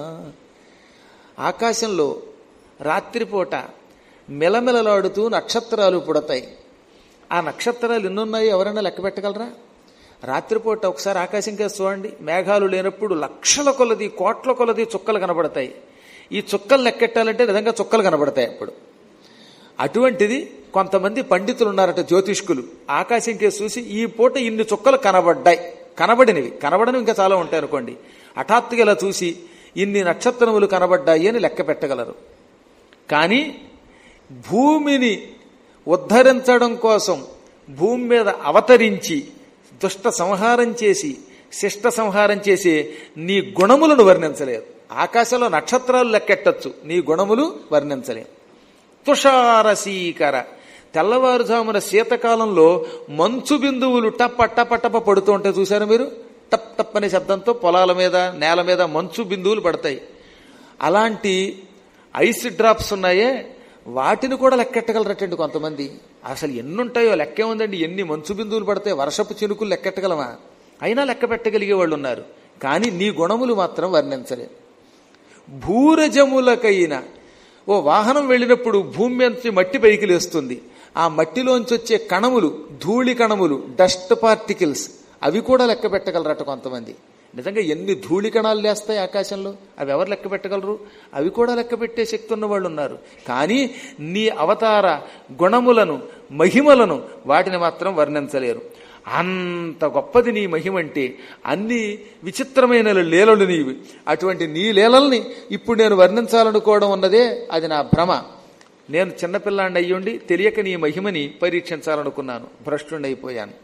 ఆకాశంలో రాత్రిపూట మెలమెలలాడుతూ నక్షత్రాలు పుడతాయి ఆ నక్షత్రాలు ఎన్నున్నాయో ఎవరైనా లెక్క పెట్టగలరా రాత్రిపూట ఒకసారి ఆకాశం కేసి చూడండి మేఘాలు లేనప్పుడు లక్షల కొలది కోట్ల కొలది చుక్కలు కనబడతాయి ఈ చుక్కలు లెక్కెట్టాలంటే నిజంగా చుక్కలు కనబడతాయి అప్పుడు అటువంటిది కొంతమంది పండితులు ఉన్నారట జ్యోతిష్కులు ఆకాశం కేసు చూసి ఈ పూట ఇన్ని చుక్కలు కనబడ్డాయి కనబడినవి కనబడనివి ఇంకా చాలా ఉంటాయి అనుకోండి హఠాత్తుగా ఇలా చూసి ఇన్ని నక్షత్రములు కనబడ్డాయి అని లెక్క పెట్టగలరు కానీ భూమిని ఉద్ధరించడం కోసం భూమి మీద అవతరించి దుష్ట సంహారం చేసి శిష్ట సంహారం చేసి నీ గుణములను వర్ణించలేరు ఆకాశంలో నక్షత్రాలు లెక్కెట్టచ్చు నీ గుణములు వర్ణించలేం తుషారసీకర తెల్లవారుజామున శీతకాలంలో మంచు బిందువులు టప్ప టప్ప టప్ప పడుతూ ఉంటాయి చూసారా మీరు టప్ టప్ అనే శబ్దంతో పొలాల మీద నేల మీద మంచు బిందువులు పడతాయి అలాంటి ఐస్ డ్రాప్స్ ఉన్నాయే వాటిని కూడా లెక్కెట్టగలరటండి కొంతమంది అసలు ఎన్ని ఉంటాయో లెక్కే ఉందండి ఎన్ని మంచు బిందువులు పడతాయి వర్షపు చినుకులు లెక్కెట్టగలమా అయినా లెక్క పెట్టగలిగే వాళ్ళు ఉన్నారు కానీ నీ గుణములు మాత్రం వర్ణించలే భూరజములకైన ఓ వాహనం వెళ్ళినప్పుడు భూమి నుంచి మట్టి పైకి లేస్తుంది ఆ మట్టిలోంచి వచ్చే కణములు ధూళి కణములు డస్ట్ పార్టికల్స్ అవి కూడా లెక్క పెట్టగలరట కొంతమంది నిజంగా ఎన్ని ధూళి కణాలు లేస్తాయి ఆకాశంలో అవి ఎవరు లెక్క పెట్టగలరు అవి కూడా లెక్క పెట్టే శక్తి ఉన్న వాళ్ళు ఉన్నారు కానీ నీ అవతార గుణములను మహిమలను వాటిని మాత్రం వర్ణించలేరు అంత గొప్పది నీ మహిమంటే అన్ని విచిత్రమైన లీలలు నీవి అటువంటి నీ లీలల్ని ఇప్పుడు నేను వర్ణించాలనుకోవడం ఉన్నదే అది నా భ్రమ నేను చిన్నపిల్లాండి అయ్యుండి తెలియక నీ మహిమని పరీక్షించాలనుకున్నాను భ్రష్టుండి అయిపోయాను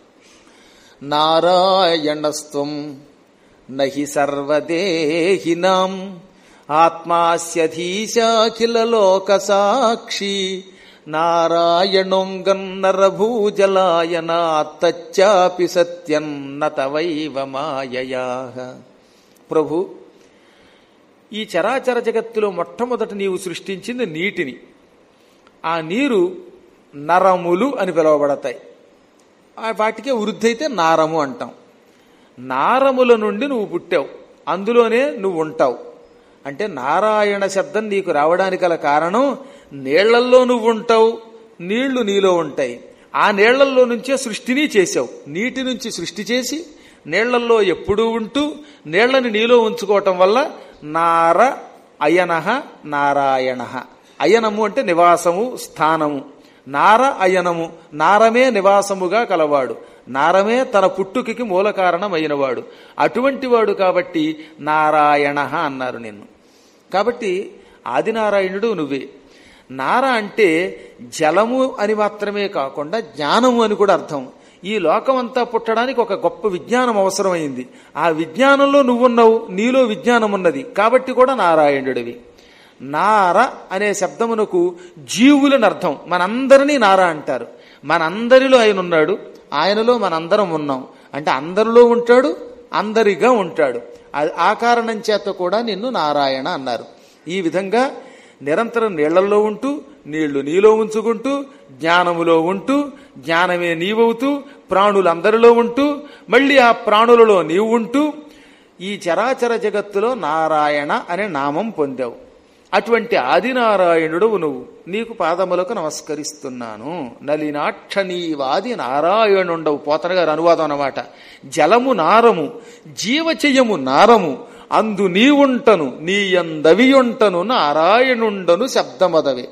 నారాయణస్త్వం నహి సర్వదేహినాం ఆత్మాస్యధీశాఖిల లోక సాక్షి నారాయణోంగన్నరభూజలాయనాత్తచ్చాపి సత్యం నతవైవ మాయయా ప్రభు ఈ చరాచర జగత్తులో మొట్టమొదట నీవు సృష్టించింది నీటిని ఆ నీరు నరములు అని పిలువబడతాయి ఆ వాటికే వృద్ధి అయితే నారము అంటాం నారముల నుండి నువ్వు పుట్టావు అందులోనే నువ్వు ఉంటావు అంటే నారాయణ శబ్దం నీకు రావడానికి గల కారణం నీళ్లల్లో నువ్వు ఉంటావు నీళ్లు నీలో ఉంటాయి ఆ నీళ్లల్లో నుంచే సృష్టిని చేశావు నీటి నుంచి సృష్టి చేసి నీళ్లల్లో ఎప్పుడూ ఉంటూ నీళ్లని నీలో ఉంచుకోవటం వల్ల నార అయనహ నారాయణ అయనము అంటే నివాసము స్థానము నార అయనము నారమే నివాసముగా కలవాడు నారమే తన పుట్టుకకి మూల కారణమైనవాడు అటువంటి వాడు కాబట్టి నారాయణ అన్నారు నిన్ను కాబట్టి ఆదినారాయణుడు నువ్వే నార అంటే జలము అని మాత్రమే కాకుండా జ్ఞానము అని కూడా అర్థం ఈ లోకమంతా పుట్టడానికి ఒక గొప్ప విజ్ఞానం అవసరమైంది ఆ విజ్ఞానంలో నువ్వున్నావు నీలో విజ్ఞానం ఉన్నది కాబట్టి కూడా నారాయణుడివి నార అనే శబ్దమునకు జీవులని అర్థం మనందరినీ నార అంటారు మనందరిలో ఆయన ఉన్నాడు ఆయనలో మనందరం ఉన్నాం అంటే అందరిలో ఉంటాడు అందరిగా ఉంటాడు ఆ- ఆ కారణం చేత కూడా నిన్ను నారాయణ అన్నారు ఈ విధంగా నిరంతరం నీళ్లలో ఉంటూ నీళ్లు నీలో ఉంచుకుంటూ జ్ఞానములో ఉంటూ జ్ఞానమే నీవవుతూ ప్రాణులందరిలో ఉంటూ మళ్ళీ ఆ ప్రాణులలో నీవు ఉంటూ ఈ చరాచర జగత్తులో నారాయణ అనే నామం పొందావు అటువంటి ఆదినారాయణుడు నువ్వు నీకు పాదములకు నమస్కరిస్తున్నాను నలినాక్ష నీవాది నారాయణుండవు పోతన గారు అనువాదం అన్నమాట జలము నారము జీవచయము నారము అందు నీవుంటను నీ ఎందవియుంటను నారాయణుండను శబ్దమదవే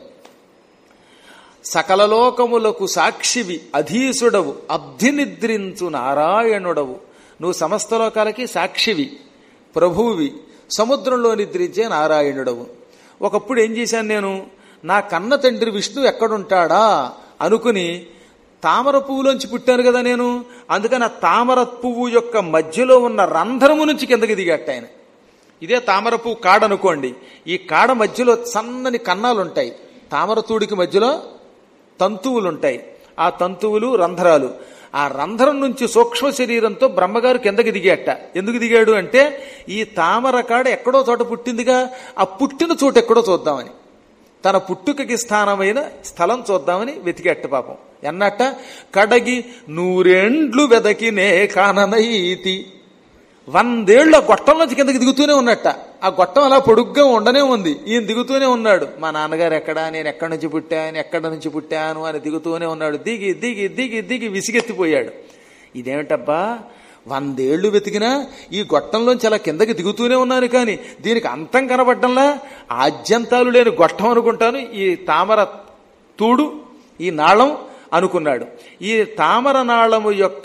సకల లోకములకు సాక్షివి అధీసుడవు అబ్ధినిద్రించు నారాయణుడవు నువ్వు సమస్త లోకాలకి సాక్షివి ప్రభువువి సముద్రంలో నిద్రించే నారాయణుడవు ఒకప్పుడు ఏం చేశాను నేను నా కన్న తండ్రి విష్ణు ఎక్కడుంటాడా అనుకుని తామర పువ్వులోంచి పుట్టాను కదా నేను అందుకని ఆ తామర పువ్వు యొక్క మధ్యలో ఉన్న రంధ్రము నుంచి కిందకి దిగట్ట ఆయన ఇదే తామర పువ్వు కాడ అనుకోండి ఈ కాడ మధ్యలో సన్నని కన్నాలు ఉంటాయి తామర తూడికి మధ్యలో తంతువులు ఉంటాయి ఆ తంతువులు రంధ్రాలు ఆ రంధ్రం నుంచి సూక్ష్మ శరీరంతో బ్రహ్మగారు కిందకి దిగాట ఎందుకు దిగాడు అంటే ఈ తామర కాడ ఎక్కడో చోట పుట్టిందిగా ఆ పుట్టిన చోట ఎక్కడో చూద్దామని తన పుట్టుకకి స్థానమైన స్థలం చూద్దామని వెతికెట్ట పాపం ఎన్నట్ట కడగి నూరేండ్లు వెదకినే కాననైతి వందేళ్లు ఆ గొట్టంలోంచి కిందకి దిగుతూనే ఉన్నట్ట ఆ గొట్టం అలా పొడుగ్గా ఉండనే ఉంది ఈయన దిగుతూనే ఉన్నాడు మా నాన్నగారు ఎక్కడా నేను ఎక్కడి నుంచి పుట్టాను ఎక్కడి నుంచి పుట్టాను అని దిగుతూనే ఉన్నాడు దిగి దిగి దిగి దిగి విసిగెత్తిపోయాడు ఇదేమిటబ్బా వందేళ్లు వెతికినా ఈ గొట్టంలోంచి అలా కిందకి దిగుతూనే ఉన్నాను కానీ దీనికి అంతం కనబడ్డంలా ఆద్యంతాలు లేని గొట్టం అనుకుంటాను ఈ తామర తూడు ఈ నాళం అనుకున్నాడు ఈ తామర నాళము యొక్క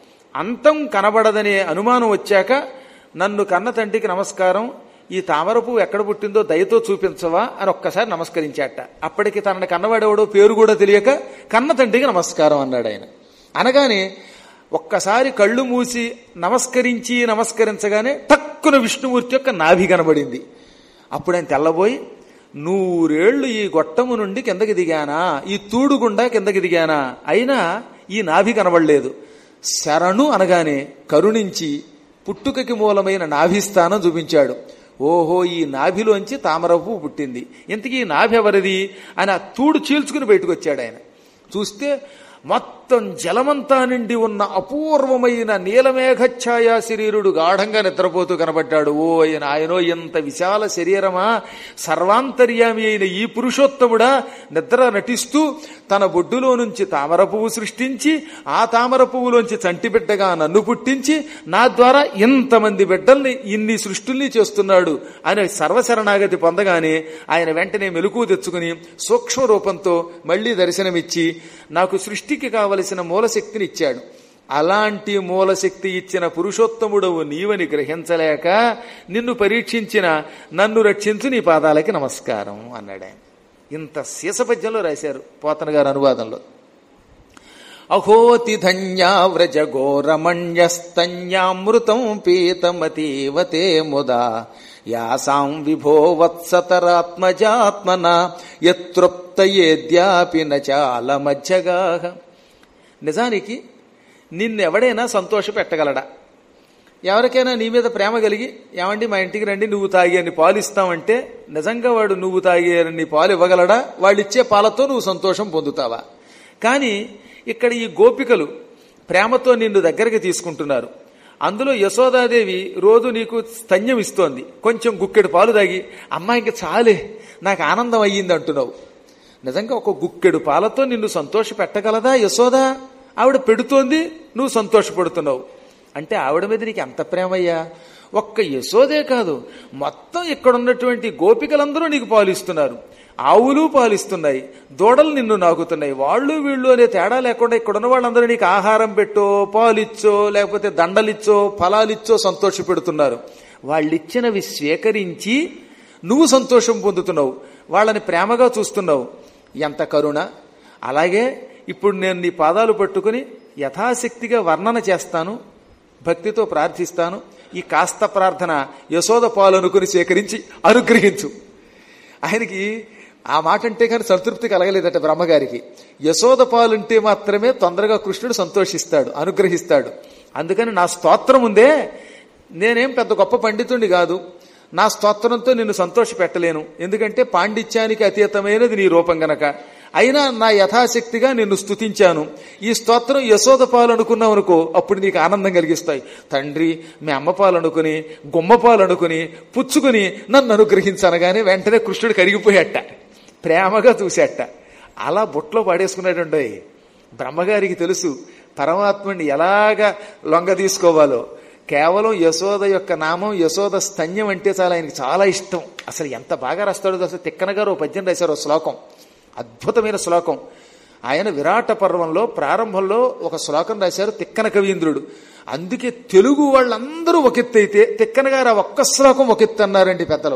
అంతం కనబడదనే అనుమానం వచ్చాక నన్ను కన్న తండ్రికి నమస్కారం ఈ తామర పువ్వు ఎక్కడ పుట్టిందో దయతో చూపించవా అని ఒక్కసారి నమస్కరించాట అప్పటికి తనని కన్నవాడెవడో పేరు కూడా తెలియక కన్న తండ్రికి నమస్కారం అన్నాడు ఆయన అనగానే ఒక్కసారి కళ్ళు మూసి నమస్కరించి నమస్కరించగానే టక్కున విష్ణుమూర్తి యొక్క నాభి కనబడింది అప్పుడు ఆయన తెల్లబోయి నూరేళ్లు ఈ గొట్టము నుండి కిందకి దిగానా ఈ తూడు గుండా కిందకి దిగానా అయినా ఈ నాభి కనబడలేదు శరణు అనగానే కరుణించి పుట్టుకకి మూలమైన నాభిస్థానం చూపించాడు ఓహో ఈ నాభిలోంచి తామర పువ్వు పుట్టింది ఇంతకీ ఈ నాభి ఎవరిది అని ఆ తూడు చీల్చుకుని బయటకు వచ్చాడు ఆయన చూస్తే మొత్తం జలమంతా నిండి ఉన్న అపూర్వమైన నీలమేఘఛాయా శరీరుడు గాఢంగా నిద్రపోతూ కనబడ్డాడు ఓ ఆయన ఆయనో ఎంత విశాల శరీరమా సర్వాంతర్యామి అయిన ఈ పురుషోత్తముడా నిద్ర నటిస్తూ తన బొడ్డులో నుంచి తామర పువ్వు సృష్టించి ఆ తామర పువ్వులోంచి చంటి బిడ్డగా నన్ను పుట్టించి నా ద్వారా ఇంతమంది బిడ్డల్ని ఇన్ని సృష్టిల్ని చేస్తున్నాడు అని సర్వశరణాగతి పొందగానే ఆయన వెంటనే మెలకు తెచ్చుకుని సూక్ష్మ రూపంతో మళ్లీ దర్శనమిచ్చి నాకు సృష్టికి కావలసిన మూలశక్తిని ఇచ్చాడు అలాంటి మూలశక్తి ఇచ్చిన పురుషోత్తముడవు నీవని గ్రహించలేక నిన్ను పరీక్షించిన నన్ను రక్షించు నీ పాదాలకి నమస్కారం అన్నాడు ఆయన ఇంత శీసపద్యంలో రాశారు పోతన గారు అనువాదంలో అహోతి ధన్యావ్రజ ఘోరమణ్యస్తన్యామృతం పీతమతీవతే ముదా యాసాం విభో వత్సతరాత్మజాత్మన యతృప్తయేద్యాపి నచాల మధ్యగా నిజానికి నిన్నెవడైనా సంతోష పెట్టగలడా ఎవరికైనా నీ మీద ప్రేమ కలిగి ఏమండి మా ఇంటికి రండి నువ్వు తాగి అని పాలు ఇస్తామంటే నిజంగా వాడు నువ్వు తాగి అని పాలు ఇవ్వగలడా వాళ్ళు ఇచ్చే పాలతో నువ్వు సంతోషం పొందుతావా కానీ ఇక్కడ ఈ గోపికలు ప్రేమతో నిన్ను దగ్గరికి తీసుకుంటున్నారు అందులో యశోదాదేవి రోజు నీకు స్తన్యం ఇస్తోంది కొంచెం గుక్కెడు పాలు తాగి అమ్మా ఇంక చాలే నాకు ఆనందం అయ్యింది అంటున్నావు నిజంగా ఒక గుక్కెడు పాలతో నిన్ను సంతోష పెట్టగలదా యశోదా ఆవిడ పెడుతోంది నువ్వు సంతోషపడుతున్నావు అంటే ఆవిడ మీద నీకు ఎంత ప్రేమయ్యా ఒక్క యశోదే కాదు మొత్తం ఇక్కడ ఉన్నటువంటి గోపికలందరూ నీకు పాలిస్తున్నారు ఆవులు పాలిస్తున్నాయి దూడలు నిన్ను నాకుతున్నాయి వాళ్ళు వీళ్ళు అనే తేడా లేకుండా ఇక్కడ ఉన్న వాళ్ళందరూ నీకు ఆహారం పెట్టో పాలిచ్చో లేకపోతే దండలిచ్చో ఫలాలిచ్చో సంతోష పెడుతున్నారు వాళ్ళిచ్చినవి స్వీకరించి నువ్వు సంతోషం పొందుతున్నావు వాళ్ళని ప్రేమగా చూస్తున్నావు ఎంత కరుణ అలాగే ఇప్పుడు నేను నీ పాదాలు పట్టుకుని యథాశక్తిగా వర్ణన చేస్తాను భక్తితో ప్రార్థిస్తాను ఈ కాస్త ప్రార్థన యశోద పాలు అనుకుని స్వీకరించి అనుగ్రహించు ఆయనకి ఆ మాట అంటే కానీ సంతృప్తి కలగలేదట బ్రహ్మగారికి యశోద పాలుంటే మాత్రమే తొందరగా కృష్ణుడు సంతోషిస్తాడు అనుగ్రహిస్తాడు అందుకని నా స్తోత్రం ఉందే నేనేం పెద్ద గొప్ప పండితుడిని కాదు నా స్తోత్రంతో నిన్ను సంతోష పెట్టలేను ఎందుకంటే పాండిత్యానికి అతీతమైనది నీ రూపం గనక అయినా నా యథాశక్తిగా నిన్ను స్తుతించాను ఈ స్తోత్రం యశోద పాలు అనుకున్నావు అనుకో అప్పుడు నీకు ఆనందం కలిగిస్తాయి తండ్రి మీ అమ్మ పాలు అనుకుని గుమ్మ పాలు అనుకుని పుచ్చుకుని నన్ను అనుగ్రహించనగానే వెంటనే కృష్ణుడు కరిగిపోయాట ప్రేమగా చూసేట అలా బుట్లో పాడేసుకున్నాడండి బ్రహ్మగారికి తెలుసు పరమాత్మని ఎలాగ లొంగ తీసుకోవాలో కేవలం యశోద యొక్క నామం యశోద స్తన్యం అంటే చాలా ఆయనకి చాలా ఇష్టం అసలు ఎంత బాగా రాస్తాడో అసలు తిక్కన గారు ఓ పద్యం రాశారు ఓ శ్లోకం అద్భుతమైన శ్లోకం ఆయన విరాట పర్వంలో ప్రారంభంలో ఒక శ్లోకం రాశారు తిక్కన కవీంద్రుడు అందుకే తెలుగు వాళ్ళందరూ ఒకెత్తైతే తిక్కన గారు ఆ ఒక్క శ్లోకం ఒకెత్తు అన్నారండి పెద్దలు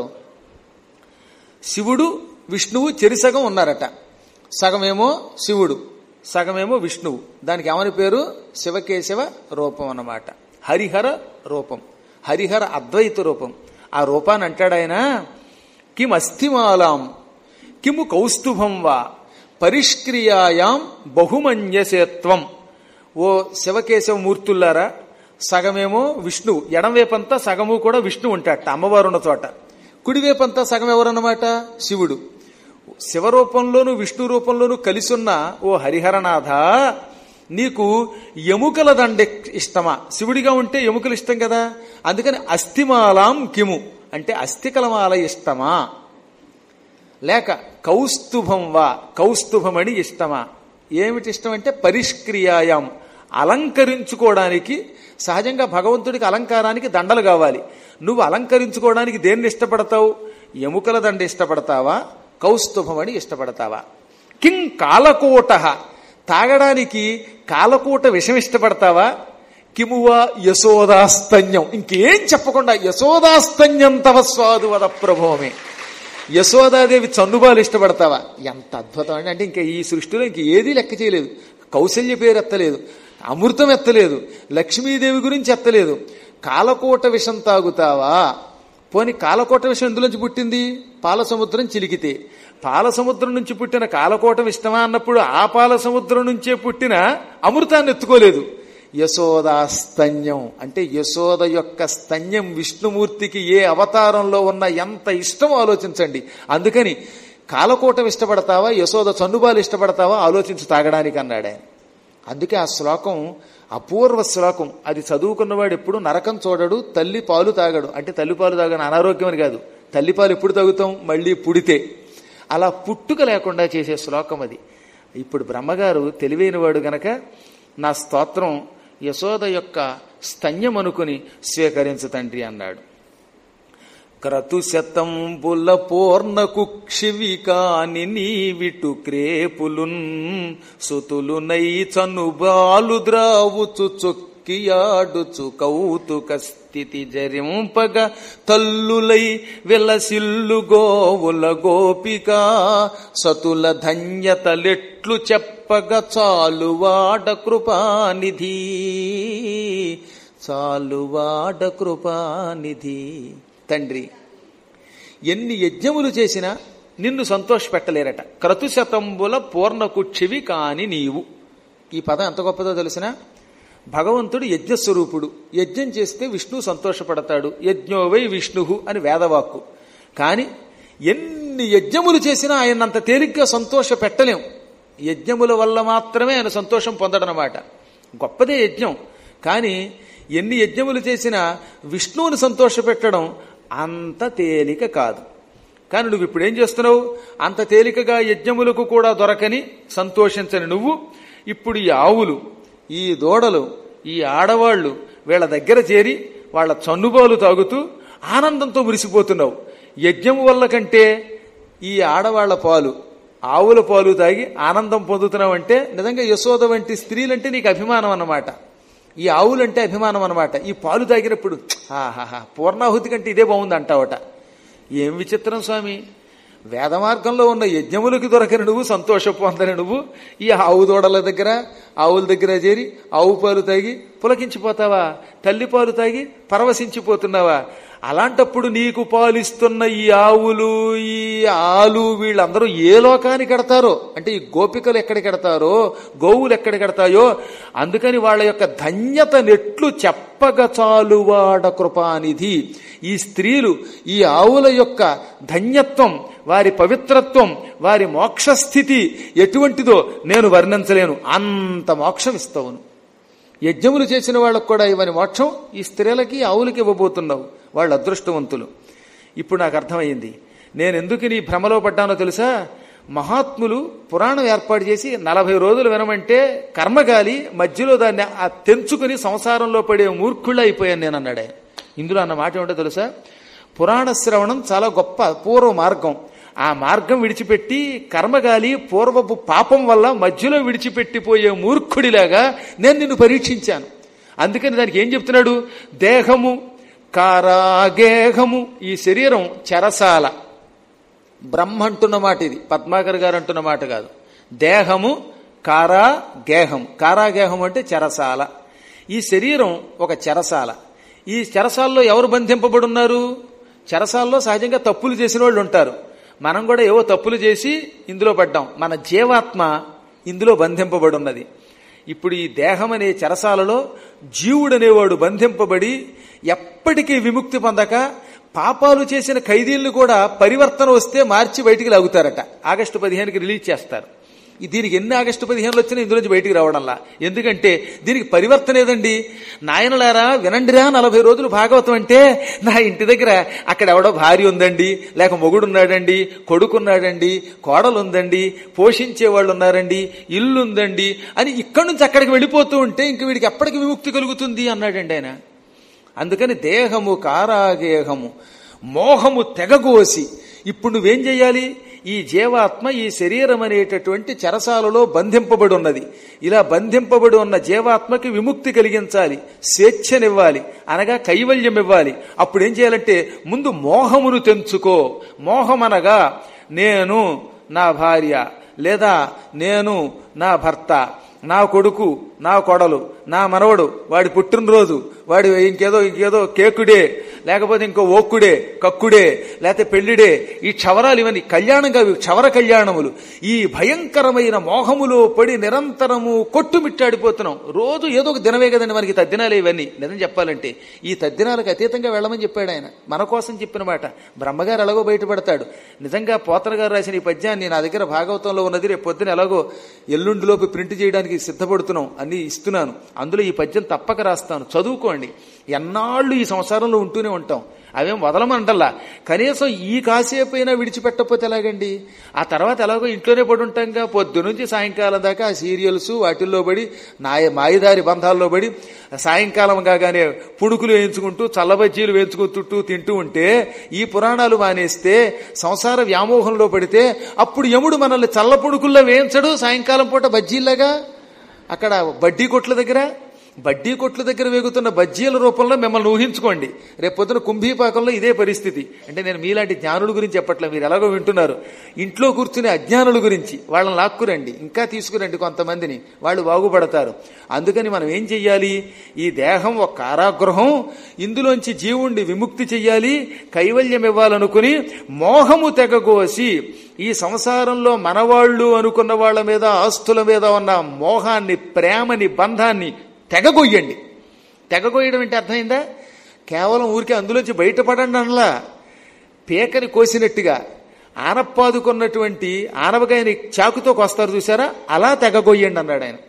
శివుడు విష్ణువు చెరిసగం ఉన్నారట సగమేమో శివుడు సగమేమో విష్ణువు దానికి ఏమని పేరు శివకేశవ రూపం అన్నమాట హరిహర రూపం హరిహర అద్వైత రూపం ఆ రూపాన్ని అంటాడు ఆయన కిం అస్థిమాలాం కిము కౌస్తుభం వా పరిష్క్రియాయాం బహుమన్యసేత్వం ఓ శివకేశవ మూర్తుల్లారా సగమేమో విష్ణువు ఎడంవేపంతా సగము కూడా విష్ణువు ఉంటాట అమ్మవారు ఉన్న చోట కుడివేపంతా సగం ఎవరన్నమాట శివుడు శివరూపంలోను విష్ణు రూపంలోను కలిసున్న ఓ హరిహరనాథ నీకు ఎముకల దండ ఇష్టమా శివుడిగా ఉంటే ఎముకలు ఇష్టం కదా అందుకని అస్థిమాలాం కిము అంటే అస్థికలమాల ఇష్టమా లేక కౌస్తుభం వా కౌస్తుభమని ఇష్టమా ఏమిటి ఇష్టం అంటే పరిష్క్రియాయం అలంకరించుకోవడానికి సహజంగా భగవంతుడికి అలంకారానికి దండలు కావాలి నువ్వు అలంకరించుకోవడానికి దేన్ని ఇష్టపడతావు ఎముకల దండ ఇష్టపడతావా కౌస్తుభమని ఇష్టపడతావా కిం కాలకోట తాగడానికి కాలకూట విషం ఇష్టపడతావా కిమువా యశోదాస్తన్యం ఇంకేం చెప్పకుండా యశోదాస్తన్యం తవ స్వాదు వద ప్రభోమే యశోదాదేవి చన్నుబాలు ఇష్టపడతావా ఎంత అద్భుతం అండి అంటే ఇంకా ఈ సృష్టిలో ఇంక ఏదీ లెక్క చేయలేదు కౌశల్య పేరు ఎత్తలేదు అమృతం ఎత్తలేదు లక్ష్మీదేవి గురించి ఎత్తలేదు కాలకోట విషం తాగుతావా పోని కాలకోట విషం ఎందులోంచి పుట్టింది పాల సముద్రం చిలికితే పాల సముద్రం నుంచి పుట్టిన కాలకోటం ఇష్టమా అన్నప్పుడు ఆ పాల సముద్రం నుంచే పుట్టిన అమృతాన్ని ఎత్తుకోలేదు యశోదాస్తన్యం అంటే యశోద యొక్క స్తన్యం విష్ణుమూర్తికి ఏ అవతారంలో ఉన్న ఎంత ఇష్టమో ఆలోచించండి అందుకని కాలకోటం ఇష్టపడతావా యశోద చన్నుబాలు ఇష్టపడతావా ఆలోచించి తాగడానికి అన్నాడు ఆయన అందుకే ఆ శ్లోకం అపూర్వ శ్లోకం అది చదువుకున్నవాడు ఎప్పుడు నరకం చూడడు తల్లి పాలు తాగడు అంటే తల్లి పాలు తాగని అనారోగ్యం అని కాదు తల్లి పాలు ఎప్పుడు తాగుతాం మళ్ళీ పుడితే అలా పుట్టుక లేకుండా చేసే శ్లోకం అది ఇప్పుడు బ్రహ్మగారు తెలివైనవాడు గనక నా స్తోత్రం యశోద యొక్క స్తన్యం అనుకుని స్వీకరించు తండ్రి అన్నాడు క్రతుశతంబుల పూర్ణ కుక్షివి కాని నీవిటు క్రేపులున్ సుతులునై చనుబాలు ద్రావుచు చొక్కియాడుచు కౌతుక స్థితి జరింపగ తల్లులై విలసిల్లు గోవుల గోపిక సతుల ధన్యతలెట్లు చెప్పగ చాలువాడ కృపానిధి చాలువాడ కృపానిధి తండ్రి ఎన్ని యజ్ఞములు చేసినా నిన్ను సంతోషపెట్టలేరట క్రతుశతంబుల పూర్ణకుక్షివి కాని నీవు ఈ పదం ఎంత గొప్పదో తెలిసిన భగవంతుడు యజ్ఞస్వరూపుడు యజ్ఞం చేస్తే విష్ణువు సంతోషపడతాడు యజ్ఞోవై విష్ణువు అని వేదవాక్కు కానీ ఎన్ని యజ్ఞములు చేసినా ఆయన అంత తేలిగ్గా సంతోష పెట్టలేం యజ్ఞముల వల్ల మాత్రమే ఆయన సంతోషం పొందడనమాట గొప్పదే యజ్ఞం కానీ ఎన్ని యజ్ఞములు చేసినా విష్ణువుని సంతోషపెట్టడం అంత తేలిక కాదు కానీ నువ్వు ఇప్పుడు ఏం చేస్తున్నావు అంత తేలికగా యజ్ఞములకు కూడా దొరకని సంతోషించని నువ్వు ఇప్పుడు ఈ ఆవులు ఈ దూడలు ఈ ఆడవాళ్లు వీళ్ళ దగ్గర చేరి వాళ్ళ చన్నుబాలు తాగుతూ ఆనందంతో మురిసిపోతున్నావు యజ్ఞం వల్ల కంటే ఈ ఆడవాళ్ల పాలు ఆవుల పాలు తాగి ఆనందం పొందుతున్నావంటే నిజంగా యశోద వంటి స్త్రీలంటే నీకు అభిమానం అన్నమాట ఈ ఆవులంటే అభిమానం అన్నమాట ఈ పాలు తాగినప్పుడు ఆహాహా పూర్ణాహుతి కంటే ఇదే బాగుంది అంటావట ఏం విచిత్రం స్వామి వేద మార్గంలో ఉన్న యజ్ఞములకి దొరకని నువ్వు సంతోష పొందని నువ్వు ఈ ఆవు దూడల దగ్గర ఆవుల దగ్గర చేరి ఆవు పాలు తాగి పులకించిపోతావా తల్లి పాలు తాగి పరవశించిపోతున్నావా అలాంటప్పుడు నీకు పాలిస్తున్న ఈ ఆవులు ఈ ఆలు వీళ్ళందరూ ఏ లోకానికి కడతారో అంటే ఈ గోపికలు ఎక్కడికి కడతారో గోవులు ఎక్కడికి కడతాయో అందుకని వాళ్ళ యొక్క ధన్యత నెట్లు చెప్పగ చాలువాడ కృపానిధి ఈ స్త్రీలు ఈ ఆవుల యొక్క ధన్యత్వం వారి పవిత్రత్వం వారి మోక్షస్థితి ఎటువంటిదో నేను వర్ణించలేను అంత మోక్షం ఇస్తావును యజ్ఞములు చేసిన వాళ్ళకు కూడా ఇవని మోక్షం ఈ స్త్రీలకి ఆవులకి ఇవ్వబోతున్నావు వాళ్ళు అదృష్టవంతులు ఇప్పుడు నాకు అర్థమైంది నేను ఎందుకు నీ భ్రమలో పడ్డానో తెలుసా మహాత్ములు పురాణం ఏర్పాటు చేసి నలభై రోజులు వినమంటే కర్మగాలి మధ్యలో దాన్ని ఆ తెంచుకుని సంసారంలో పడే మూర్ఖుళ్ళు అయిపోయాను నేను అన్నాడు ఆయన ఇందులో అన్న మాట ఏమిటో తెలుసా పురాణ శ్రవణం చాలా గొప్ప పూర్వ మార్గం ఆ మార్గం విడిచిపెట్టి కర్మగాలి పూర్వపు పాపం వల్ల మధ్యలో విడిచిపెట్టిపోయే మూర్ఖుడిలాగా నేను నిన్ను పరీక్షించాను అందుకని దానికి ఏం చెప్తున్నాడు దేహము కారాగేహము ఈ శరీరం చెరసాల బ్రహ్మ అంటున్న మాట ఇది పద్మాకర్ గారు అంటున్న మాట కాదు దేహము కారా గేహం కారాగేహం అంటే చెరసాల ఈ శరీరం ఒక చెరసాల ఈ చెరసాల్లో ఎవరు బంధింపబడున్నారు చెరసాల్లో సహజంగా తప్పులు చేసిన వాళ్ళు ఉంటారు మనం కూడా ఏవో తప్పులు చేసి ఇందులో పడ్డాం మన జీవాత్మ ఇందులో బంధింపబడున్నది ఇప్పుడు ఈ దేహం అనే చెరసాలలో జీవుడనేవాడు బంధింపబడి ఎప్పటికీ విముక్తి పొందక పాపాలు చేసిన ఖైదీలను కూడా పరివర్తన వస్తే మార్చి బయటికి లాగుతారట ఆగస్టు పదిహేనుకి రిలీజ్ చేస్తారు ఈ దీనికి ఎన్ని ఆగస్టు పదిహేనులు వచ్చినా ఇందులోంచి బయటికి రావడంలా ఎందుకంటే దీనికి పరివర్తన ఏదండి నాయనలారా వినండిరా నలభై రోజులు భాగవతం అంటే నా ఇంటి దగ్గర అక్కడ ఎవడో భార్య ఉందండి లేక మొగుడున్నాడండి కొడుకున్నాడండి కోడలు ఉందండి పోషించే వాళ్ళు ఉన్నారండి ఇల్లు ఉందండి అని ఇక్కడి నుంచి అక్కడికి వెళ్ళిపోతూ ఉంటే ఇంక వీడికి ఎప్పటికి విముక్తి కలుగుతుంది అన్నాడండి ఆయన అందుకని దేహము కారాగేహము మోహము తెగగోసి ఇప్పుడు నువ్వేం చెయ్యాలి ఈ జీవాత్మ ఈ శరీరం అనేటటువంటి చెరసాలలో బంధింపబడి ఉన్నది ఇలా బంధింపబడి ఉన్న జీవాత్మకి విముక్తి కలిగించాలి స్వేచ్ఛనివ్వాలి అనగా కైవల్యం ఇవ్వాలి అప్పుడు ఏం చేయాలంటే ముందు మోహమును తెంచుకో మోహం అనగా నేను నా భార్య లేదా నేను నా భర్త నా కొడుకు నా కొడలు నా మనవడు వాడి పుట్టినరోజు వాడి ఇంకేదో ఇంకేదో కేకుడే లేకపోతే ఇంకో ఓక్కుడే కక్కుడే లేకపోతే పెళ్లిడే ఈ క్షవరాలు ఇవన్నీ కళ్యాణంగా ఇవి క్షవర కళ్యాణములు ఈ భయంకరమైన మోహములో పడి నిరంతరము కొట్టుమిట్టాడిపోతున్నాం రోజు ఏదో ఒక దినమే కదండి మనకి తద్దినాలు ఇవన్నీ నిజం చెప్పాలంటే ఈ తద్దినాలకు అతీతంగా వెళ్ళమని చెప్పాడు ఆయన మన కోసం చెప్పిన మాట బ్రహ్మగారు ఎలాగో బయటపడతాడు నిజంగా పోతన గారు రాసిన ఈ పద్యాన్ని నా దగ్గర భాగవతంలో ఉన్నది రేపు పొద్దున ఎలాగో ఎల్లుండిలోపు ప్రింట్ చేయడానికి సిద్ధపడుతున్నాం అన్ని ఇస్తున్నాను అందులో ఈ పద్యం తప్పక రాస్తాను చదువుకోండి ఎన్నాళ్ళు ఈ సంసారంలో ఉంటూనే ఉంటాం అవేం వదలమంటల్లా కనీసం ఈ కాసేపు అయినా విడిచిపెట్టకపోతే ఎలాగండి ఆ తర్వాత ఎలాగో ఇంట్లోనే పడి ఉంటాంగా పొద్దు నుంచి సాయంకాలం దాకా ఆ సీరియల్స్ వాటిల్లో పడి నాయ మాయదారి బంధాల్లో పడి సాయంకాలం కాగానే పుణుకులు వేయించుకుంటూ చల్లబజ్జీలు వేయించుకుంటూ తింటూ ఉంటే ఈ పురాణాలు మానేస్తే సంసార వ్యామోహంలో పడితే అప్పుడు యముడు మనల్ని చల్ల పుణుకుల్లో వేయించడు సాయంకాలం పూట బజ్జీల్లాగా అక్కడ బడ్డీ కొట్ల దగ్గర బడ్డీ కొట్ల దగ్గర వేగుతున్న బజ్జీల రూపంలో మిమ్మల్ని ఊహించుకోండి రేపు పొద్దున కుంభీపాకంలో ఇదే పరిస్థితి అంటే నేను మీలాంటి జ్ఞానుల గురించి చెప్పట్లే మీరు ఎలాగో వింటున్నారు ఇంట్లో కూర్చునే అజ్ఞానుల గురించి వాళ్ళని లాక్కురండి ఇంకా తీసుకురండి కొంతమందిని వాళ్ళు బాగుపడతారు అందుకని మనం ఏం చెయ్యాలి ఈ దేహం ఒక కారాగృహం ఇందులోంచి జీవుణ్ణి విముక్తి చెయ్యాలి కైవల్యం ఇవ్వాలనుకుని మోహము తెగగోసి ఈ సంసారంలో మనవాళ్ళు అనుకున్న వాళ్ళ మీద ఆస్తుల మీద ఉన్న మోహాన్ని ప్రేమని బంధాన్ని తెగగొయ్యండి తెగగొయ్యడం అంటే అర్థమైందా కేవలం ఊరికే అందులోంచి బయటపడండి అనలా పీకని కోసినట్టుగా ఆనపాదుకున్నటువంటి ఆనవకాయని చాకుతో కోస్తారు చూసారా అలా తెగగొయ్యండి అన్నాడు ఆయన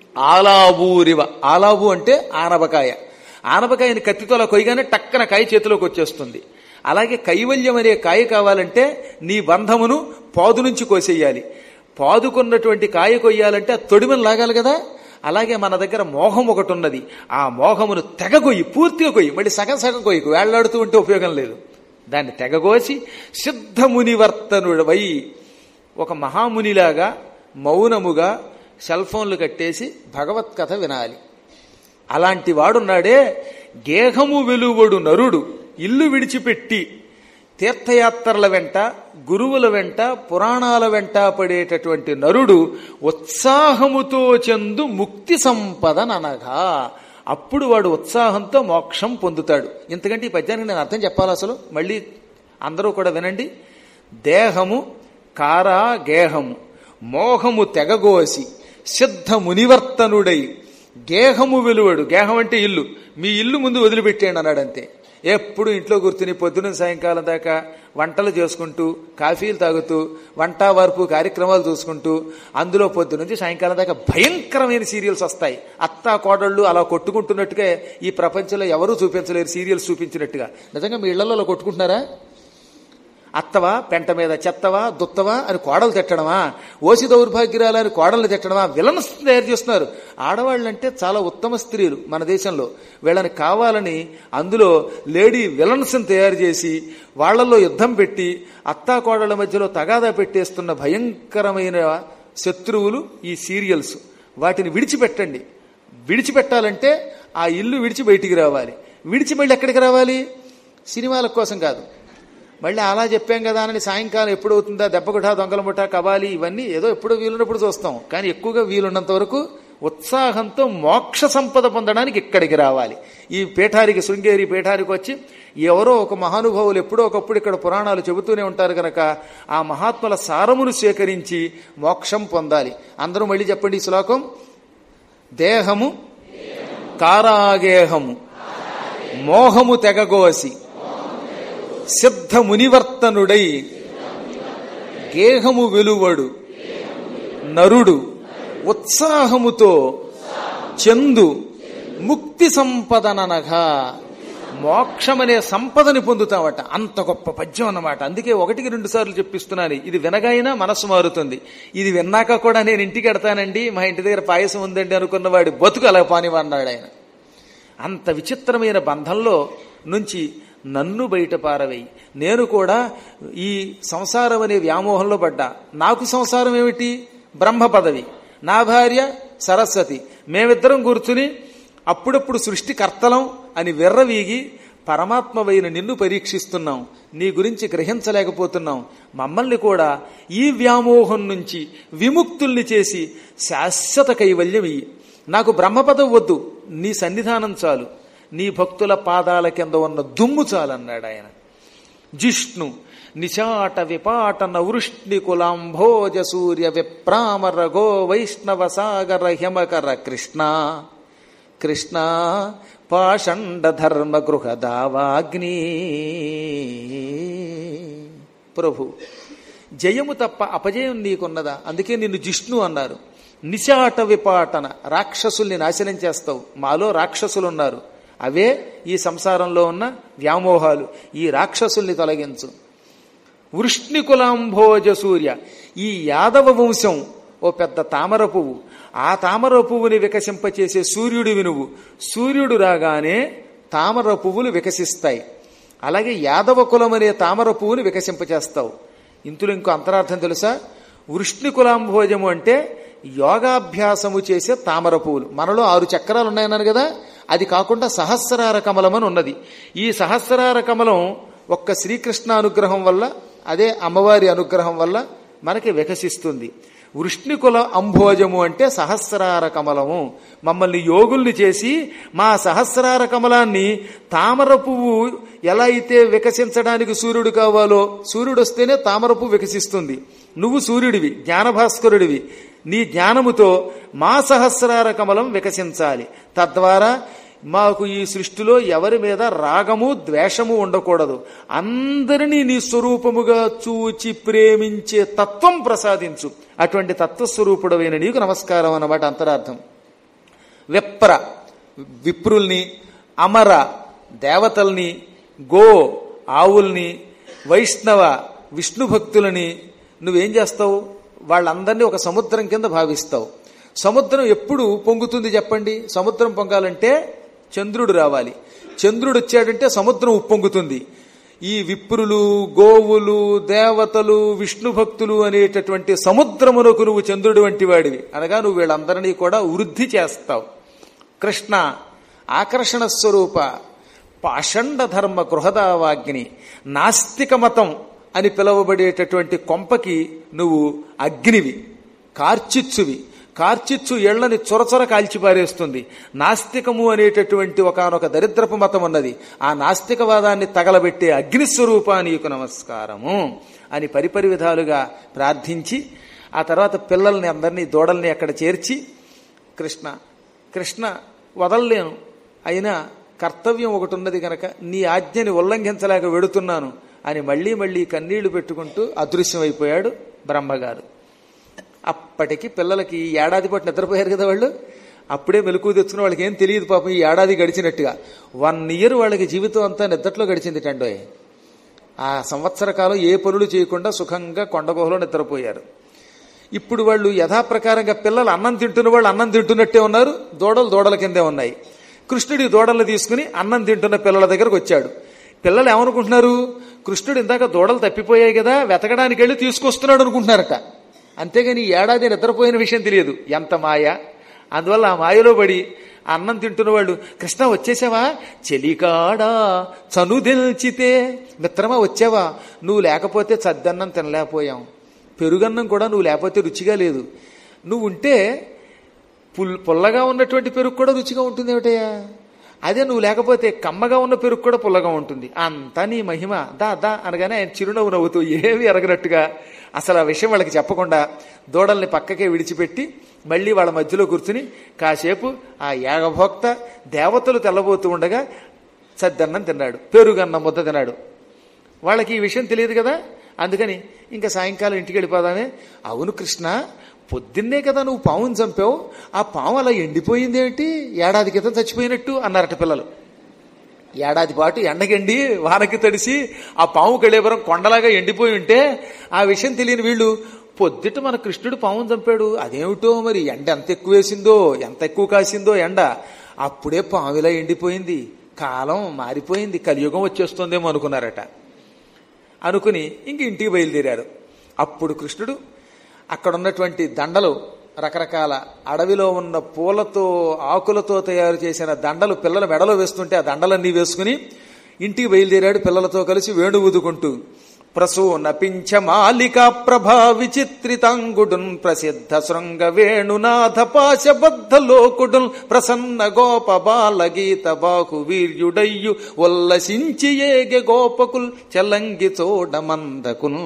ఆలాబూరివ ఆలాబు అంటే ఆనపకాయ ఆనపకాయని కత్తితో అలా కొయ్యగానే టక్కన కాయ చేతిలోకి వచ్చేస్తుంది అలాగే కైవల్యం అనే కాయ కావాలంటే నీ బంధమును పాదు నుంచి కోసేయాలి పాదుకున్నటువంటి కాయ కొయ్యాలంటే ఆ తొడిమను లాగాలి కదా అలాగే మన దగ్గర మోహం ఒకటి ఉన్నది ఆ మోహమును తెగగొయ్యి పూర్తిగా కొయ్యి మళ్ళీ సగం సగం కొయ్యకు వేళ్లాడుతూ ఉంటే ఉపయోగం లేదు దాన్ని తెగగోసి సిద్ధమునివర్తనుడవై ఒక మహామునిలాగా మౌనముగా సెల్ ఫోన్లు కట్టేసి భగవత్ కథ వినాలి అలాంటి వాడున్నాడే గేహము వెలువడు నరుడు ఇల్లు విడిచిపెట్టి తీర్థయాత్రల వెంట గురువుల వెంట పురాణాల వెంట పడేటటువంటి నరుడు ఉత్సాహముతో చెందు ముక్తి సంపదననగా అప్పుడు వాడు ఉత్సాహంతో మోక్షం పొందుతాడు ఇంతకంటే ఈ పద్యానికి నేను అర్థం చెప్పాలి అసలు మళ్ళీ అందరూ కూడా వినండి దేహము కారా గేహము మోహము తెగగోసి సిద్ధ మునివర్తనుడై గేహము వెలువడు గేహం అంటే ఇల్లు మీ ఇల్లు ముందు వదిలిపెట్టేయండి అన్నాడు అంతే ఎప్పుడు ఇంట్లో కూర్చుని పొద్దున సాయంకాలం దాకా వంటలు చేసుకుంటూ కాఫీలు తాగుతూ వంట వార్పు కార్యక్రమాలు చూసుకుంటూ అందులో పొద్దు నుంచి సాయంకాలం దాకా భయంకరమైన సీరియల్స్ వస్తాయి అత్త కోడళ్ళు అలా కొట్టుకుంటున్నట్టుగా ఈ ప్రపంచంలో ఎవరూ చూపించలేరు సీరియల్స్ చూపించినట్టుగా నిజంగా మీ ఇళ్లలో అలా కొట్టుకుంటున్నారా అత్తవా పెంట మీద చెత్తవా దుత్తవా అని కోడలు తిట్టడమా ఓసి దౌర్భాగ్యరాలు అని కోడలు తిట్టడమా విలన్స్ తయారు చేస్తున్నారు ఆడవాళ్ళంటే చాలా ఉత్తమ స్త్రీలు మన దేశంలో వీళ్ళని కావాలని అందులో లేడీ విలన్స్ని తయారు చేసి వాళ్లలో యుద్ధం పెట్టి అత్తా కోడళ్ళ మధ్యలో తగాదా పెట్టేస్తున్న భయంకరమైన శత్రువులు ఈ సీరియల్స్ వాటిని విడిచిపెట్టండి విడిచిపెట్టాలంటే ఆ ఇల్లు విడిచి బయటికి రావాలి విడిచి మళ్ళీ ఎక్కడికి రావాలి సినిమాల కోసం కాదు మళ్ళీ అలా చెప్పాం కదా అని సాయంకాలం ఎప్పుడు అవుతుందా దెబ్బకుట దొంగల ముఠ కబాలి ఇవన్నీ ఏదో ఎప్పుడో వీలున్నప్పుడు చూస్తాం కానీ ఎక్కువగా వీలున్నంత వరకు ఉత్సాహంతో మోక్ష సంపద పొందడానికి ఇక్కడికి రావాలి ఈ పీఠానికి శృంగేరి పీఠానికి వచ్చి ఎవరో ఒక మహానుభావులు ఎప్పుడో ఒకప్పుడు ఇక్కడ పురాణాలు చెబుతూనే ఉంటారు కనుక ఆ మహాత్ముల సారమును సేకరించి మోక్షం పొందాలి అందరూ మళ్ళీ చెప్పండి ఈ శ్లోకం దేహము కారాగేహము మోహము తెగగోసి సిద్ధ మునివర్తనుడై గేహము వెలువడు నరుడు ఉత్సాహముతో చందు ముక్తి సంపదననగా మోక్షమనే సంపదని పొందుతామట అంత గొప్ప పద్యం అన్నమాట అందుకే ఒకటికి రెండు సార్లు చెప్పిస్తున్నాను ఇది వినగాయినా మనస్సు మారుతుంది ఇది విన్నాక కూడా నేను ఇంటికి ఎడతానండి మా ఇంటి దగ్గర పాయసం ఉందండి అనుకున్న వాడి బతుకు అలా పానివన్నాడు ఆయన అంత విచిత్రమైన బంధంలో నుంచి నన్ను బయట పారవేయి నేను కూడా ఈ సంసారం అనే వ్యామోహంలో పడ్డా నాకు సంసారం ఏమిటి బ్రహ్మ పదవి నా భార్య సరస్వతి మేమిద్దరం కూర్చుని అప్పుడప్పుడు సృష్టికర్తలం అని వెర్రవీగి పరమాత్మవైన నిన్ను పరీక్షిస్తున్నాం నీ గురించి గ్రహించలేకపోతున్నాం మమ్మల్ని కూడా ఈ వ్యామోహం నుంచి విముక్తుల్ని చేసి శాశ్వత కైవల్యం ఇయ్యి నాకు బ్రహ్మపదం వద్దు నీ సన్నిధానం చాలు నీ భక్తుల పాదాల కింద ఉన్న దుమ్ము చాలన్నాడు ఆయన జిష్ణు నిశాట విపాటన వృష్ణి కులాంభోజ సూర్య విప్రామర గో వైష్ణవ సాగర హిమకర కృష్ణ కృష్ణ పాషండ ధర్మ గృహ దావాగ్ని ప్రభు జయము తప్ప అపజయం నీకున్నదా అందుకే నిన్ను జిష్ణు అన్నారు నిశాట విపాటన రాక్షసుల్ని నాశనం చేస్తావు మాలో రాక్షసులు ఉన్నారు అవే ఈ సంసారంలో ఉన్న వ్యామోహాలు ఈ రాక్షసుల్ని తొలగించు వృష్ణికులాంభోజ సూర్య ఈ యాదవ వంశం ఓ పెద్ద తామర పువ్వు ఆ తామర పువ్వుని వికసింపచేసే సూర్యుడివి నువ్వు సూర్యుడు రాగానే తామర పువ్వులు వికసిస్తాయి అలాగే యాదవ కులం అనే తామర పువ్వుని వికసింపచేస్తావు ఇందులో ఇంకో అంతరార్థం తెలుసా వృష్ణికులాంభోజము అంటే యోగాభ్యాసము చేసే తామర పువ్వులు మనలో ఆరు చక్రాలు ఉన్నాయన్నారు కదా అది కాకుండా సహస్రార కమలం అని ఉన్నది ఈ సహస్రార కమలం ఒక్క శ్రీకృష్ణ అనుగ్రహం వల్ల అదే అమ్మవారి అనుగ్రహం వల్ల మనకి వికసిస్తుంది వృష్ణికుల అంభోజము అంటే సహస్రార కమలము మమ్మల్ని యోగుల్ని చేసి మా సహస్రార కమలాన్ని తామర పువ్వు ఎలా అయితే వికసించడానికి సూర్యుడు కావాలో సూర్యుడు వస్తేనే తామర పువ్వు వికసిస్తుంది నువ్వు సూర్యుడివి జ్ఞానభాస్కరుడివి నీ జ్ఞానముతో మా సహస్రార కమలం వికసించాలి తద్వారా మాకు ఈ సృష్టిలో ఎవరి మీద రాగము ద్వేషము ఉండకూడదు అందరినీ నీ స్వరూపముగా చూచి ప్రేమించే తత్వం ప్రసాదించు అటువంటి తత్వస్వరూపుడమైన నీకు నమస్కారం అన్నమాట అంతరార్థం విప్ర విప్రుల్ని అమర దేవతల్ని గో ఆవుల్ని వైష్ణవ విష్ణు భక్తులని నువ్వేం చేస్తావు వాళ్ళందరినీ ఒక సముద్రం కింద భావిస్తావు సముద్రం ఎప్పుడు పొంగుతుంది చెప్పండి సముద్రం పొంగాలంటే చంద్రుడు రావాలి చంద్రుడు వచ్చాడంటే సముద్రం ఉప్పొంగుతుంది ఈ విప్రులు గోవులు దేవతలు విష్ణు భక్తులు అనేటటువంటి సముద్రమునకు నువ్వు చంద్రుడు వంటి వాడివి అనగా నువ్వు వీళ్ళందరినీ కూడా వృద్ధి చేస్తావు కృష్ణ ఆకర్షణ స్వరూప పాషండ ధర్మ గృహదావాగ్ని నాస్తిక మతం అని పిలువబడేటటువంటి కొంపకి నువ్వు అగ్నివి కార్చిచ్చువి కార్చిచ్చు ఎళ్లని చొరచొర కాల్చిపారేస్తుంది నాస్తికము అనేటటువంటి ఒకనొక దరిద్రపు మతం ఉన్నది ఆ నాస్తికవాదాన్ని తగలబెట్టే అగ్నిస్వరూపా నీకు నమస్కారము అని పరిపరి విధాలుగా ప్రార్థించి ఆ తర్వాత పిల్లల్ని అందరినీ దూడల్ని అక్కడ చేర్చి కృష్ణ కృష్ణ వదల్లేను అయినా కర్తవ్యం ఒకటి ఉన్నది గనక నీ ఆజ్ఞని ఉల్లంఘించలేక వెడుతున్నాను అని మళ్లీ మళ్లీ కన్నీళ్లు పెట్టుకుంటూ అదృశ్యమైపోయాడు బ్రహ్మగారు అప్పటికి పిల్లలకి ఈ ఏడాది పాటు నిద్రపోయారు కదా వాళ్ళు అప్పుడే మెలకు తెచ్చుకున్న వాళ్ళకి ఏం తెలియదు పాపం ఈ ఏడాది గడిచినట్టుగా వన్ ఇయర్ వాళ్ళకి జీవితం అంతా నిద్రలో గడిచింది టండోయ్ ఆ సంవత్సర కాలం ఏ పనులు చేయకుండా సుఖంగా కొండగుహలో నిద్రపోయారు ఇప్పుడు వాళ్ళు యథాప్రకారంగా పిల్లలు అన్నం తింటున్న వాళ్ళు అన్నం తింటున్నట్టే ఉన్నారు దూడలు దూడల కిందే ఉన్నాయి కృష్ణుడి దూడలను తీసుకుని అన్నం తింటున్న పిల్లల దగ్గరకు వచ్చాడు పిల్లలు ఏమనుకుంటున్నారు కృష్ణుడు ఇందాక దూడలు తప్పిపోయాయి కదా వెతకడానికి వెళ్ళి తీసుకొస్తున్నాడు అనుకుంటున్నారట అంతేగాని ఈ ఏడాది నిద్రపోయిన విషయం తెలియదు ఎంత మాయ అందువల్ల ఆ మాయలో పడి ఆ అన్నం తింటున్న వాళ్ళు కృష్ణ వచ్చేసావా చెలికాడా చనుదెల్చితే మిత్రమా వచ్చావా నువ్వు లేకపోతే చద్దన్నం తినలేకపోయాం పెరుగన్నం కూడా నువ్వు లేకపోతే రుచిగా లేదు నువ్వు ఉంటే పుల్ పుల్లగా ఉన్నటువంటి పెరుగు కూడా రుచిగా ఉంటుంది ఏమిటయ్యా అదే నువ్వు లేకపోతే కమ్మగా ఉన్న పెరుగు కూడా పుల్లగా ఉంటుంది అంతా నీ మహిమ దా దా అనగానే ఆయన చిరునవ్వు నవ్వుతూ ఏమి ఎరగనట్టుగా అసలు ఆ విషయం వాళ్ళకి చెప్పకుండా దూడల్ని పక్కకే విడిచిపెట్టి మళ్ళీ వాళ్ళ మధ్యలో కూర్చుని కాసేపు ఆ యాగభోక్త దేవతలు తెల్లబోతూ ఉండగా సద్దన్నం తిన్నాడు పెరుగన్నం ముద్ద తిన్నాడు వాళ్ళకి ఈ విషయం తెలియదు కదా అందుకని ఇంకా సాయంకాలం ఇంటికి వెళ్ళిపోదామే అవును కృష్ణ పొద్దున్నే కదా నువ్వు పావును చంపావు ఆ పాము అలా ఎండిపోయింది ఏంటి ఏడాది క్రితం చచ్చిపోయినట్టు అన్నారట పిల్లలు ఏడాది పాటు ఎండగండి వానకి తడిసి ఆ పాము కళేబరం కొండలాగా ఎండిపోయి ఉంటే ఆ విషయం తెలియని వీళ్ళు పొద్దుట మన కృష్ణుడు పావును చంపాడు అదేమిటో మరి ఎండ ఎంత ఎక్కువ వేసిందో ఎంత ఎక్కువ కాసిందో ఎండ అప్పుడే పాము ఇలా ఎండిపోయింది కాలం మారిపోయింది కలియుగం వచ్చేస్తుందేమో అనుకున్నారట అనుకుని ఇంక ఇంటికి బయలుదేరారు అప్పుడు కృష్ణుడు అక్కడ ఉన్నటువంటి దండలు రకరకాల అడవిలో ఉన్న పూలతో ఆకులతో తయారు చేసిన దండలు పిల్లల మెడలో వేస్తుంటే ఆ దండలన్నీ వేసుకుని ఇంటికి బయలుదేరాడు పిల్లలతో కలిసి వేణు ఊదుకుంటూ ప్రసూన పింఛమాలికా ప్రభా విచిత్రితాంగుడున్ ప్రసిద్ధ శృంగ వేణునాథ పాశబద్ధ లోకుడున్ ప్రసన్న గోప బాల గీత బాకు వీర్యుడయ్యు ఉల్లసించి ఏగె గోపకుల్ చెల్లంగి చోడమందకును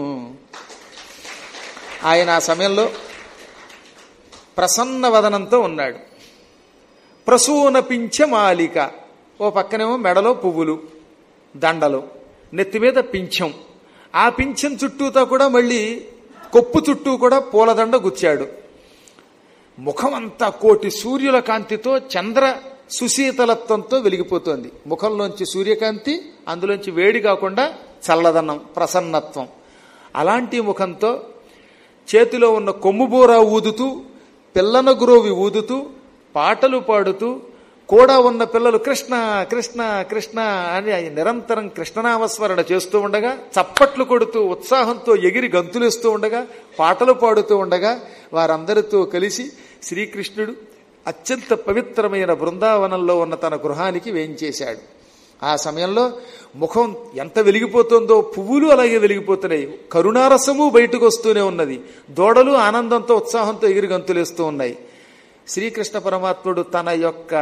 ఆయన ఆ సమయంలో ప్రసన్న వదనంతో ఉన్నాడు ప్రసూన పింఛమాలిక ఓ పక్కనేమో మెడలో పువ్వులు దండలు నెత్తి మీద పింఛం ఆ పింఛం చుట్టూతో కూడా మళ్ళీ కొప్పు చుట్టూ కూడా పూలదండ గుచ్చాడు ముఖం అంతా కోటి సూర్యుల కాంతితో చంద్ర సుశీతలత్వంతో వెలిగిపోతోంది ముఖంలోంచి సూర్యకాంతి అందులోంచి వేడి కాకుండా చల్లదనం ప్రసన్నత్వం అలాంటి ముఖంతో చేతిలో ఉన్న కొమ్ముబూర ఊదుతూ పిల్లన గురోవి ఊదుతూ పాటలు పాడుతూ కూడా ఉన్న పిల్లలు కృష్ణ కృష్ణ కృష్ణ అని నిరంతరం కృష్ణనామస్మరణ చేస్తూ ఉండగా చప్పట్లు కొడుతూ ఉత్సాహంతో ఎగిరి గంతులేస్తూ ఉండగా పాటలు పాడుతూ ఉండగా వారందరితో కలిసి శ్రీకృష్ణుడు అత్యంత పవిత్రమైన బృందావనంలో ఉన్న తన గృహానికి వేయించేశాడు ఆ సమయంలో ముఖం ఎంత వెలిగిపోతుందో పువ్వులు అలాగే వెలిగిపోతున్నాయి కరుణారసము బయటకు వస్తూనే ఉన్నది దూడలు ఆనందంతో ఉత్సాహంతో ఎగిరి గంతులేస్తూ ఉన్నాయి శ్రీకృష్ణ పరమాత్ముడు తన యొక్క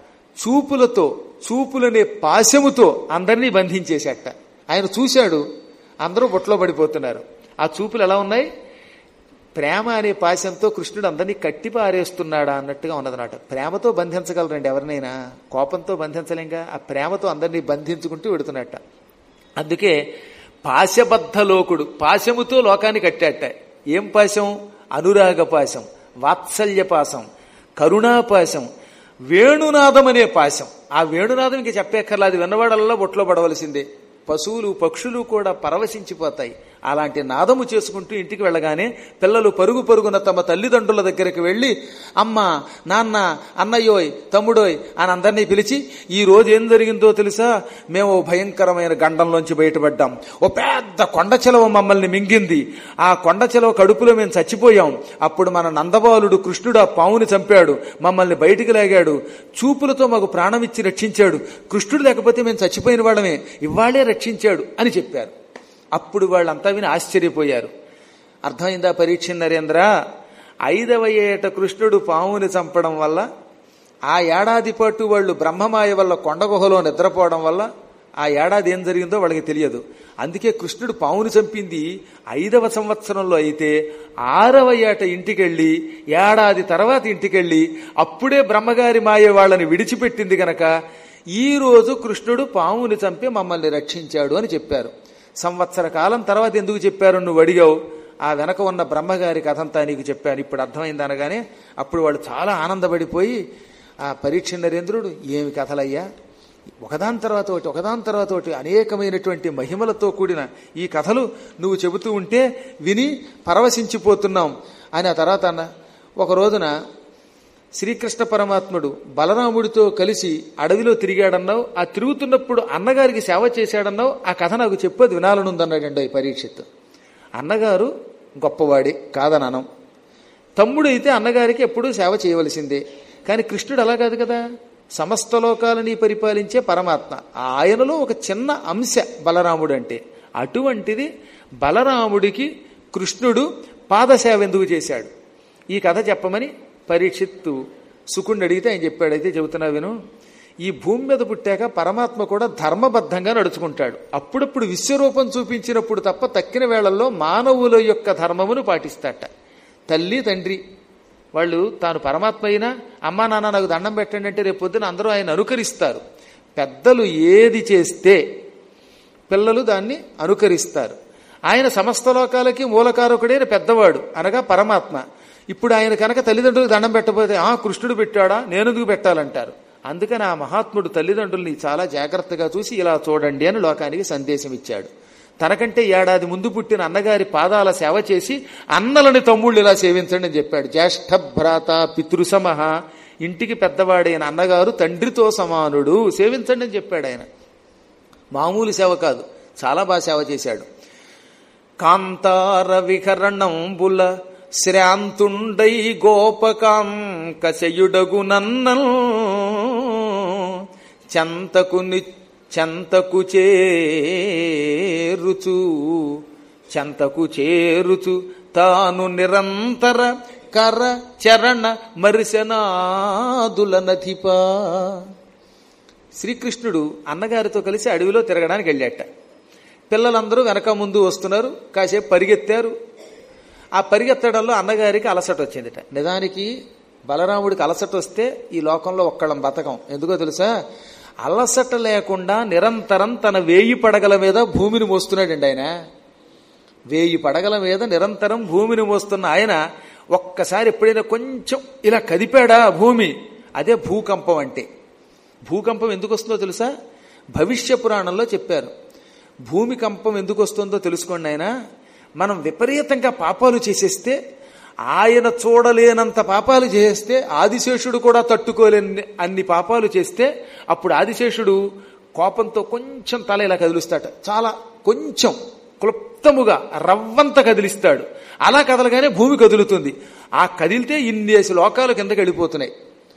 చూపులతో చూపులనే పాశముతో అందరినీ బంధించేశాట ఆయన చూశాడు అందరూ బొట్లో పడిపోతున్నారు ఆ చూపులు ఎలా ఉన్నాయి ప్రేమ అనే పాశంతో కృష్ణుడు అందరినీ కట్టి పారేస్తున్నాడా అన్నట్టుగా ఉన్నదన్నమాట ప్రేమతో బంధించగలరండి ఎవరినైనా కోపంతో బంధించలేంగా ఆ ప్రేమతో అందరినీ బంధించుకుంటూ పెడుతున్నట్ట అందుకే పాశబద్ధ లోకుడు పాశముతో లోకాన్ని కట్టాట ఏం పాశం అనురాగ పాశం వాత్సల్య పాశం కరుణాపాశం వేణునాదం అనే పాశం ఆ వేణునాదం ఇంక చెప్పేక్కర్లేదు విన్నవాడల్లా బొట్లో పడవలసిందే పశువులు పక్షులు కూడా పరవశించిపోతాయి అలాంటి నాదము చేసుకుంటూ ఇంటికి వెళ్ళగానే పిల్లలు పరుగు పరుగున తమ తల్లిదండ్రుల దగ్గరికి వెళ్ళి అమ్మ నాన్న అన్నయ్యోయ్ తమ్ముడోయ్ అని అందరినీ పిలిచి ఈ రోజు ఏం జరిగిందో తెలుసా మేము ఓ భయంకరమైన గండంలోంచి బయటపడ్డాం ఓ పెద్ద కొండ చెలవ మమ్మల్ని మింగింది ఆ కొండ చెలవ కడుపులో మేము చచ్చిపోయాం అప్పుడు మన నందబాలుడు కృష్ణుడు ఆ పావుని చంపాడు మమ్మల్ని బయటికి లాగాడు చూపులతో మాకు ప్రాణం ఇచ్చి రక్షించాడు కృష్ణుడు లేకపోతే మేము చచ్చిపోయిన వాళ్ళమే ఇవాళే రక్షించాడు అని చెప్పారు అప్పుడు వాళ్ళంతా విని ఆశ్చర్యపోయారు అర్థమైందా పరీక్ష నరేంద్ర ఐదవ ఏట కృష్ణుడు పావుని చంపడం వల్ల ఆ ఏడాది పాటు వాళ్ళు బ్రహ్మమాయ వల్ల కొండ గుహలో నిద్రపోవడం వల్ల ఆ ఏడాది ఏం జరిగిందో వాళ్ళకి తెలియదు అందుకే కృష్ణుడు పావుని చంపింది ఐదవ సంవత్సరంలో అయితే ఆరవ ఏట ఇంటికెళ్ళి ఏడాది తర్వాత ఇంటికెళ్ళి అప్పుడే బ్రహ్మగారి మాయ వాళ్ళని విడిచిపెట్టింది గనక ఈ రోజు కృష్ణుడు పావుని చంపి మమ్మల్ని రక్షించాడు అని చెప్పారు సంవత్సర కాలం తర్వాత ఎందుకు చెప్పారు నువ్వు అడిగావు ఆ వెనక ఉన్న బ్రహ్మగారి కథంతా నీకు చెప్పాను ఇప్పుడు అర్థమైంది అనగానే అప్పుడు వాళ్ళు చాలా ఆనందపడిపోయి ఆ పరీక్ష నరేంద్రుడు ఏమి కథలయ్యా ఒకదాని తర్వాత ఒకటి ఒకదాని తర్వాత ఒకటి అనేకమైనటువంటి మహిమలతో కూడిన ఈ కథలు నువ్వు చెబుతూ ఉంటే విని పరవశించిపోతున్నాం అని ఆ తర్వాత అన్న ఒక రోజున శ్రీకృష్ణ పరమాత్ముడు బలరాముడితో కలిసి అడవిలో తిరిగాడన్నావు ఆ తిరుగుతున్నప్పుడు అన్నగారికి సేవ చేశాడన్నావు ఆ కథ నాకు చెప్పేది వినాలనుందన్నాడండి ఈ పరీక్షిత్ అన్నగారు గొప్పవాడే కాదననం తమ్ముడైతే అన్నగారికి ఎప్పుడూ సేవ చేయవలసిందే కానీ కృష్ణుడు అలా కాదు కదా సమస్త లోకాలని పరిపాలించే పరమాత్మ ఆయనలో ఒక చిన్న అంశ బలరాముడు అంటే అటువంటిది బలరాముడికి కృష్ణుడు పాదసేవ ఎందుకు చేశాడు ఈ కథ చెప్పమని పరీక్షిత్తు సుకుణ్ణి అడిగితే ఆయన చెప్పాడు అయితే చెబుతున్నా విను ఈ భూమి మీద పుట్టాక పరమాత్మ కూడా ధర్మబద్ధంగా నడుచుకుంటాడు అప్పుడప్పుడు విశ్వరూపం చూపించినప్పుడు తప్ప తక్కిన వేళల్లో మానవుల యొక్క ధర్మమును పాటిస్తాట తల్లి తండ్రి వాళ్ళు తాను పరమాత్మ అయినా అమ్మా నాన్న నాకు దండం పెట్టండి అంటే రేపు పొద్దున అందరూ ఆయన అనుకరిస్తారు పెద్దలు ఏది చేస్తే పిల్లలు దాన్ని అనుకరిస్తారు ఆయన సమస్త లోకాలకి మూలకారకుడైన పెద్దవాడు అనగా పరమాత్మ ఇప్పుడు ఆయన కనుక తల్లిదండ్రులకు దండం పెట్టబోతే ఆ కృష్ణుడు పెట్టాడా నేనెందుకు పెట్టాలంటారు అందుకని ఆ మహాత్ముడు తల్లిదండ్రుల్ని చాలా జాగ్రత్తగా చూసి ఇలా చూడండి అని లోకానికి సందేశం ఇచ్చాడు తనకంటే ఏడాది ముందు పుట్టిన అన్నగారి పాదాల సేవ చేసి అన్నలని తమ్ముళ్ళు ఇలా సేవించండి అని చెప్పాడు జ్యేష్ఠ భ్రాత పితృసమహ ఇంటికి పెద్దవాడైన అన్నగారు తండ్రితో సమానుడు సేవించండి అని చెప్పాడు ఆయన మామూలు సేవ కాదు చాలా బాగా సేవ చేశాడు కాంతార విహరణంబుల శ్రాంతుండై గోపకాంకశయుడగు నన్నల్ చెంతకు ని చెంతకు చేరుచు చెంతకు చేరుచు తాను నిరంతర కర చరణ మరిశనాదుల నధిపా శ్రీకృష్ణుడు అన్నగారితో కలిసి అడవిలో తిరగడానికి వెళ్ళాట పిల్లలందరూ వెనక ముందు వస్తున్నారు కాసేపు పరిగెత్తారు ఆ పరిగెత్తడంలో అన్నగారికి అలసట వచ్చిందిట నిజానికి బలరాముడికి అలసట వస్తే ఈ లోకంలో ఒక్కళ్ళం బతకం ఎందుకో తెలుసా అలసట లేకుండా నిరంతరం తన వేయి పడగల మీద భూమిని మోస్తున్నాడండి ఆయన వేయి పడగల మీద నిరంతరం భూమిని మోస్తున్న ఆయన ఒక్కసారి ఎప్పుడైనా కొంచెం ఇలా కదిపాడా భూమి అదే భూకంపం అంటే భూకంపం ఎందుకు వస్తుందో తెలుసా భవిష్య పురాణంలో చెప్పారు భూమికంపం ఎందుకు వస్తుందో తెలుసుకోండి ఆయన మనం విపరీతంగా పాపాలు చేసేస్తే ఆయన చూడలేనంత పాపాలు చేస్తే ఆదిశేషుడు కూడా తట్టుకోలేని అన్ని పాపాలు చేస్తే అప్పుడు ఆదిశేషుడు కోపంతో కొంచెం తల ఇలా కదిలిస్తాట చాలా కొంచెం క్లుప్తముగా రవ్వంత కదిలిస్తాడు అలా కదలగానే భూమి కదులుతుంది ఆ కదిలితే ఇన్నేసి లోకాలు కిందకి వెళ్ళిపోతున్నాయి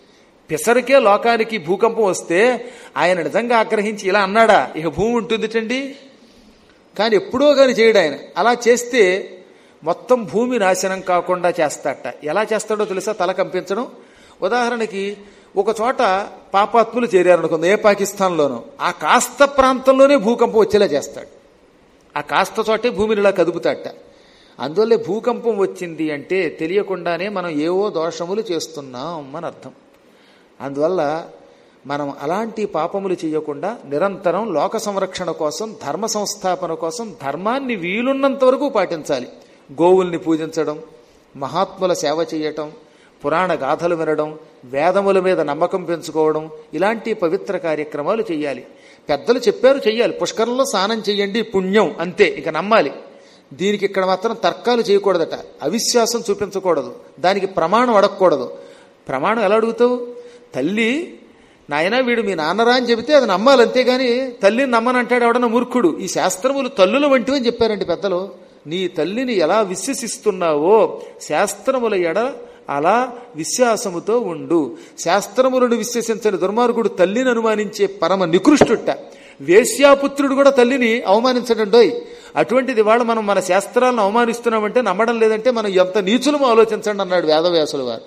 పిసరికే లోకానికి భూకంపం వస్తే ఆయన నిజంగా ఆగ్రహించి ఇలా అన్నాడా ఇక భూమి ఉంటుందిటండి కానీ ఎప్పుడో కానీ చేయడు ఆయన అలా చేస్తే మొత్తం భూమి నాశనం కాకుండా చేస్తాట ఎలా చేస్తాడో తెలుసా తల కంపించడం ఉదాహరణకి ఒక చోట పాపాత్ములు చేరారనుకుంది ఏ పాకిస్తాన్లోనో ఆ కాస్త ప్రాంతంలోనే భూకంపం వచ్చేలా చేస్తాడు ఆ కాస్త చోటే భూమిని ఇలా కదుపుతాట అందువల్లే భూకంపం వచ్చింది అంటే తెలియకుండానే మనం ఏవో దోషములు చేస్తున్నాం అని అర్థం అందువల్ల మనం అలాంటి పాపములు చేయకుండా నిరంతరం లోక సంరక్షణ కోసం ధర్మ సంస్థాపన కోసం ధర్మాన్ని వీలున్నంత వరకు పాటించాలి గోవుల్ని పూజించడం మహాత్ముల సేవ చేయటం పురాణ గాథలు వినడం వేదముల మీద నమ్మకం పెంచుకోవడం ఇలాంటి పవిత్ర కార్యక్రమాలు చేయాలి పెద్దలు చెప్పారు చెయ్యాలి పుష్కరంలో స్నానం చెయ్యండి పుణ్యం అంతే ఇక నమ్మాలి దీనికి ఇక్కడ మాత్రం తర్కాలు చేయకూడదట అవిశ్వాసం చూపించకూడదు దానికి ప్రమాణం అడగకూడదు ప్రమాణం ఎలా అడుగుతావు తల్లి నాయన వీడు మీ నాన్నరా అని చెబితే అది నమ్మాలి అంతేగాని తల్లిని నమ్మనంటాడు ఎవడన్నా మూర్ఖుడు ఈ శాస్త్రములు తల్లుల వంటివి అని చెప్పారండి పెద్దలు నీ తల్లిని ఎలా విశ్వసిస్తున్నావో శాస్త్రముల ఎడ అలా విశ్వాసముతో ఉండు శాస్త్రములను విశ్వసించని దుర్మార్గుడు తల్లిని అనుమానించే పరమ నికృష్టుట్ట వేశ్యాపుత్రుడు కూడా తల్లిని అవమానించడండోయ్ అటువంటిది వాళ్ళు మనం మన శాస్త్రాలను అవమానిస్తున్నామంటే నమ్మడం లేదంటే మనం ఎంత నీచులమో ఆలోచించండి అన్నాడు వేదవ్యాసులు వారు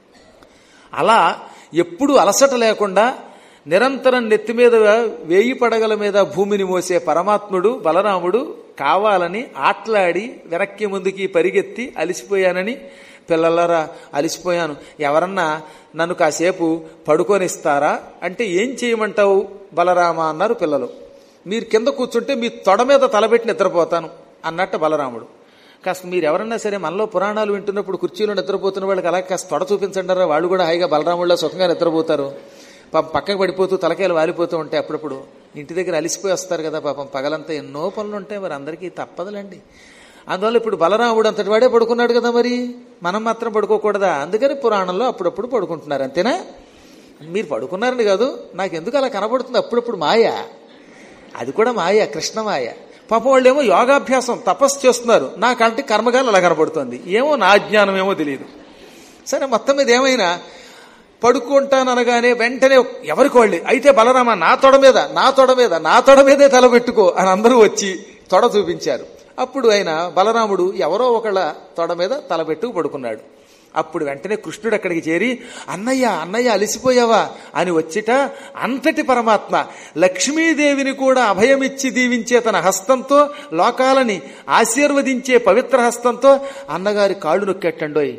అలా ఎప్పుడు అలసట లేకుండా నిరంతరం నెత్తి మీద వేయి పడగల మీద భూమిని మోసే పరమాత్ముడు బలరాముడు కావాలని ఆట్లాడి వెనక్కి ముందుకి పరిగెత్తి అలిసిపోయానని పిల్లలరా అలిసిపోయాను ఎవరన్నా నన్ను కాసేపు పడుకొనిస్తారా అంటే ఏం చేయమంటావు బలరామ అన్నారు పిల్లలు మీరు కింద కూర్చుంటే మీ తొడ మీద తలబెట్టి నిద్రపోతాను అన్నట్టు బలరాముడు కాస్త మీరు ఎవరన్నా సరే మనలో పురాణాలు వింటున్నప్పుడు కుర్చీలో నిద్రపోతున్న వాళ్ళకి అలా కాస్త తొడ చూపించండారా వాళ్ళు కూడా హాయిగా బలరాముడిలో సుఖంగా నిద్రపోతారు పాపం పక్కకు పడిపోతూ తలకాయలు వాలిపోతూ ఉంటాయి అప్పుడప్పుడు ఇంటి దగ్గర అలిసిపోయి వస్తారు కదా పాపం పగలంతా ఎన్నో పనులు ఉంటాయి మరి అందరికీ తప్పదులండి అందువల్ల ఇప్పుడు బలరాముడు అంతటి వాడే పడుకున్నాడు కదా మరి మనం మాత్రం పడుకోకూడదా అందుకని పురాణంలో అప్పుడప్పుడు పడుకుంటున్నారు అంతేనా మీరు పడుకున్నారని కాదు నాకు ఎందుకు అలా కనబడుతుంది అప్పుడప్పుడు మాయ అది కూడా మాయ కృష్ణ మాయ పాపం వాళ్ళు ఏమో యోగాభ్యాసం తపస్సు చేస్తున్నారు నాకంటే కర్మగాలు అలా కనబడుతుంది ఏమో నా అజ్ఞానం ఏమో తెలియదు సరే మొత్తం మీద ఏమైనా పడుకుంటాననగానే వెంటనే ఎవరికి వాళ్ళు అయితే బలరామ నా తొడ మీద నా తొడ మీద నా తొడ మీదే తలబెట్టుకో అని అందరూ వచ్చి తొడ చూపించారు అప్పుడు ఆయన బలరాముడు ఎవరో ఒకళ్ళ తొడ మీద తలబెట్టుకు పడుకున్నాడు అప్పుడు వెంటనే కృష్ణుడు అక్కడికి చేరి అన్నయ్య అన్నయ్య అలిసిపోయావా అని వచ్చిట అంతటి పరమాత్మ లక్ష్మీదేవిని కూడా అభయమిచ్చి దీవించే తన హస్తంతో లోకాలని ఆశీర్వదించే పవిత్ర హస్తంతో అన్నగారి కాళ్ళు నొక్కెట్టండోయ్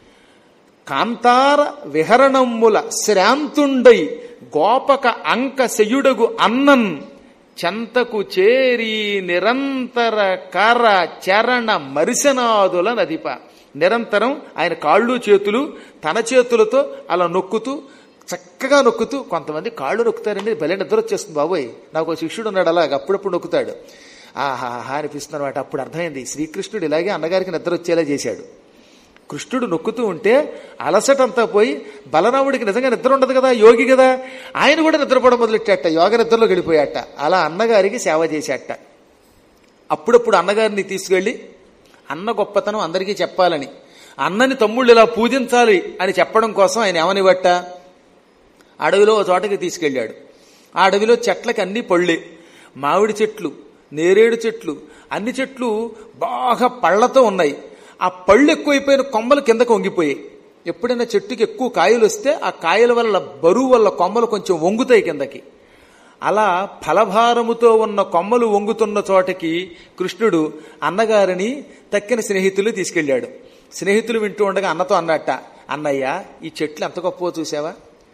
కాంతార విహరణమ్ముల శ్రాంతుండై గోపక అంక శయుడగు అన్నన్ చెంతకు చేరి నిరంతర కర చరణ మరిసనాదుల నదిప నిరంతరం ఆయన కాళ్ళు చేతులు తన చేతులతో అలా నొక్కుతూ చక్కగా నొక్కుతూ కొంతమంది కాళ్ళు నొక్కుతారండి భలే నిద్ర వచ్చేస్తుంది బాబోయ్ నాకు ఒక శిష్యుడు ఉన్నాడు అలాగ అప్పుడప్పుడు నొక్కుతాడు ఆహాహా అనిపిస్తుంది అనమాట అప్పుడు అర్థమైంది శ్రీకృష్ణుడు ఇలాగే అన్నగారికి నిద్ర వచ్చేలా చేశాడు కృష్ణుడు నొక్కుతూ ఉంటే అలసటంతా పోయి బలరాముడికి నిజంగా నిద్ర ఉండదు కదా యోగి కదా ఆయన కూడా నిద్రపోవడం మొదలెట్టాట యోగ నిద్రలో గడిపోయాట అలా అన్నగారికి సేవ చేశాట అప్పుడప్పుడు అన్నగారిని తీసుకెళ్లి అన్న గొప్పతనం అందరికీ చెప్పాలని అన్నని తమ్ముళ్ళు ఇలా పూజించాలి అని చెప్పడం కోసం ఆయన ఏమనివట్ట అడవిలో ఒక చోటకి తీసుకెళ్ళాడు ఆ అడవిలో చెట్లకి అన్ని పళ్ళే మామిడి చెట్లు నేరేడు చెట్లు అన్ని చెట్లు బాగా పళ్లతో ఉన్నాయి ఆ పళ్ళు ఎక్కువైపోయిన కొమ్మలు కిందకు వంగిపోయాయి ఎప్పుడైనా చెట్టుకి ఎక్కువ కాయలు వస్తే ఆ కాయల వల్ల బరువు వల్ల కొమ్మలు కొంచెం వంగుతాయి కిందకి అలా ఫలభారముతో ఉన్న కొమ్మలు వంగుతున్న చోటకి కృష్ణుడు అన్నగారిని తక్కిన స్నేహితులు తీసుకెళ్ళాడు స్నేహితులు వింటూ ఉండగా అన్నతో అన్నట్ట అన్నయ్య ఈ చెట్లు ఎంత గొప్పో చూసావా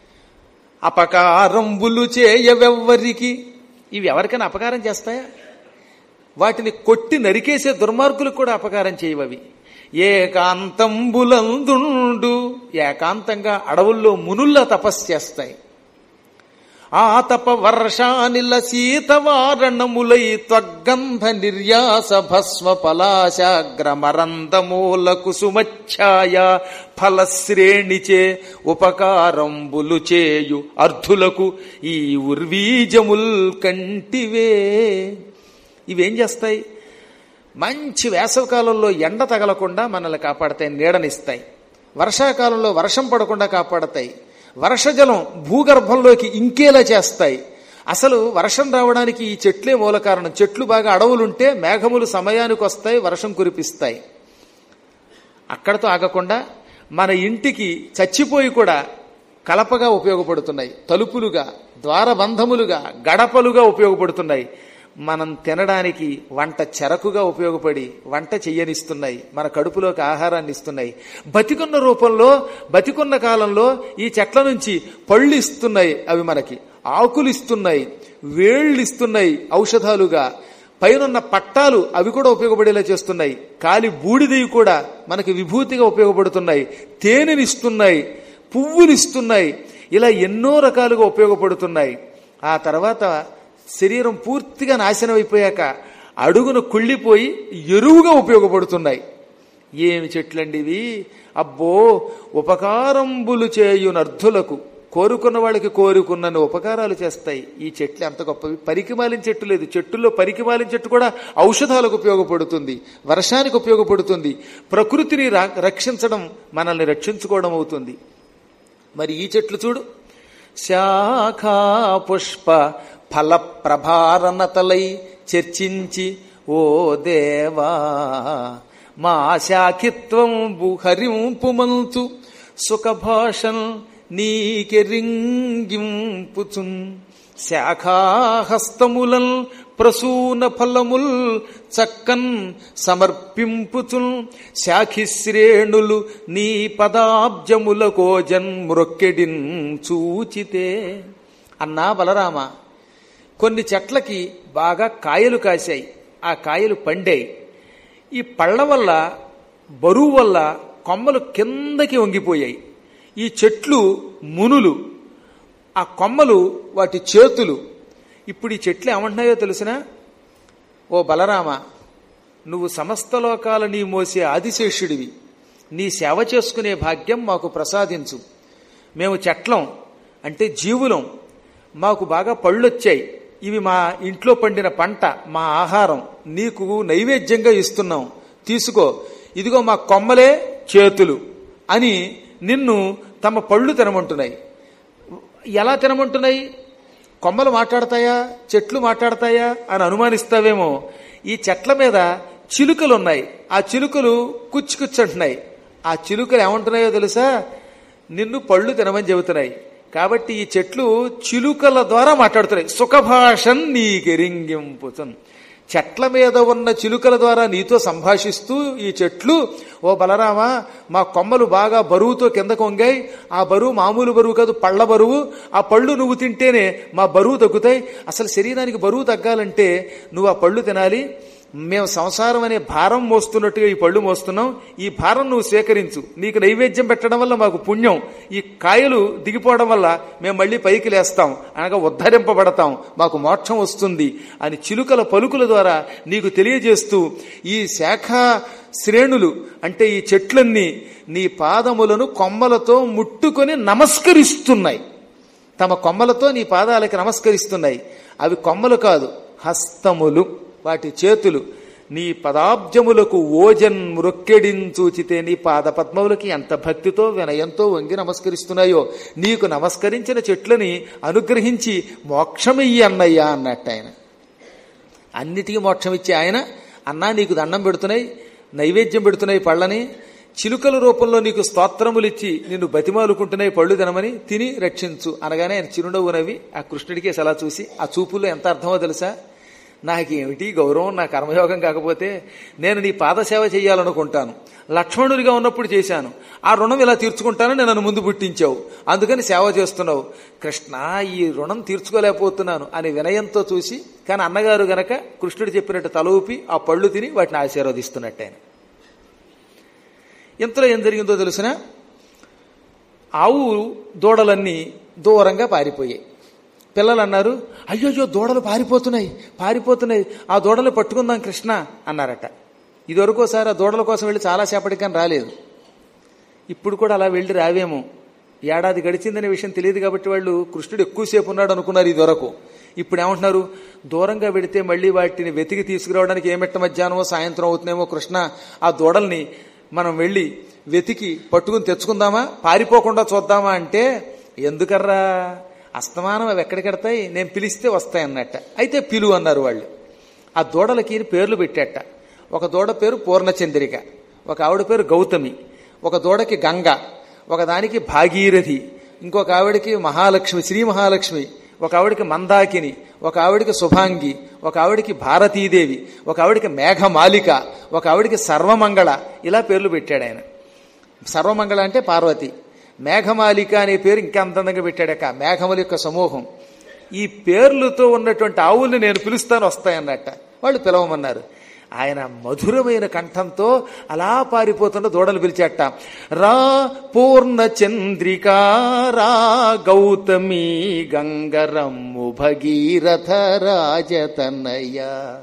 అపకారంబులు చేయవెవ్వరికి ఇవి ఎవరికైనా అపకారం చేస్తాయా వాటిని కొట్టి నరికేసే దుర్మార్గులకు కూడా అపకారం చేయవవి ఏకాంతంబులందుండు ఏకాంతంగా అడవుల్లో మునుల్లా తపస్సు చేస్తాయి ఆ తప వర్షానిల శీతవారణములై త్వగంధ నిర్యాస భస్మ పలాశాగ్రమరందమూల కుసుమఛాయ ఫలశ్రేణిచే ఉపకారంబులు చేయు అర్ధులకు ఈ ఉర్వీజముల్ కంటివే ఇవేం చేస్తాయి మంచి వేసవకాలంలో ఎండ తగలకుండా మనల్ని కాపాడతాయి నీడనిస్తాయి వర్షాకాలంలో వర్షం పడకుండా కాపాడతాయి వర్షజలం భూగర్భంలోకి ఇంకేలా చేస్తాయి అసలు వర్షం రావడానికి ఈ చెట్లే మూల కారణం చెట్లు బాగా అడవులుంటే మేఘములు సమయానికి వస్తాయి వర్షం కురిపిస్తాయి అక్కడతో ఆగకుండా మన ఇంటికి చచ్చిపోయి కూడా కలపగా ఉపయోగపడుతున్నాయి తలుపులుగా ద్వారబంధములుగా గడపలుగా ఉపయోగపడుతున్నాయి మనం తినడానికి వంట చెరకుగా ఉపయోగపడి వంట చెయ్యనిస్తున్నాయి మన కడుపులోకి ఆహారాన్ని ఇస్తున్నాయి బతికున్న రూపంలో బతికున్న కాలంలో ఈ చెట్ల నుంచి పళ్ళు ఇస్తున్నాయి అవి మనకి ఆకులు ఇస్తున్నాయి వేళ్ళు ఇస్తున్నాయి ఔషధాలుగా పైనున్న పట్టాలు అవి కూడా ఉపయోగపడేలా చేస్తున్నాయి కాలి బూడిదవి కూడా మనకి విభూతిగా ఉపయోగపడుతున్నాయి తేనెనిస్తున్నాయి పువ్వునిస్తున్నాయి ఇలా ఎన్నో రకాలుగా ఉపయోగపడుతున్నాయి ఆ తర్వాత శరీరం పూర్తిగా నాశనం అయిపోయాక అడుగున కుళ్ళిపోయి ఎరువుగా ఉపయోగపడుతున్నాయి ఏమి చెట్లండి ఇవి అబ్బో ఉపకారంబులు చేయునర్థులకు కోరుకున్న వాళ్ళకి కోరుకున్నన్ని ఉపకారాలు చేస్తాయి ఈ చెట్లు ఎంత గొప్పవి పరికిమాలిన చెట్టు లేదు చెట్టుల్లో పరికిమాలిన చెట్టు కూడా ఔషధాలకు ఉపయోగపడుతుంది వర్షానికి ఉపయోగపడుతుంది ప్రకృతిని రా- రక్షించడం మనల్ని రక్షించుకోవడం అవుతుంది మరి ఈ చెట్లు చూడు శాఖా పుష్ప ఫల ప్రభారణతలై చర్చించి ఓ దేవా మా శాఖిత్వం హరింపుమంతు సుఖభాషన్ నీకెరింగింపుచున్ శాఖాహస్తములన్ ప్రసూన ఫలముల్ చక్కన్ సమర్పింపుచున్ శాఖిశ్రేణులు నీ పదాబ్జముల కోజన్ మృక్కెడిన్ చూచితే అన్నా బలరామ కొన్ని చెట్లకి బాగా కాయలు కాశాయి ఆ కాయలు పండాయి ఈ పళ్ళ వల్ల బరువు వల్ల కొమ్మలు కిందకి వంగిపోయాయి ఈ చెట్లు మునులు ఆ కొమ్మలు వాటి చేతులు ఇప్పుడు ఈ చెట్లు ఏమంటున్నాయో తెలిసినా ఓ బలరామ నువ్వు సమస్త లోకాలని మోసే ఆదిశేషుడివి నీ సేవ చేసుకునే భాగ్యం మాకు ప్రసాదించు మేము చెట్లం అంటే జీవులం మాకు బాగా పళ్ళొచ్చాయి ఇవి మా ఇంట్లో పండిన పంట మా ఆహారం నీకు నైవేద్యంగా ఇస్తున్నాం తీసుకో ఇదిగో మా కొమ్మలే చేతులు అని నిన్ను తమ పళ్ళు తినమంటున్నాయి ఎలా తినమంటున్నాయి కొమ్మలు మాట్లాడతాయా చెట్లు మాట్లాడతాయా అని అనుమానిస్తావేమో ఈ చెట్ల మీద చిలుకలు ఉన్నాయి ఆ చిలుకలు కుచ్చి కుచ్చంటున్నాయి ఆ చిలుకలు ఏమంటున్నాయో తెలుసా నిన్ను పళ్ళు తినమని చెబుతున్నాయి కాబట్టి ఈ చెట్లు చిలుకల ద్వారా మాట్లాడుతున్నాయి సుఖభాషన్ నీకెరింగింపుతున్ చెట్ల మీద ఉన్న చిలుకల ద్వారా నీతో సంభాషిస్తూ ఈ చెట్లు ఓ బలరామా మా కొమ్మలు బాగా బరువుతో కిందకు వంగాయి ఆ బరువు మామూలు బరువు కాదు పళ్ళ బరువు ఆ పళ్ళు నువ్వు తింటేనే మా బరువు తగ్గుతాయి అసలు శరీరానికి బరువు తగ్గాలంటే నువ్వు ఆ పళ్ళు తినాలి మేము సంసారం అనే భారం మోస్తున్నట్టుగా ఈ పళ్ళు మోస్తున్నాం ఈ భారం నువ్వు స్వీకరించు నీకు నైవేద్యం పెట్టడం వల్ల మాకు పుణ్యం ఈ కాయలు దిగిపోవడం వల్ల మేము మళ్ళీ పైకి లేస్తాం అనగా ఉద్ధరింపబడతాం మాకు మోక్షం వస్తుంది అని చిలుకల పలుకుల ద్వారా నీకు తెలియజేస్తూ ఈ శాఖ శ్రేణులు అంటే ఈ చెట్లన్నీ నీ పాదములను కొమ్మలతో ముట్టుకొని నమస్కరిస్తున్నాయి తమ కొమ్మలతో నీ పాదాలకి నమస్కరిస్తున్నాయి అవి కొమ్మలు కాదు హస్తములు వాటి చేతులు నీ పదాబ్జములకు ఓజన్ మృక్కెడించూచితే నీ పాద పద్మములకి ఎంత భక్తితో వినయంతో వంగి నమస్కరిస్తున్నాయో నీకు నమస్కరించిన చెట్లని అనుగ్రహించి మోక్షమియ్యి అన్నయ్యా అన్నట్టు ఆయన అన్నిటికీ మోక్షం ఇచ్చే ఆయన అన్నా నీకు దండం పెడుతున్నాయి నైవేద్యం పెడుతున్నాయి పళ్ళని చిలుకల రూపంలో నీకు స్తోత్రములిచ్చి నిన్ను బతిమాలుకుంటున్నాయి పళ్ళు తినమని తిని రక్షించు అనగానే ఆయన చిరునవ్వు నవ్వి ఆ కృష్ణుడికి అలా చూసి ఆ చూపుల్లో ఎంత అర్థమో తెలుసా నాకేమిటి గౌరవం నా కర్మయోగం కాకపోతే నేను నీ పాదసేవ చేయాలనుకుంటాను లక్ష్మణుడిగా ఉన్నప్పుడు చేశాను ఆ రుణం ఇలా తీర్చుకుంటానని నన్ను ముందు పుట్టించావు అందుకని సేవ చేస్తున్నావు కృష్ణ ఈ రుణం తీర్చుకోలేకపోతున్నాను అని వినయంతో చూసి కానీ అన్నగారు గనక కృష్ణుడు చెప్పినట్టు తల ఊపి ఆ పళ్ళు తిని వాటిని ఆశీర్వదిస్తున్నట్టు ఆయన ఇంతలో ఏం జరిగిందో తెలిసిన ఆవు దూడలన్నీ దూరంగా పారిపోయాయి పిల్లలు అన్నారు అయ్యోయ్యో దూడలు పారిపోతున్నాయి పారిపోతున్నాయి ఆ దూడలు పట్టుకుందాం కృష్ణ అన్నారట ఇదివరకోసారి ఆ దూడల కోసం వెళ్ళి చాలాసేపటికని రాలేదు ఇప్పుడు కూడా అలా వెళ్ళి రావేమో ఏడాది గడిచిందనే విషయం తెలియదు కాబట్టి వాళ్ళు కృష్ణుడు ఎక్కువసేపు ఉన్నాడు అనుకున్నారు ఇదివరకు ఇప్పుడు ఏమంటున్నారు దూరంగా వెడితే మళ్ళీ వాటిని వెతికి తీసుకురావడానికి ఏమిట్ట మధ్యాహ్నమో సాయంత్రం అవుతుందేమో కృష్ణ ఆ దూడల్ని మనం వెళ్ళి వెతికి పట్టుకుని తెచ్చుకుందామా పారిపోకుండా చూద్దామా అంటే ఎందుకర్రా అస్తమానం అవి ఎక్కడికెడతాయి నేను పిలిస్తే వస్తాయి అన్నట్ట అయితే పిలు అన్నారు వాళ్ళు ఆ దూడలకి పేర్లు పెట్టేట ఒక దూడ పేరు పూర్ణచంద్రిక ఒక ఆవిడ పేరు గౌతమి ఒక దూడకి గంగ ఒక దానికి భాగీరథి ఇంకొక ఆవిడకి మహాలక్ష్మి శ్రీ మహాలక్ష్మి ఒక ఆవిడకి మందాకిని ఒక ఆవిడకి శుభాంగి ఒక ఆవిడకి భారతీదేవి ఒక ఆవిడకి మేఘమాలిక ఒక ఆవిడకి సర్వమంగళ ఇలా పేర్లు పెట్టాడు ఆయన సర్వమంగళ అంటే పార్వతి మేఘమాలిక అనే పేరు ఇంకా అందంగా పెట్టాడక మేఘముల యొక్క సమూహం ఈ పేర్లతో ఉన్నటువంటి ఆవుల్ని నేను పిలుస్తాను వస్తాయన్నట్ట వాళ్ళు పిలవమన్నారు ఆయన మధురమైన కంఠంతో అలా పారిపోతున్న దూడలు పిలిచాట రా పూర్ణ చంద్రికా రా గౌతమి గంగరమ్ము భగీరథ రాజతనయ్య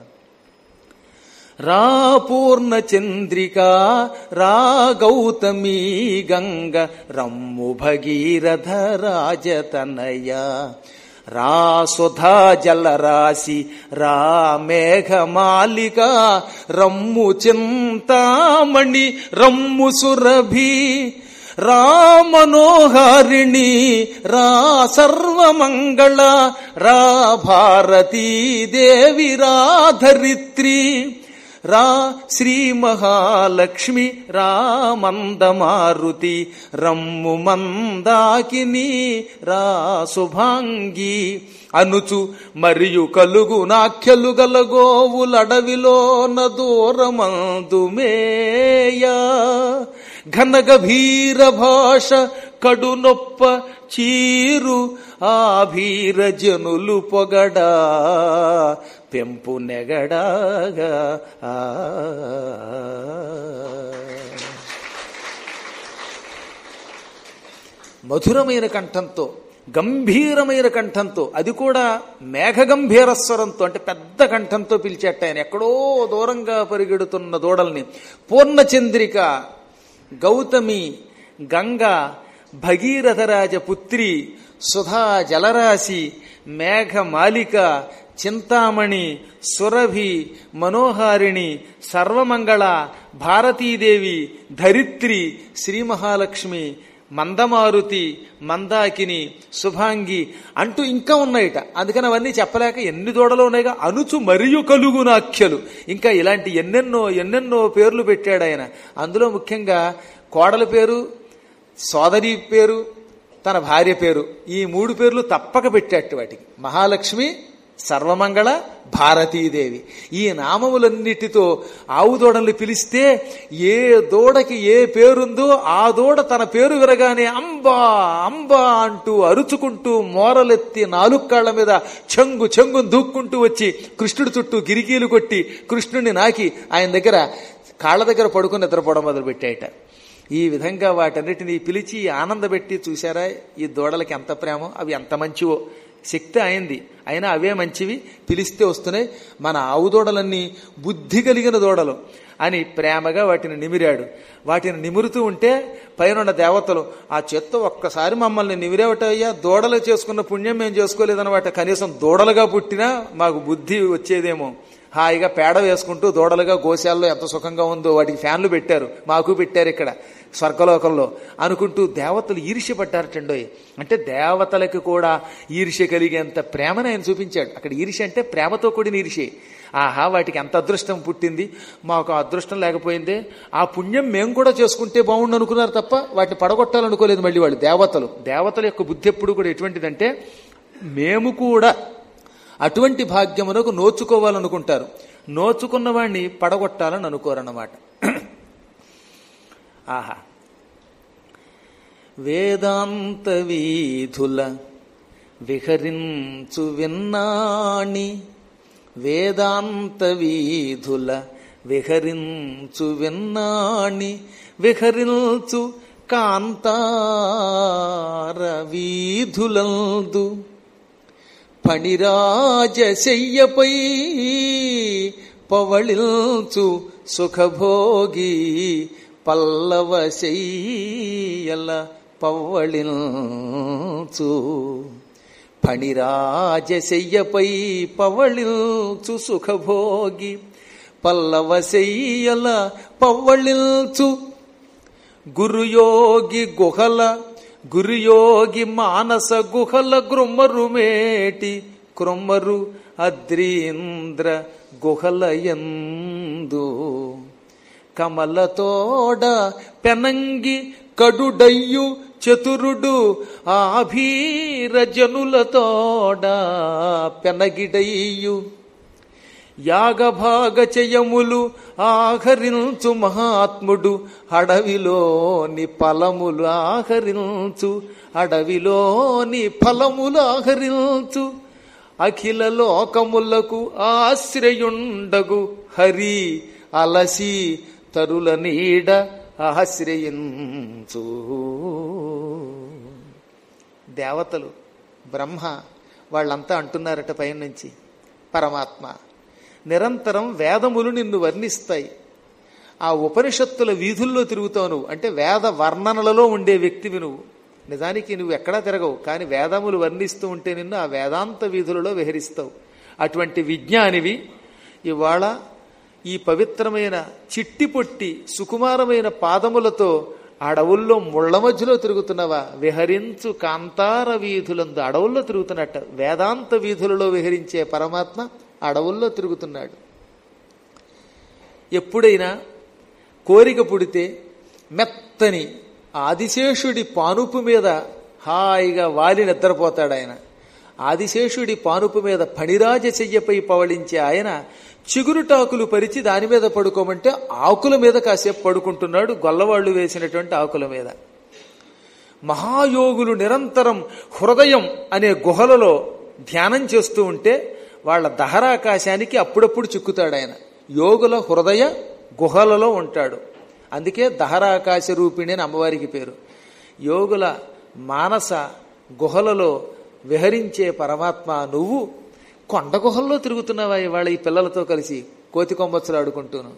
రా పూర్ణ చంద్రిక రా గౌతమి గంగ రమ్ము భగీరథ రాజతనయ రా సుధా జలరాశి రా మేఘమాలిక రమ్ము చింతామణి రమ్ము సురభి రా మనోహారిణి రా సర్వమంగళ రా భారతీ దేవి రా ధరిత్రి రా శ్రీ మహాలక్ష్మి రా మందమారుతి రమ్ము మందాకిని రా శుభాంగి అనుచు మరియు కలుగు నాఖ్యలు గల గోవులడవిలోన దూరమందుమేయా ఘన గభీర భాష కడునొప్ప చీరు ఆ భీర జనులు పొగడా పెంపు నెగడాగా ఆ. మధురమైన కంఠంతో గంభీరమైన కంఠంతో అది కూడా మేఘగంభీర స్వరంతో అంటే పెద్ద కంఠంతో పిలిచేట ఆయన ఎక్కడో దూరంగా పరిగెడుతున్న దూడల్ని పూర్ణచంద్రిక గౌతమి గంగ భగీరథరాజ పుత్రి సుధా జలరాశి మేఘమాలిక చింతామణి సురభి మనోహారిణి సర్వమంగళ భారతీదేవి ధరిత్రి శ్రీ మహాలక్ష్మి మందమారుతి మందాకిని శుభాంగి అంటూ ఇంకా ఉన్నాయిట అందుకని అవన్నీ చెప్పలేక ఎన్ని దూడలు ఉన్నాయిగా అనుచు మరియు కలుగునాఖ్యలు ఇంకా ఇలాంటి ఎన్నెన్నో ఎన్నెన్నో పేర్లు పెట్టాడు ఆయన అందులో ముఖ్యంగా కోడల పేరు సోదరి పేరు తన భార్య పేరు ఈ మూడు పేర్లు తప్పక పెట్టాడు వాటికి మహాలక్ష్మి సర్వమంగళ భారతీదేవి ఈ నామములన్నిటితో ఆవు దూడల్ని పిలిస్తే ఏ దూడకి ఏ పేరుందో ఆ దూడ తన పేరు విరగానే అంబా అంబా అంటూ అరుచుకుంటూ మోరలెత్తి నాలుగు కాళ్ల మీద చెంగు చెంగు దూక్కుంటూ వచ్చి కృష్ణుడి చుట్టూ గిరికీలు కొట్టి కృష్ణుడిని నాకి ఆయన దగ్గర కాళ్ళ దగ్గర పడుకుని నిద్రపోవడం మొదలుపెట్టాయట ఈ విధంగా వాటన్నిటిని పిలిచి ఆనందపెట్టి చూశారా ఈ దూడలకి ఎంత ప్రేమో అవి ఎంత మంచివో శక్తి అయింది అయినా అవే మంచివి పిలిస్తే వస్తున్నాయి మన ఆవు దూడలన్నీ బుద్ధి కలిగిన దూడలు అని ప్రేమగా వాటిని నిమిరాడు వాటిని నిమురుతూ ఉంటే పైన దేవతలు ఆ చేత్తో ఒక్కసారి మమ్మల్ని నిమిరేవటయ్యా దూడలు చేసుకున్న పుణ్యం మేము చేసుకోలేదన్నమాట కనీసం దూడలుగా పుట్టినా మాకు బుద్ధి వచ్చేదేమో హాయిగా పేడ వేసుకుంటూ దూడలుగా గోశాల్లో ఎంత సుఖంగా ఉందో వాటికి ఫ్యాన్లు పెట్టారు మాకు పెట్టారు ఇక్కడ స్వర్గలోకంలో అనుకుంటూ దేవతలు ఈర్ష్య పడ్డారటండోయ్ అంటే దేవతలకు కూడా ఈర్ష్య కలిగేంత ప్రేమను ఆయన చూపించాడు అక్కడ ఈర్ష్య అంటే ప్రేమతో కూడిన ఈర్ష్య ఆహా వాటికి ఎంత అదృష్టం పుట్టింది మాకు ఆ అదృష్టం లేకపోయిందే ఆ పుణ్యం మేము కూడా చేసుకుంటే బాగుండు అనుకున్నారు తప్ప వాటిని పడగొట్టాలనుకోలేదు మళ్ళీ వాళ్ళు దేవతలు దేవతల యొక్క బుద్ధి ఎప్పుడు కూడా ఎటువంటిదంటే మేము కూడా అటువంటి భాగ్యమునకు నోచుకోవాలనుకుంటారు నోచుకున్న వాడిని పడగొట్టాలని అనుకోరన్నమాట ఆహా వేదాంత వీధుల విహరించు విన్నాణి వేదాంత వీధుల విహరించు విన్నాణి విహరించు కాంతార వీధులందు ఫణిరాజశయ్యపై పవళిల్చు సుఖభోగి పల్లవ శయ్యల పవ్వళిల్చు ఫణిరాజశయ్యపై పవళిల్చు సుఖభోగి పల్లవ శయ్యల పవ్వళిల్చు గురుయోగి గుహల గురియోగి మానస గుహల గ్రుమ్మరుమేటి క్రొమ్మరు అద్రీంద్ర గుహలయందు కమలతోడ పెనంగి కడుడయ్యు చతురుడు ఆభీర జనులతోడ పెనగిడయ్యు యాగభాగ చయములు ఆహరించు మహాత్ముడు అడవిలోని ఫలములు ఆహరించు అడవిలోని ఫలములు ఆహరించు అఖిల లోకములకు ఆశ్రయుండగు హరి అలసి తరుల నీడ ఆశ్రయించు దేవతలు బ్రహ్మ వాళ్ళంతా అంటున్నారట పైన నుంచి పరమాత్మ నిరంతరం వేదములు నిన్ను వర్ణిస్తాయి ఆ ఉపనిషత్తుల వీధుల్లో తిరుగుతావు నువ్వు అంటే వేద వర్ణనలలో ఉండే వ్యక్తివి నువ్వు నిజానికి నువ్వు ఎక్కడా తిరగవు కానీ వేదములు వర్ణిస్తూ ఉంటే నిన్ను ఆ వేదాంత వీధులలో విహరిస్తావు అటువంటి విజ్ఞానివి ఇవాళ ఈ పవిత్రమైన చిట్టి పొట్టి సుకుమారమైన పాదములతో అడవుల్లో ముళ్ల మధ్యలో తిరుగుతున్నావా విహరించు కాంతార వీధులందు అడవుల్లో తిరుగుతున్నట్ట వేదాంత వీధులలో విహరించే పరమాత్మ అడవుల్లో తిరుగుతున్నాడు ఎప్పుడైనా కోరిక పుడితే మెత్తని ఆదిశేషుడి పానుపు మీద హాయిగా వాలి నిద్రపోతాడు ఆయన ఆదిశేషుడి పానుపు మీద ఫణిరాజ చెయ్యపై పవళించే ఆయన చిగురుటాకులు పరిచి దాని మీద పడుకోమంటే ఆకుల మీద కాసేపు పడుకుంటున్నాడు గొల్లవాళ్లు వేసినటువంటి ఆకుల మీద మహాయోగులు నిరంతరం హృదయం అనే గుహలలో ధ్యానం చేస్తూ ఉంటే వాళ్ళ దహరాకాశానికి అప్పుడప్పుడు చిక్కుతాడు ఆయన యోగుల హృదయ గుహలలో ఉంటాడు అందుకే దహరాకాశ రూపిణి అని అమ్మవారికి పేరు యోగుల మానస గుహలలో విహరించే పరమాత్మ నువ్వు కొండ గుహల్లో తిరుగుతున్నావా ఇవాళ ఈ పిల్లలతో కలిసి కోతి కొమ్మచ్చులు ఆడుకుంటూను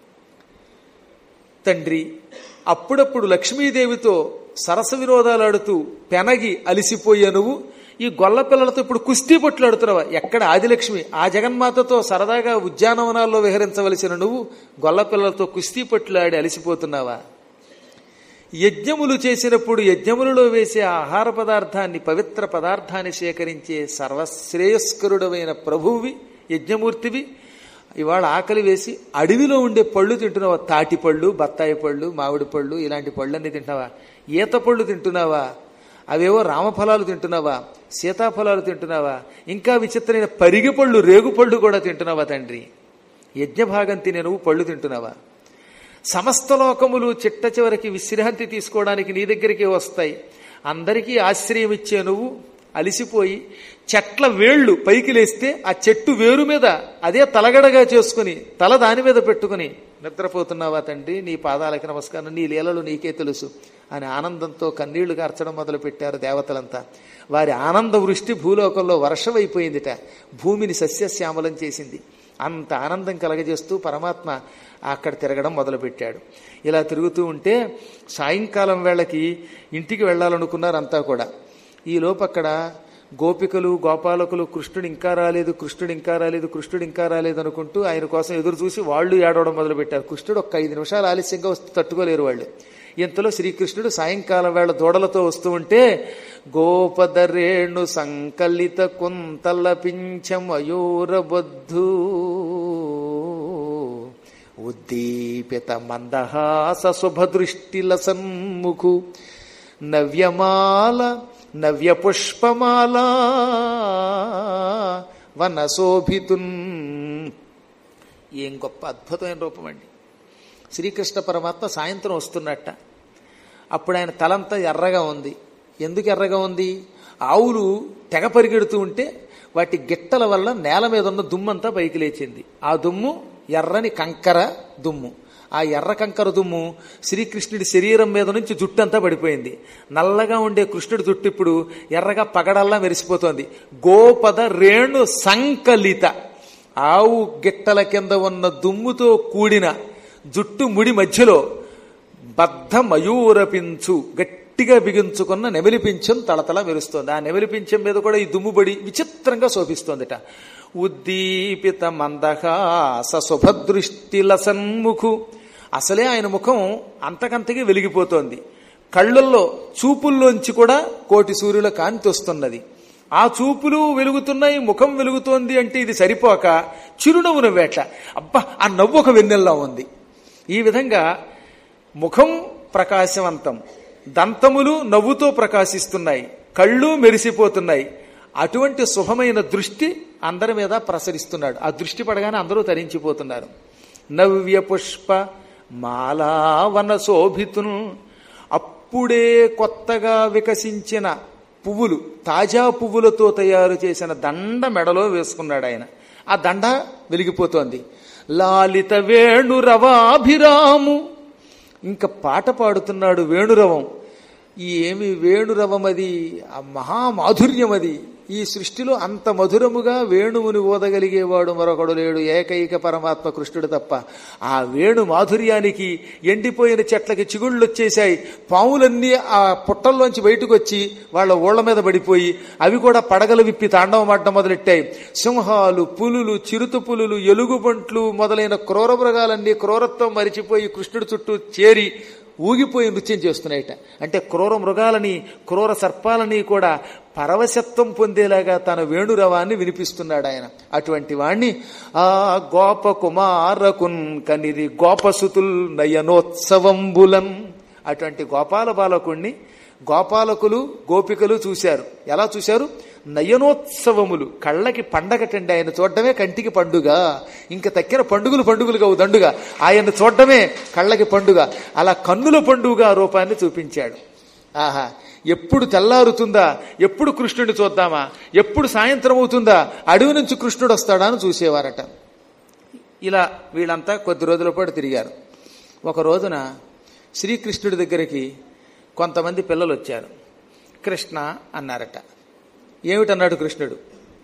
తండ్రి అప్పుడప్పుడు లక్ష్మీదేవితో సరస విరోధాలు ఆడుతూ పెనగి అలిసిపోయే నువ్వు ఈ గొల్ల పిల్లలతో ఇప్పుడు కుస్తీ పొట్లాడుతున్నావా ఎక్కడ ఆదిలక్ష్మి ఆ జగన్మాతతో సరదాగా ఉద్యానవనాల్లో విహరించవలసిన నువ్వు గొల్ల పిల్లలతో కుస్తీ పొట్లాడి అలిసిపోతున్నావా యజ్ఞములు చేసినప్పుడు యజ్ఞములలో వేసే ఆహార పదార్థాన్ని పవిత్ర పదార్థాన్ని సేకరించే సర్వశ్రేయస్కరుడమైన ప్రభువి యజ్ఞమూర్తివి ఇవాళ ఆకలి వేసి అడవిలో ఉండే పళ్ళు తింటున్నావా తాటి పళ్ళు బత్తాయి పళ్ళు మామిడి పళ్ళు ఇలాంటి పళ్ళన్నీ తింటున్నావా ఈత పళ్ళు తింటున్నావా అవేవో రామఫలాలు తింటున్నావా సీతాఫలాలు తింటున్నావా ఇంకా విచిత్రమైన పరిగి పళ్ళు రేగు పళ్ళు కూడా తింటున్నావా తండ్రి యజ్ఞభాగం తినే నువ్వు పళ్ళు తింటున్నావా సమస్త లోకములు చిట్ట చివరికి విశ్రాంతి తీసుకోవడానికి నీ దగ్గరికి వస్తాయి అందరికీ ఆశ్రయం ఇచ్చే నువ్వు అలిసిపోయి చెట్ల వేళ్లు పైకి లేస్తే ఆ చెట్టు వేరు మీద అదే తలగడగా చేసుకుని తల దాని మీద పెట్టుకుని నిద్రపోతున్నావా తండ్రి నీ పాదాలకి నమస్కారం నీ లీలలు నీకే తెలుసు అని ఆనందంతో కన్నీళ్లు కార్చడం మొదలు పెట్టారు దేవతలంతా వారి ఆనంద వృష్టి భూలోకంలో వర్షమైపోయిందిట భూమిని సస్యశ్యామలం చేసింది అంత ఆనందం కలగజేస్తూ పరమాత్మ అక్కడ తిరగడం మొదలుపెట్టాడు ఇలా తిరుగుతూ ఉంటే సాయంకాలం వేళకి ఇంటికి వెళ్ళాలనుకున్నారు అంతా కూడా ఈ లోపక్కడ గోపికలు గోపాలకులు కృష్ణుడు ఇంకా రాలేదు కృష్ణుడు ఇంకా రాలేదు కృష్ణుడు ఇంకా రాలేదు అనుకుంటూ ఆయన కోసం ఎదురు చూసి వాళ్ళు ఏడవడం మొదలుపెట్టారు కృష్ణుడు ఒక్క ఐదు నిమిషాలు ఆలస్యంగా వస్తూ తట్టుకోలేరు వాళ్ళు ఇంతలో శ్రీకృష్ణుడు సాయంకాలం వేళ దూడలతో వస్తూ ఉంటే గోపదరేణు సంకలిత కుంతల పింఛమయూరబద్ధు ఉద్దీపిత మందహాస శుభదృష్టిల సన్ముఖు నవ్యమాల నవ్య పుష్పమాల వనశోభితున్ ఏం గొప్ప అద్భుతమైన రూపం అండి శ్రీకృష్ణ పరమాత్మ సాయంత్రం వస్తున్నట్ట అప్పుడు ఆయన తలంతా ఎర్రగా ఉంది ఎందుకు ఎర్రగా ఉంది ఆవులు తెగ పరిగెడుతూ ఉంటే వాటి గిట్టల వల్ల నేల మీద ఉన్న దుమ్మంతా పైకి లేచింది ఆ దుమ్ము ఎర్రని కంకర దుమ్ము ఆ ఎర్ర కంకర దుమ్ము శ్రీకృష్ణుడి శరీరం మీద నుంచి జుట్టంతా పడిపోయింది నల్లగా ఉండే కృష్ణుడి జుట్టు ఇప్పుడు ఎర్రగా పగడల్లా మెరిసిపోతోంది గోపద రేణు సంకలిత ఆవు గిట్టల కింద ఉన్న దుమ్ముతో కూడిన జుట్టు ముడి మధ్యలో బద్ధ మయూరపించు గట్టిగా బిగించుకున్న నెమిలిపించం తళతళ మెరుస్తోంది ఆ నెమిలిపించం మీద కూడా ఈ దుమ్ముబడి విచిత్రంగా శోభిస్తోందిట ఉద్దీపిత మందహాస శుభదృష్టిల సన్ముఖు అసలే ఆయన ముఖం అంతకంతకి వెలిగిపోతోంది కళ్ళల్లో చూపుల్లోంచి కూడా కోటి సూర్యుల కాంతి వస్తున్నది ఆ చూపులు వెలుగుతున్నాయి ముఖం వెలుగుతోంది అంటే ఇది సరిపోక చిరునవ్వు నవ్వేట్ల అబ్బా ఆ నవ్వు ఒక వెన్నెల్లా ఉంది ఈ విధంగా ముఖం ప్రకాశవంతం దంతములు నవ్వుతో ప్రకాశిస్తున్నాయి కళ్ళు మెరిసిపోతున్నాయి అటువంటి శుభమైన దృష్టి అందరి మీద ప్రసరిస్తున్నాడు ఆ దృష్టి పడగానే అందరూ తరించిపోతున్నారు నవ్య పుష్ప మాలావన శోభితును అప్పుడే కొత్తగా వికసించిన పువ్వులు తాజా పువ్వులతో తయారు చేసిన దండ మెడలో వేసుకున్నాడు ఆయన ఆ దండ వెలిగిపోతోంది లాలిత వేణురవాభిరాము ఇంకా పాట పాడుతున్నాడు వేణురవం ఈ ఏమి వేణురవం అది ఆ మహామాధుర్యం అది ఈ సృష్టిలో అంత మధురముగా వేణువుని ఓదగలిగేవాడు మరొకడు లేడు ఏకైక పరమాత్మ కృష్ణుడు తప్ప ఆ వేణు మాధుర్యానికి ఎండిపోయిన చెట్లకి చిగుళ్ళు వచ్చేసాయి పాములన్నీ ఆ పుట్టల్లోంచి బయటకు వచ్చి వాళ్ళ ఓళ్ల మీద పడిపోయి అవి కూడా పడగలు విప్పి తాండవం ఆడడం మొదలెట్టాయి సింహాలు పులులు చిరుత పులులు ఎలుగుబంట్లు మొదలైన క్రూర మృగాలన్నీ క్రూరత్వం మరిచిపోయి కృష్ణుడి చుట్టూ చేరి ఊగిపోయి నృత్యం చేస్తున్నాయట అంటే క్రూర మృగాలని క్రూర సర్పాలని కూడా పరవశత్వం పొందేలాగా తన వేణురవాన్ని వినిపిస్తున్నాడు ఆయన అటువంటి వాణ్ణి ఆ గోప కుమారకున్ కనిరి గోపసుతుల్ నయనోత్సవంబులన్ అటువంటి గోపాల బాలకుణ్ణి గోపాలకులు గోపికలు చూశారు ఎలా చూశారు నయనోత్సవములు కళ్ళకి పండగటండి ఆయన చూడడమే కంటికి పండుగ ఇంకా తక్కిన పండుగలు పండుగలుగా దండుగా ఆయన చూడడమే కళ్ళకి పండుగ అలా కన్నుల పండుగ రూపాన్ని చూపించాడు ఆహా ఎప్పుడు తెల్లారుతుందా ఎప్పుడు కృష్ణుడిని చూద్దామా ఎప్పుడు సాయంత్రం అవుతుందా అడవి నుంచి కృష్ణుడు వస్తాడా అని చూసేవారట ఇలా వీళ్ళంతా కొద్ది రోజుల పాటు తిరిగారు ఒక రోజున శ్రీకృష్ణుడి దగ్గరికి కొంతమంది పిల్లలు వచ్చారు కృష్ణ అన్నారట ఏమిటన్నాడు కృష్ణుడు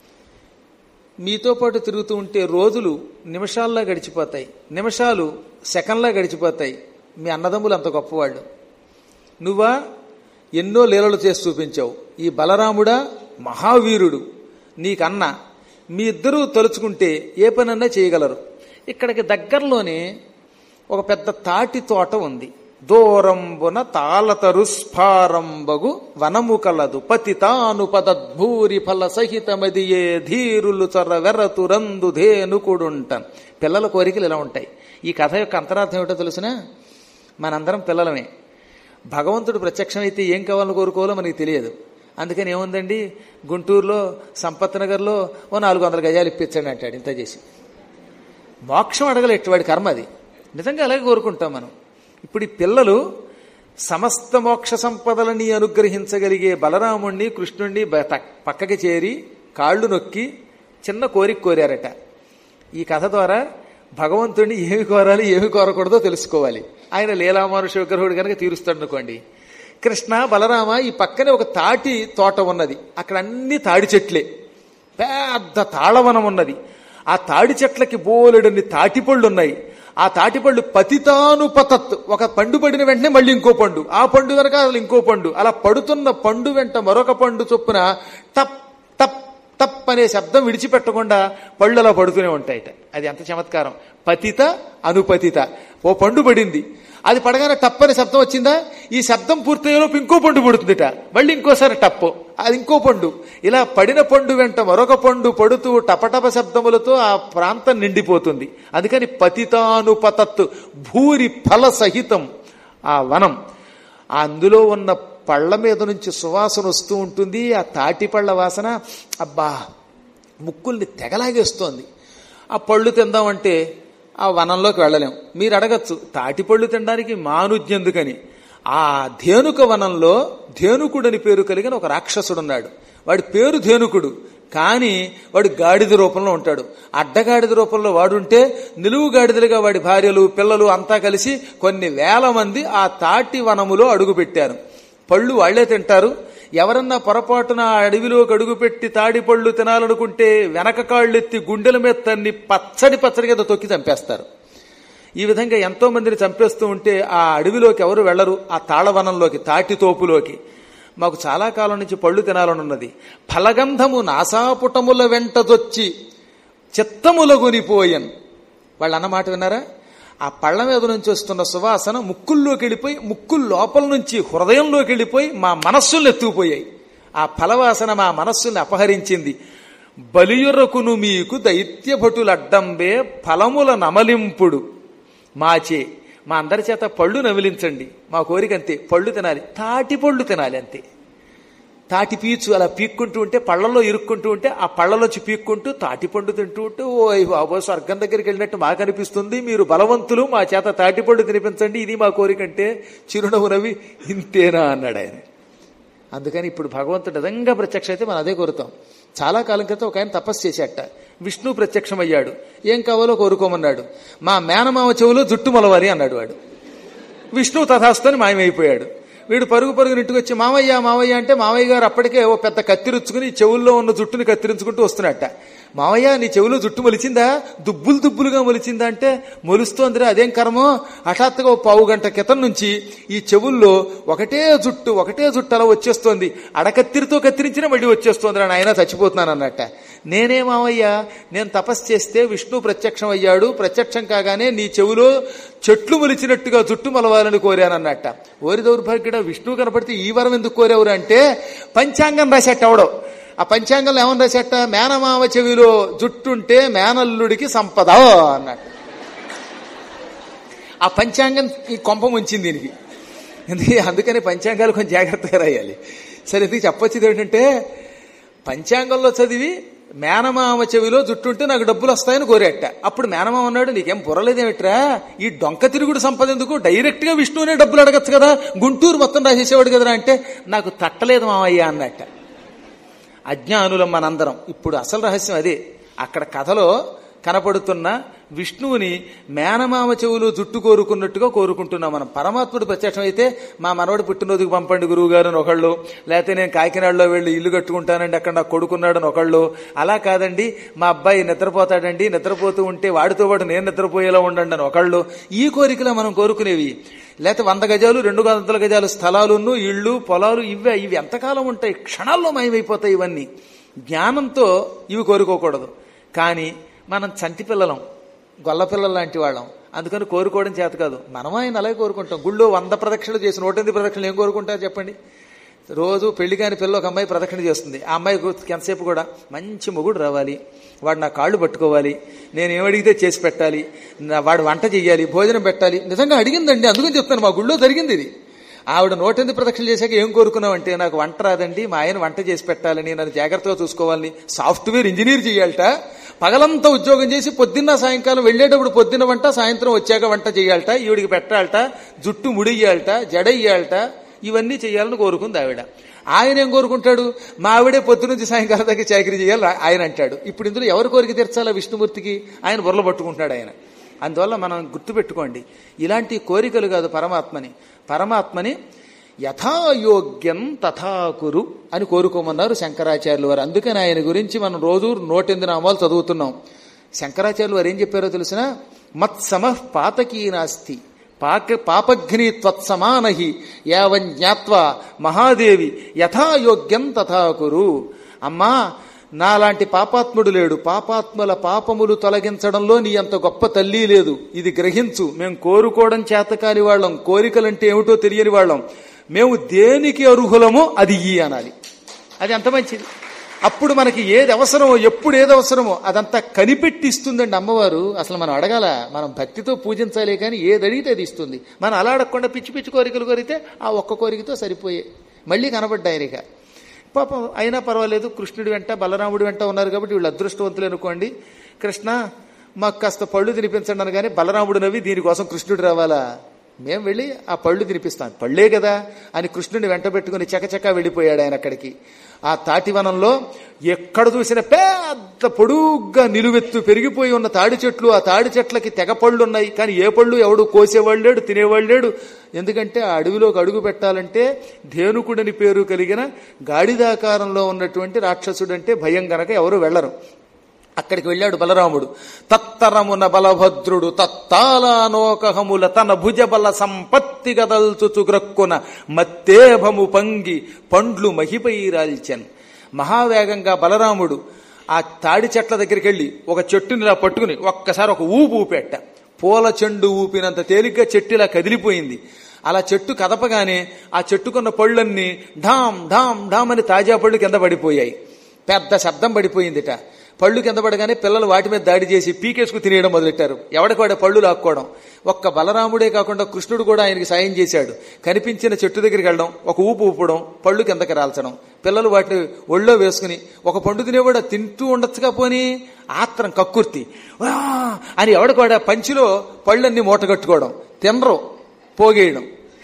మీతో పాటు తిరుగుతూ ఉంటే రోజులు నిమిషాల్లో గడిచిపోతాయి నిమిషాలు సెకండ్లా గడిచిపోతాయి మీ అన్నదమ్ములు అంత గొప్పవాళ్ళు నువ్వా ఎన్నో లీలలు చేసి చూపించావు ఈ బలరాముడా మహావీరుడు నీకన్న మీ ఇద్దరూ తలుచుకుంటే ఏ పనన్నా చేయగలరు ఇక్కడికి దగ్గరలోనే ఒక పెద్ద తాటి తోట ఉంది దూరంబున తాళతరు స్ఫారంబగు వనము కలదు పతి తాను పదద్భూరి ఫల సహితమదియే ధీరులు చొర వెరతు రందు ధేనుకుడుంటన్ పిల్లల కోరికలు ఇలా ఉంటాయి ఈ కథ యొక్క అంతరార్థం ఏమిటో తెలుసునా మనందరం పిల్లలమే భగవంతుడు ప్రత్యక్షమైతే ఏం కావాలని కోరుకోవాలో మనకి తెలియదు అందుకని ఏముందండి గుంటూరులో సంపత్ నగర్లో ఓ నాలుగు వందల గజాలు ఇప్పించండి అంటాడు ఇంత చేసి మోక్షం అడగలేట్టు వాడి కర్మ అది నిజంగా అలాగే కోరుకుంటాం మనం ఇప్పుడు ఈ పిల్లలు సమస్త మోక్ష సంపదలని అనుగ్రహించగలిగే బలరాముణ్ణి కృష్ణుణ్ణి బ- పక్కకి చేరి కాళ్ళు నొక్కి చిన్న కోరిక కోరారట ఈ కథ ద్వారా భగవంతుడిని ఏమి కోరాలి ఏమి కోరకూడదో తెలుసుకోవాలి ఆయన లీలామానుష విగ్రహుడు కనుక తీరుస్తాడు అనుకోండి కృష్ణ బలరామ ఈ పక్కనే ఒక తాటి తోట ఉన్నది అక్కడ అన్ని తాడి చెట్లే పెద్ద తాళవనం ఉన్నది ఆ తాడి చెట్లకి బోలెడన్ని తాటిపళ్ళు ఉన్నాయి ఆ తాటిపళ్ళు పతితాను పతత్ ఒక పండు పడిన వెంటనే మళ్ళీ ఇంకో పండు ఆ పండు వెనక అసలు ఇంకో పండు అలా పడుతున్న పండు వెంట మరొక పండు చొప్పున టప్ టప్ టప్ అనే శబ్దం విడిచిపెట్టకుండా పళ్ళు అలా పడుతూనే ఉంటాయట అది ఎంత చమత్కారం పతిత అనుపతిత ఓ పండు పడింది అది పడగానే టప్ అనే శబ్దం వచ్చిందా ఈ శబ్దం పూర్తయ్యేలోపు ఇంకో పండు పడుతుందిట మళ్ళీ ఇంకోసారి టప్పు అది ఇంకో పండు ఇలా పడిన పండు వెంట మరొక పండు పడుతూ టపటప శబ్దములతో ఆ ప్రాంతం నిండిపోతుంది అందుకని పతితానుపతత్తు భూరి ఫల సహితం ఆ వనం ఆ అందులో ఉన్న పళ్ళ మీద నుంచి సువాసన వస్తూ ఉంటుంది ఆ తాటి పళ్ళ వాసన అబ్బా ముక్కుల్ని తెగలాగేస్తోంది ఆ పళ్ళు తిందామంటే ఆ వనంలోకి వెళ్ళలేం మీరు అడగచ్చు తాటి పళ్ళు తినడానికి మానుజ్ఞెందుకని ఆ ధేనుక వనంలో ధేనుకుడని పేరు కలిగిన ఒక రాక్షసుడున్నాడు వాడి పేరు ధేనుకుడు కానీ వాడు గాడిద రూపంలో ఉంటాడు అడ్డగాడిద రూపంలో వాడుంటే నిలువు గాడిదలుగా వాడి భార్యలు పిల్లలు అంతా కలిసి కొన్ని వేల మంది ఆ తాటి వనములో అడుగుపెట్టారు పళ్ళు వాళ్లే తింటారు ఎవరన్నా పొరపాటున ఆ అడవిలోకి అడుగుపెట్టి తాడి పళ్ళు తినాలనుకుంటే వెనక కాళ్ళెత్తి గుండెల మీద తన్ని పచ్చడి పచ్చడి కింద తొక్కి చంపేస్తారు ఈ విధంగా ఎంతో మందిని చంపేస్తూ ఉంటే ఆ అడవిలోకి ఎవరు వెళ్లరు ఆ తాళవనంలోకి తాటి తోపులోకి మాకు చాలా కాలం నుంచి పళ్ళు తినాలనున్నది ఫలగంధము నాసాపుటముల వెంటదొచ్చి చిత్తముల కొనిపోయన్ వాళ్ళు అన్నమాట విన్నారా ఆ పళ్ళ మీద నుంచి వస్తున్న సువాసన ముక్కుల్లోకి వెళ్ళిపోయి ముక్కుల లోపల నుంచి హృదయంలోకి వెళ్ళిపోయి మా మనస్సుల్ని ఎత్తుకుపోయాయి ఆ ఫలవాసన మా మనస్సుల్ని అపహరించింది బలియురకును మీకు దైత్యభటులడ్డంబే ఫలముల నమలింపుడు మాచే మా అందరి చేత పళ్ళు నమిలించండి మా కోరిక అంతే పళ్ళు తినాలి తాటి పళ్ళు తినాలి అంతే తాటి పీచు అలా పీక్కుంటూ ఉంటే పళ్ళల్లో ఇరుక్కుంటూ ఉంటే ఆ పళ్ళలోంచి పీక్కుంటూ తాటి పండు తింటూ ఉంటే ఓ బాబో స్వర్గం దగ్గరికి వెళ్ళినట్టు మాకు అనిపిస్తుంది మీరు బలవంతులు మా చేత తాటి పండు తినిపించండి ఇది మా కోరిక అంటే చిరునవ్వు నవ్వి ఇంతేనా అన్నాడు ఆయన అందుకని ఇప్పుడు భగవంతుడు నిజంగా ప్రత్యక్ష అయితే మనం అదే కోరుతాం చాలా కాలం క్రితం ఒక ఆయన తపస్సు చేసేట విష్ణు ప్రత్యక్షమయ్యాడు ఏం కావాలో కోరుకోమన్నాడు మా మేనమామ చెవులో జుట్టు మొలవాలి అన్నాడు వాడు విష్ణువు తథాస్తుని మాయమైపోయాడు వీడు పరుగు పరుగు ఇంటికి వచ్చి మావయ్య మావయ్య అంటే మావయ్య గారు అప్పటికే ఓ పెద్ద కత్తిరుచ్చుకుని చెవుల్లో ఉన్న జుట్టుని కత్తిరించుకుంటూ వస్తున్నట్ట మావయ్య నీ చెవులో జుట్టు మొలిచిందా దుబ్బులు దుబ్బులుగా మొలిచిందా అంటే మొలుస్తోందిరా అదేం కర్మో హఠాత్తుగా ఓ పావు గంట క్రితం నుంచి ఈ చెవుల్లో ఒకటే జుట్టు ఒకటే జుట్టు అలా వచ్చేస్తోంది అడకత్తిరితో కత్తిరించినా మళ్ళీ వచ్చేస్తోందిరా నాయన చచ్చిపోతున్నాను అన్నట్ట నేనే మావయ్య నేను తపస్సు చేస్తే విష్ణు ప్రత్యక్షం అయ్యాడు ప్రత్యక్షం కాగానే నీ చెవులో చెట్లు మొలిచినట్టుగా జుట్టు మలవాలని కోరానన్నట్ట ఓరి దౌర్భాగ్యుడ విష్ణువు కనపడితే ఈ వరం ఎందుకు కోరేవరు అంటే పంచాంగం రాసేట అవడం ఆ పంచాంగంలో ఏమని రాసేట మేనమామ చెవిలో జుట్టుంటే మేనల్లుడికి సంపద అన్నట్టు ఆ పంచాంగం ఈ కొంప ముంచింది దీనికి ఎందుకే అందుకని పంచాంగాలు కొంచెం జాగ్రత్తగా రాయాలి సరే ఇది చెప్పొచ్చేది ఏంటంటే పంచాంగంలో చదివి మేనమామ చెవిలో జుట్టుంటే నాకు డబ్బులు వస్తాయని కోరేట అప్పుడు మేనమామ అన్నాడు నీకేం బుర్రలేదేమిట్రా ఈ డొంక తిరుగుడు సంపద ఎందుకు డైరెక్ట్ గా విష్ణువునే డబ్బులు అడగచ్చు కదా గుంటూరు మొత్తం రాసేసేవాడు కదరా అంటే నాకు తట్టలేదు మామయ్య అన్నట్ట అజ్ఞానులం మనందరం ఇప్పుడు అసలు రహస్యం అదే అక్కడ కథలో కనపడుతున్న విష్ణువుని మేనమామ చెవులు జుట్టు కోరుకున్నట్టుగా కోరుకుంటున్నాం మనం పరమాత్ముడు ప్రత్యక్షం అయితే మా మనవడు పుట్టినరోజుకి పంపండి గురువు గారు అని ఒకళ్ళు లేకపోతే నేను కాకినాడలో వెళ్ళి ఇల్లు కట్టుకుంటానండి అక్కడ నాకు కొడుకున్నాడని ఒకళ్ళు అలా కాదండి మా అబ్బాయి నిద్రపోతాడండి నిద్రపోతూ ఉంటే వాడితో పాటు నేను నిద్రపోయేలా ఉండండి అని ఒకళ్ళు ఈ కోరికలో మనం కోరుకునేవి లేకపోతే వంద గజాలు రెండు వందల గజాలు స్థలాలును ఇళ్ళు పొలాలు ఇవే ఇవి ఎంతకాలం ఉంటాయి క్షణాల్లో మయమైపోతాయి ఇవన్నీ జ్ఞానంతో ఇవి కోరుకోకూడదు కానీ మనం చంటి పిల్లలం గొల్ల పిల్లలు లాంటి వాళ్ళం అందుకని కోరుకోవడం చేత కాదు మనం ఆయన అలాగే కోరుకుంటాం గుళ్ళో వంద ప్రదక్షిణలు చేసి నూట ఎనిమిది ప్రదక్షిణలు ఏం కోరుకుంటారు చెప్పండి రోజు పెళ్లి కాని పిల్ల ఒక అమ్మాయి ప్రదక్షిణ చేస్తుంది ఆ అమ్మాయి ఎంతసేపు కూడా మంచి మొగుడు రావాలి వాడు నా కాళ్ళు పట్టుకోవాలి నేను ఏమడిగితే చేసి పెట్టాలి నా- వాడు వంట చెయ్యాలి భోజనం పెట్టాలి నిజంగా అడిగిందండి అందుకని చెప్తాను మా గుళ్ళో జరిగింది ఇది ఆవిడ నూటెనిమిది ప్రదక్షిణ చేశాక ఏం కోరుకున్నావంటే నాకు వంట రాదండి మా ఆయన వంట చేసి పెట్టాలని నన్ను జాగ్రత్తగా చూసుకోవాలని సాఫ్ట్వేర్ ఇంజనీర్ చేయాలట పగలంతా ఉద్యోగం చేసి పొద్దున్న సాయంకాలం వెళ్ళేటప్పుడు పొద్దున్న వంట సాయంత్రం వచ్చాక వంట చేయాలట ఈవిడికి పెట్టాలట జుట్టు ముడియ్యాలట జడయ్యాలట ఇవన్నీ చేయాలని కోరుకుంది ఆవిడ ఆయన ఏం కోరుకుంటాడు మా ఆవిడే పొద్దు నుంచి సాయంకాలం దాకా చాకరీ చేయాలి ఆయన అంటాడు ఇప్పుడు ఇందులో ఎవరి కోరిక తీర్చాలా విష్ణుమూర్తికి ఆయన బుర్రలు పట్టుకుంటున్నాడు ఆయన అందువల్ల మనం గుర్తుపెట్టుకోండి ఇలాంటి కోరికలు కాదు పరమాత్మని పరమాత్మని యథాయోగ్యం తథాకురు అని కోరుకోమన్నారు శంకరాచార్యులు వారు అందుకని ఆయన గురించి మనం రోజు నూటెనిమిది నామాలు చదువుతున్నాం శంకరాచార్యులు వారు ఏం చెప్పారో తెలిసిన మత్సమ పాతకీ నాస్తి పాక పాపఘ్ని త్వత్సమానహి యావం జ్ఞాత్వా మహాదేవి యథాయోగ్యం తథాకురు అమ్మా నాలాంటి పాపాత్ముడు లేడు పాపాత్ముల పాపములు తొలగించడంలో నీ అంత గొప్ప తల్లి లేదు ఇది గ్రహించు మేము కోరుకోవడం చేతకాని వాళ్ళం కోరికలంటే ఏమిటో తెలియని వాళ్ళం మేము దేనికి అర్హులమో అది ఈ అనాలి అది ఎంత మంచిది అప్పుడు మనకి ఏది అవసరమో ఎప్పుడు ఏది అవసరమో అదంతా కనిపెట్టి ఇస్తుందండి అమ్మవారు అసలు మనం అడగాల మనం భక్తితో పూజించాలి కానీ ఏది అడిగితే అది ఇస్తుంది మనం అలా అడగకుండా పిచ్చి పిచ్చి కోరికలు కోరితే ఆ ఒక్క కోరికతో సరిపోయే మళ్ళీ కనబడ్డాయి ఇక పాపం అయినా పర్వాలేదు కృష్ణుడి వెంట బలరాముడి వెంట ఉన్నారు కాబట్టి వీళ్ళు అదృష్టవంతులు అనుకోండి కృష్ణ మాకు కాస్త పళ్ళు తినిపించండి అనగానే బలరాముడు నవ్వి దీనికోసం కృష్ణుడు రావాలా మేము వెళ్ళి ఆ పళ్ళు తినిపిస్తాం పళ్ళే కదా అని కృష్ణుడిని వెంట పెట్టుకుని చకచకా వెళ్ళిపోయాడు ఆయన అక్కడికి ఆ తాటివనంలో ఎక్కడ చూసిన పెద్ద పొడుగ్గా నిలువెత్తు పెరిగిపోయి ఉన్న తాడి చెట్లు ఆ తాడి చెట్లకి తెగ పళ్ళు ఉన్నాయి కానీ ఏ పళ్ళు ఎవడు కోసేవాళ్ళు లేడు తినేవాళ్ళు లేడు ఎందుకంటే ఆ అడవిలోకి అడుగు పెట్టాలంటే ధేనుకుడని పేరు కలిగిన గాడిదాకారంలో ఉన్నటువంటి రాక్షసుడు అంటే భయం గనక ఎవరు వెళ్లరు అక్కడికి వెళ్ళాడు బలరాముడు తత్తరమున బలభద్రుడు తత్తాలానోకహముల తన భుజబల సంపత్తి గదల్చుచు గ్రక్కున మత్తేభము పంగి పండ్లు మహిపై రాల్చెన్ మహావేగంగా బలరాముడు ఆ తాడి చెట్ల దగ్గరికి వెళ్ళి ఒక చెట్టుని ఇలా పట్టుకుని ఒక్కసారి ఒక ఊపు ఊపెట్ట పూల చెండు ఊపినంత తేలిగ్గా చెట్టు ఇలా కదిలిపోయింది అలా చెట్టు కదపగానే ఆ చెట్టుకున్న పళ్ళన్నీ ఢామ్ ఢామ్ ఢామ్ అని తాజా పళ్ళు కింద పడిపోయాయి పెద్ద శబ్దం పడిపోయిందిట పళ్ళు కింద పడగానే పిల్లలు వాటి మీద దాడి చేసి పీకేసుకు తినేయడం మొదలెట్టారు ఎవడికి వాడే పళ్ళు లాక్కోవడం ఒక్క బలరాముడే కాకుండా కృష్ణుడు కూడా ఆయనకి సాయం చేశాడు కనిపించిన చెట్టు దగ్గరికి వెళ్ళడం ఒక ఊపు ఊపడం పళ్ళు కిందకి రాల్చడం పిల్లలు వాటిని ఒళ్ళో వేసుకుని ఒక పండు తినేవాడు తింటూ ఉండొచ్చుగా పోని ఆత్రం కక్కుర్తి "వా!" అని ఎవడికి వాడే పంచిలో పళ్ళన్నీ మూటగట్టుకోవడం తినరు పోగేయడం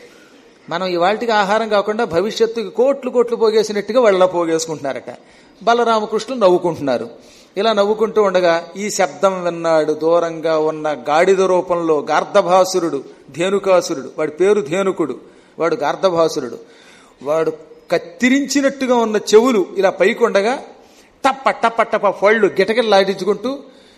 మనం ఇవాళకి ఆహారం కాకుండా భవిష్యత్తుకి కోట్లు కోట్లు పోగేసినట్టుగా వాళ్ళ పోగేసుకుంటున్నారట బలరామకృష్ణులు నవ్వుకుంటున్నారు ఇలా నవ్వుకుంటూ ఉండగా ఈ శబ్దం విన్నాడు దూరంగా ఉన్న గాడిద రూపంలో గార్ధభాసురుడు ధేనుకాసురుడు వాడి పేరు ధేనుకుడు వాడు గార్ధభాసురుడు వాడు కత్తిరించినట్టుగా ఉన్న చెవులు ఇలా పైకొండగా టప్ప టప్ప టప్ప పళ్ళు గిటగిలాడించుకుంటూ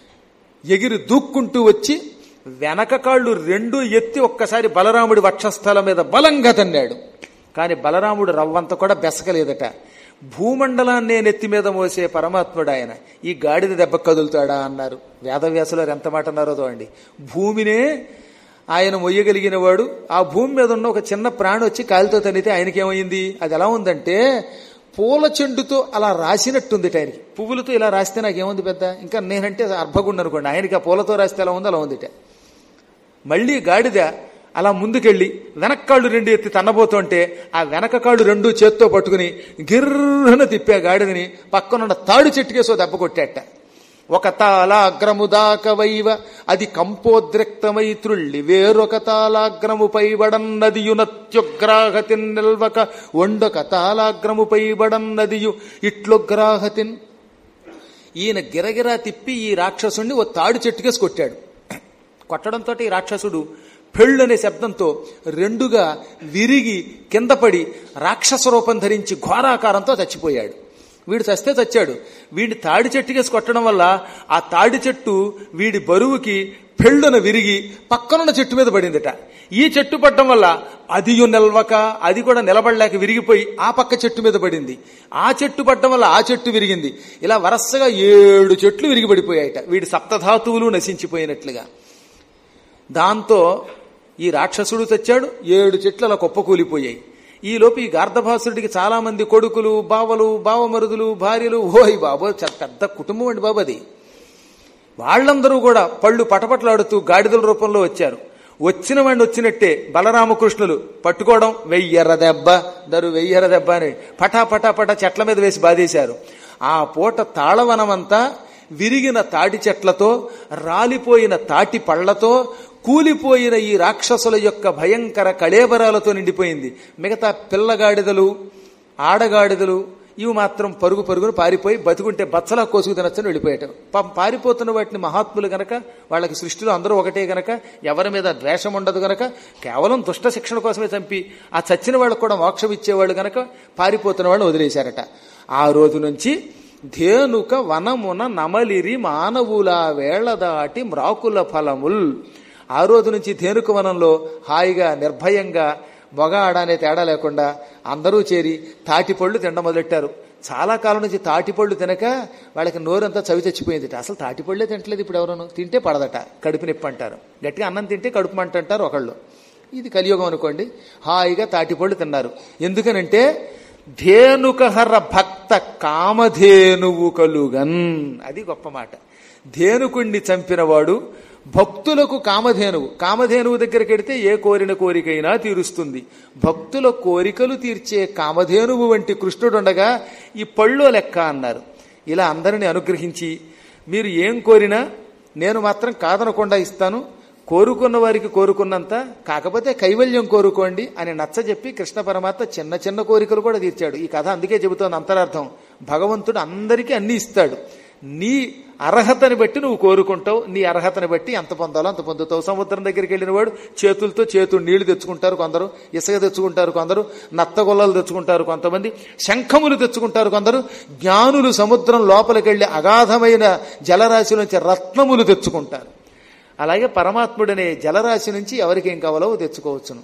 ఎగిరి దూక్కుంటూ వచ్చి వెనక కాళ్ళు రెండు ఎత్తి ఒక్కసారి బలరాముడి వక్షస్థలం మీద బలంగా తన్నాడు కాని బలరాముడు రవ్వంత కూడా బెసకలేదట భూమండలాన్నే నెత్తి మీద మోసే పరమాత్ముడు ఆయన ఈ గాడిద దెబ్బ కదులుతాడా అన్నారు వేదవ్యాసులు ఎంత మాట అన్నారో అండి భూమినే ఆయన మొయ్యగలిగిన వాడు ఆ భూమి మీద ఉన్న ఒక చిన్న ప్రాణి వచ్చి కాలితో తనితే ఆయనకేమైంది అది ఎలా ఉందంటే పూల చెండుతో అలా రాసినట్టుంది ఆయనకి పువ్వులతో ఇలా రాస్తే నాకేముంది పెద్ద ఇంకా నేనంటే అర్భగుండు అనుకోండి ఆయనకి ఆ పూలతో రాస్తే ఎలా ఉంది అలా ఉందిట మళ్ళీ గాడిద అలా ముందుకెళ్ళి వెనక్కాళ్ళు రెండు ఎత్తి తన్నబోతుంటే ఆ వెనక కాళ్ళు రెండు చేత్తో పట్టుకుని గిర్రన తిప్పే గాడిదని పక్కనున్న తాడు చెట్టుకేసో దెబ్బ కొట్టాట ఒక తాళాగ్రము దాకవైవ అది కంపోద్రిక్తమై త్రుళ్ళి వేరొక తాళాగ్రముపై బడన్నదియునత్యుగ్రాహతిన్ నిల్వక ఒండొక తాళాగ్రముపై బడన్నదియు ఇట్లుగ్రాహతిన్ ఈయన గిరగిరా తిప్పి ఈ రాక్షసుణ్ణి ఓ తాడు చెట్టుకేసి కొట్టాడు కొట్టడంతో ఈ రాక్షసుడు పెళ్ళు అనే శబ్దంతో రెండుగా విరిగి కింద పడి రాక్షస రూపం ధరించి ఘోరాకారంతో చచ్చిపోయాడు వీడు చస్తే చచ్చాడు వీడిని తాడి చెట్టుకేసి కొట్టడం వల్ల ఆ తాడి చెట్టు వీడి బరువుకి పెళ్ళున విరిగి పక్కనున్న చెట్టు మీద పడిందిట ఈ చెట్టు పడ్డం వల్ల అదియు నిల్వక అది కూడా నిలబడలేక విరిగిపోయి ఆ పక్క చెట్టు మీద పడింది ఆ చెట్టు పడ్డం వల్ల ఆ చెట్టు విరిగింది ఇలా వరసగా ఏడు చెట్లు విరిగి పడిపోయాయట వీడి సప్తధాతువులు నశించిపోయినట్లుగా దాంతో ఈ రాక్షసుడు తెచ్చాడు ఏడు చెట్లు అలా కుప్పకూలిపోయాయి ఈలోపు ఈ గార్ధభాసుడికి చాలా మంది కొడుకులు బావలు బావమరుదులు భార్యలు ఓయ్ బాబో చ- పెద్ద కుటుంబం అండి బాబు అది వాళ్ళందరూ కూడా పళ్ళు పటపటలాడుతూ గాడిదల రూపంలో వచ్చారు వచ్చిన వాడిని వచ్చినట్టే బలరామకృష్ణులు పట్టుకోవడం వెయ్యెర్ర దెబ్బ దరు వెయ్యెర్ర దెబ్బ అని పటా పటా పటా చెట్ల మీద వేసి బాధేశారు ఆ పూట తాళవనమంతా విరిగిన తాటి చెట్లతో రాలిపోయిన తాటి పళ్లతో కూలిపోయిన ఈ రాక్షసుల యొక్క భయంకర కళేబరాలతో నిండిపోయింది మిగతా పిల్లగాడిదలు ఆడగాడిదలు ఇవి మాత్రం పరుగు పరుగును పారిపోయి బతుకుంటే బచ్చలా కోసుకు తినొచ్చని వెళ్ళిపోయాడు పాపం పారిపోతున్న వాటిని మహాత్ములు గనక వాళ్ళకి సృష్టిలో అందరూ ఒకటే గనక ఎవరి మీద ద్వేషం ఉండదు గనక కేవలం దుష్ట శిక్షణ కోసమే చంపి ఆ చచ్చిన వాళ్ళకు కూడా మోక్షం ఇచ్చేవాళ్ళు గనక పారిపోతున్న వాళ్ళు వదిలేశారట ఆ రోజు నుంచి ధేనుక వనమున నమలిరి మానవుల వేళ దాటి మ్రాకుల ఫలముల్ ఆ రోజు నుంచి ధేనుక వనంలో హాయిగా నిర్భయంగా మొగ ఆడ అనే తేడా లేకుండా అందరూ చేరి తాటిపళ్ళు తినడం మొదలెట్టారు చాలా కాలం నుంచి తాటిపళ్ళు తినక వాళ్ళకి నోరంతా చవి చచ్చిపోయింది అసలు తాటిపళ్ళే తింటలేదు ఇప్పుడు ఎవరను తింటే పడదట కడుపు నొప్పి అంటారు గట్టిగా అన్నం తింటే కడుపు మంట అంటారు ఒకళ్ళు ఇది కలియుగం అనుకోండి హాయిగా తాటిపళ్ళు తిన్నారు ఎందుకనంటే ధేనుకహర భక్త కామధేనువు కలుగన్ అది గొప్ప మాట ధేనుకుణ్ణి చంపినవాడు భక్తులకు కామధేనువు కామధేనువు దగ్గరికి వెడితే ఏ కోరిన కోరికైనా తీరుస్తుంది భక్తుల కోరికలు తీర్చే కామధేనువు వంటి కృష్ణుడుండగా ఈ పళ్ళు లెక్క అన్నారు ఇలా అందరిని అనుగ్రహించి మీరు ఏం కోరినా నేను మాత్రం కాదనకుండా ఇస్తాను కోరుకున్న వారికి కోరుకున్నంత కాకపోతే కైవల్యం కోరుకోండి అని నచ్చజెప్పి కృష్ణ పరమాత్మ చిన్న చిన్న కోరికలు కూడా తీర్చాడు ఈ కథ అందుకే చెబుతోంది అంతరార్థం భగవంతుడు అందరికీ అన్ని ఇస్తాడు నీ అర్హతని బట్టి నువ్వు కోరుకుంటావు నీ అర్హతని బట్టి ఎంత పొందాలో అంత పొందుతావు సముద్రం దగ్గరికి వెళ్ళిన వాడు చేతులతో చేతులు నీళ్లు తెచ్చుకుంటారు కొందరు ఇసుక తెచ్చుకుంటారు కొందరు నత్తగొల్లలు తెచ్చుకుంటారు కొంతమంది శంఖములు తెచ్చుకుంటారు కొందరు జ్ఞానులు సముద్రం లోపలికి వెళ్లి అగాధమైన జలరాశి నుంచి రత్నములు తెచ్చుకుంటారు అలాగే పరమాత్ముడనే జలరాశి నుంచి ఎవరికి ఏం కావాలో తెచ్చుకోవచ్చును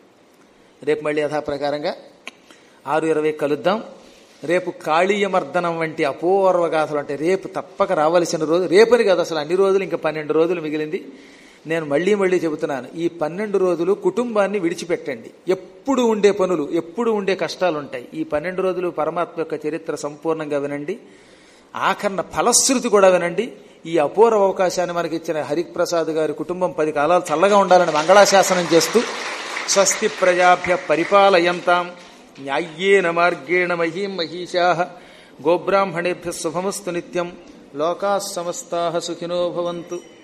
రేపు మళ్ళీ యథాప్రకారంగా ఆరు ఇరవై కలుద్దాం రేపు కాళీయమర్దనం వంటి అపూర్వ గాథలు అంటే రేపు తప్పక రావలసిన రోజు రేపని కాదు అసలు అన్ని రోజులు ఇంకా పన్నెండు రోజులు మిగిలింది నేను మళ్ళీ మళ్ళీ చెబుతున్నాను ఈ పన్నెండు రోజులు కుటుంబాన్ని విడిచిపెట్టండి ఎప్పుడు ఉండే పనులు ఎప్పుడు ఉండే కష్టాలు ఉంటాయి ఈ పన్నెండు రోజులు పరమాత్మ యొక్క చరిత్ర సంపూర్ణంగా వినండి ఆఖరణ ఫలశ్రుతి కూడా వినండి ఈ అపూర్వ అవకాశాన్ని మనకి ఇచ్చిన హరిప్రసాద్ గారి కుటుంబం పది కాలాలు చల్లగా ఉండాలని మంగళాశాసనం చేస్తూ స్వస్తి ప్రజాభ్య పరిపాలయంతాం న్యాయ్యేన మార్గేణ మహీం మహిషా గోబ్రాహ్మణేభ్య శుభమస్తు నిత్యం లోకా సమస్తా సుఖినో భవంతు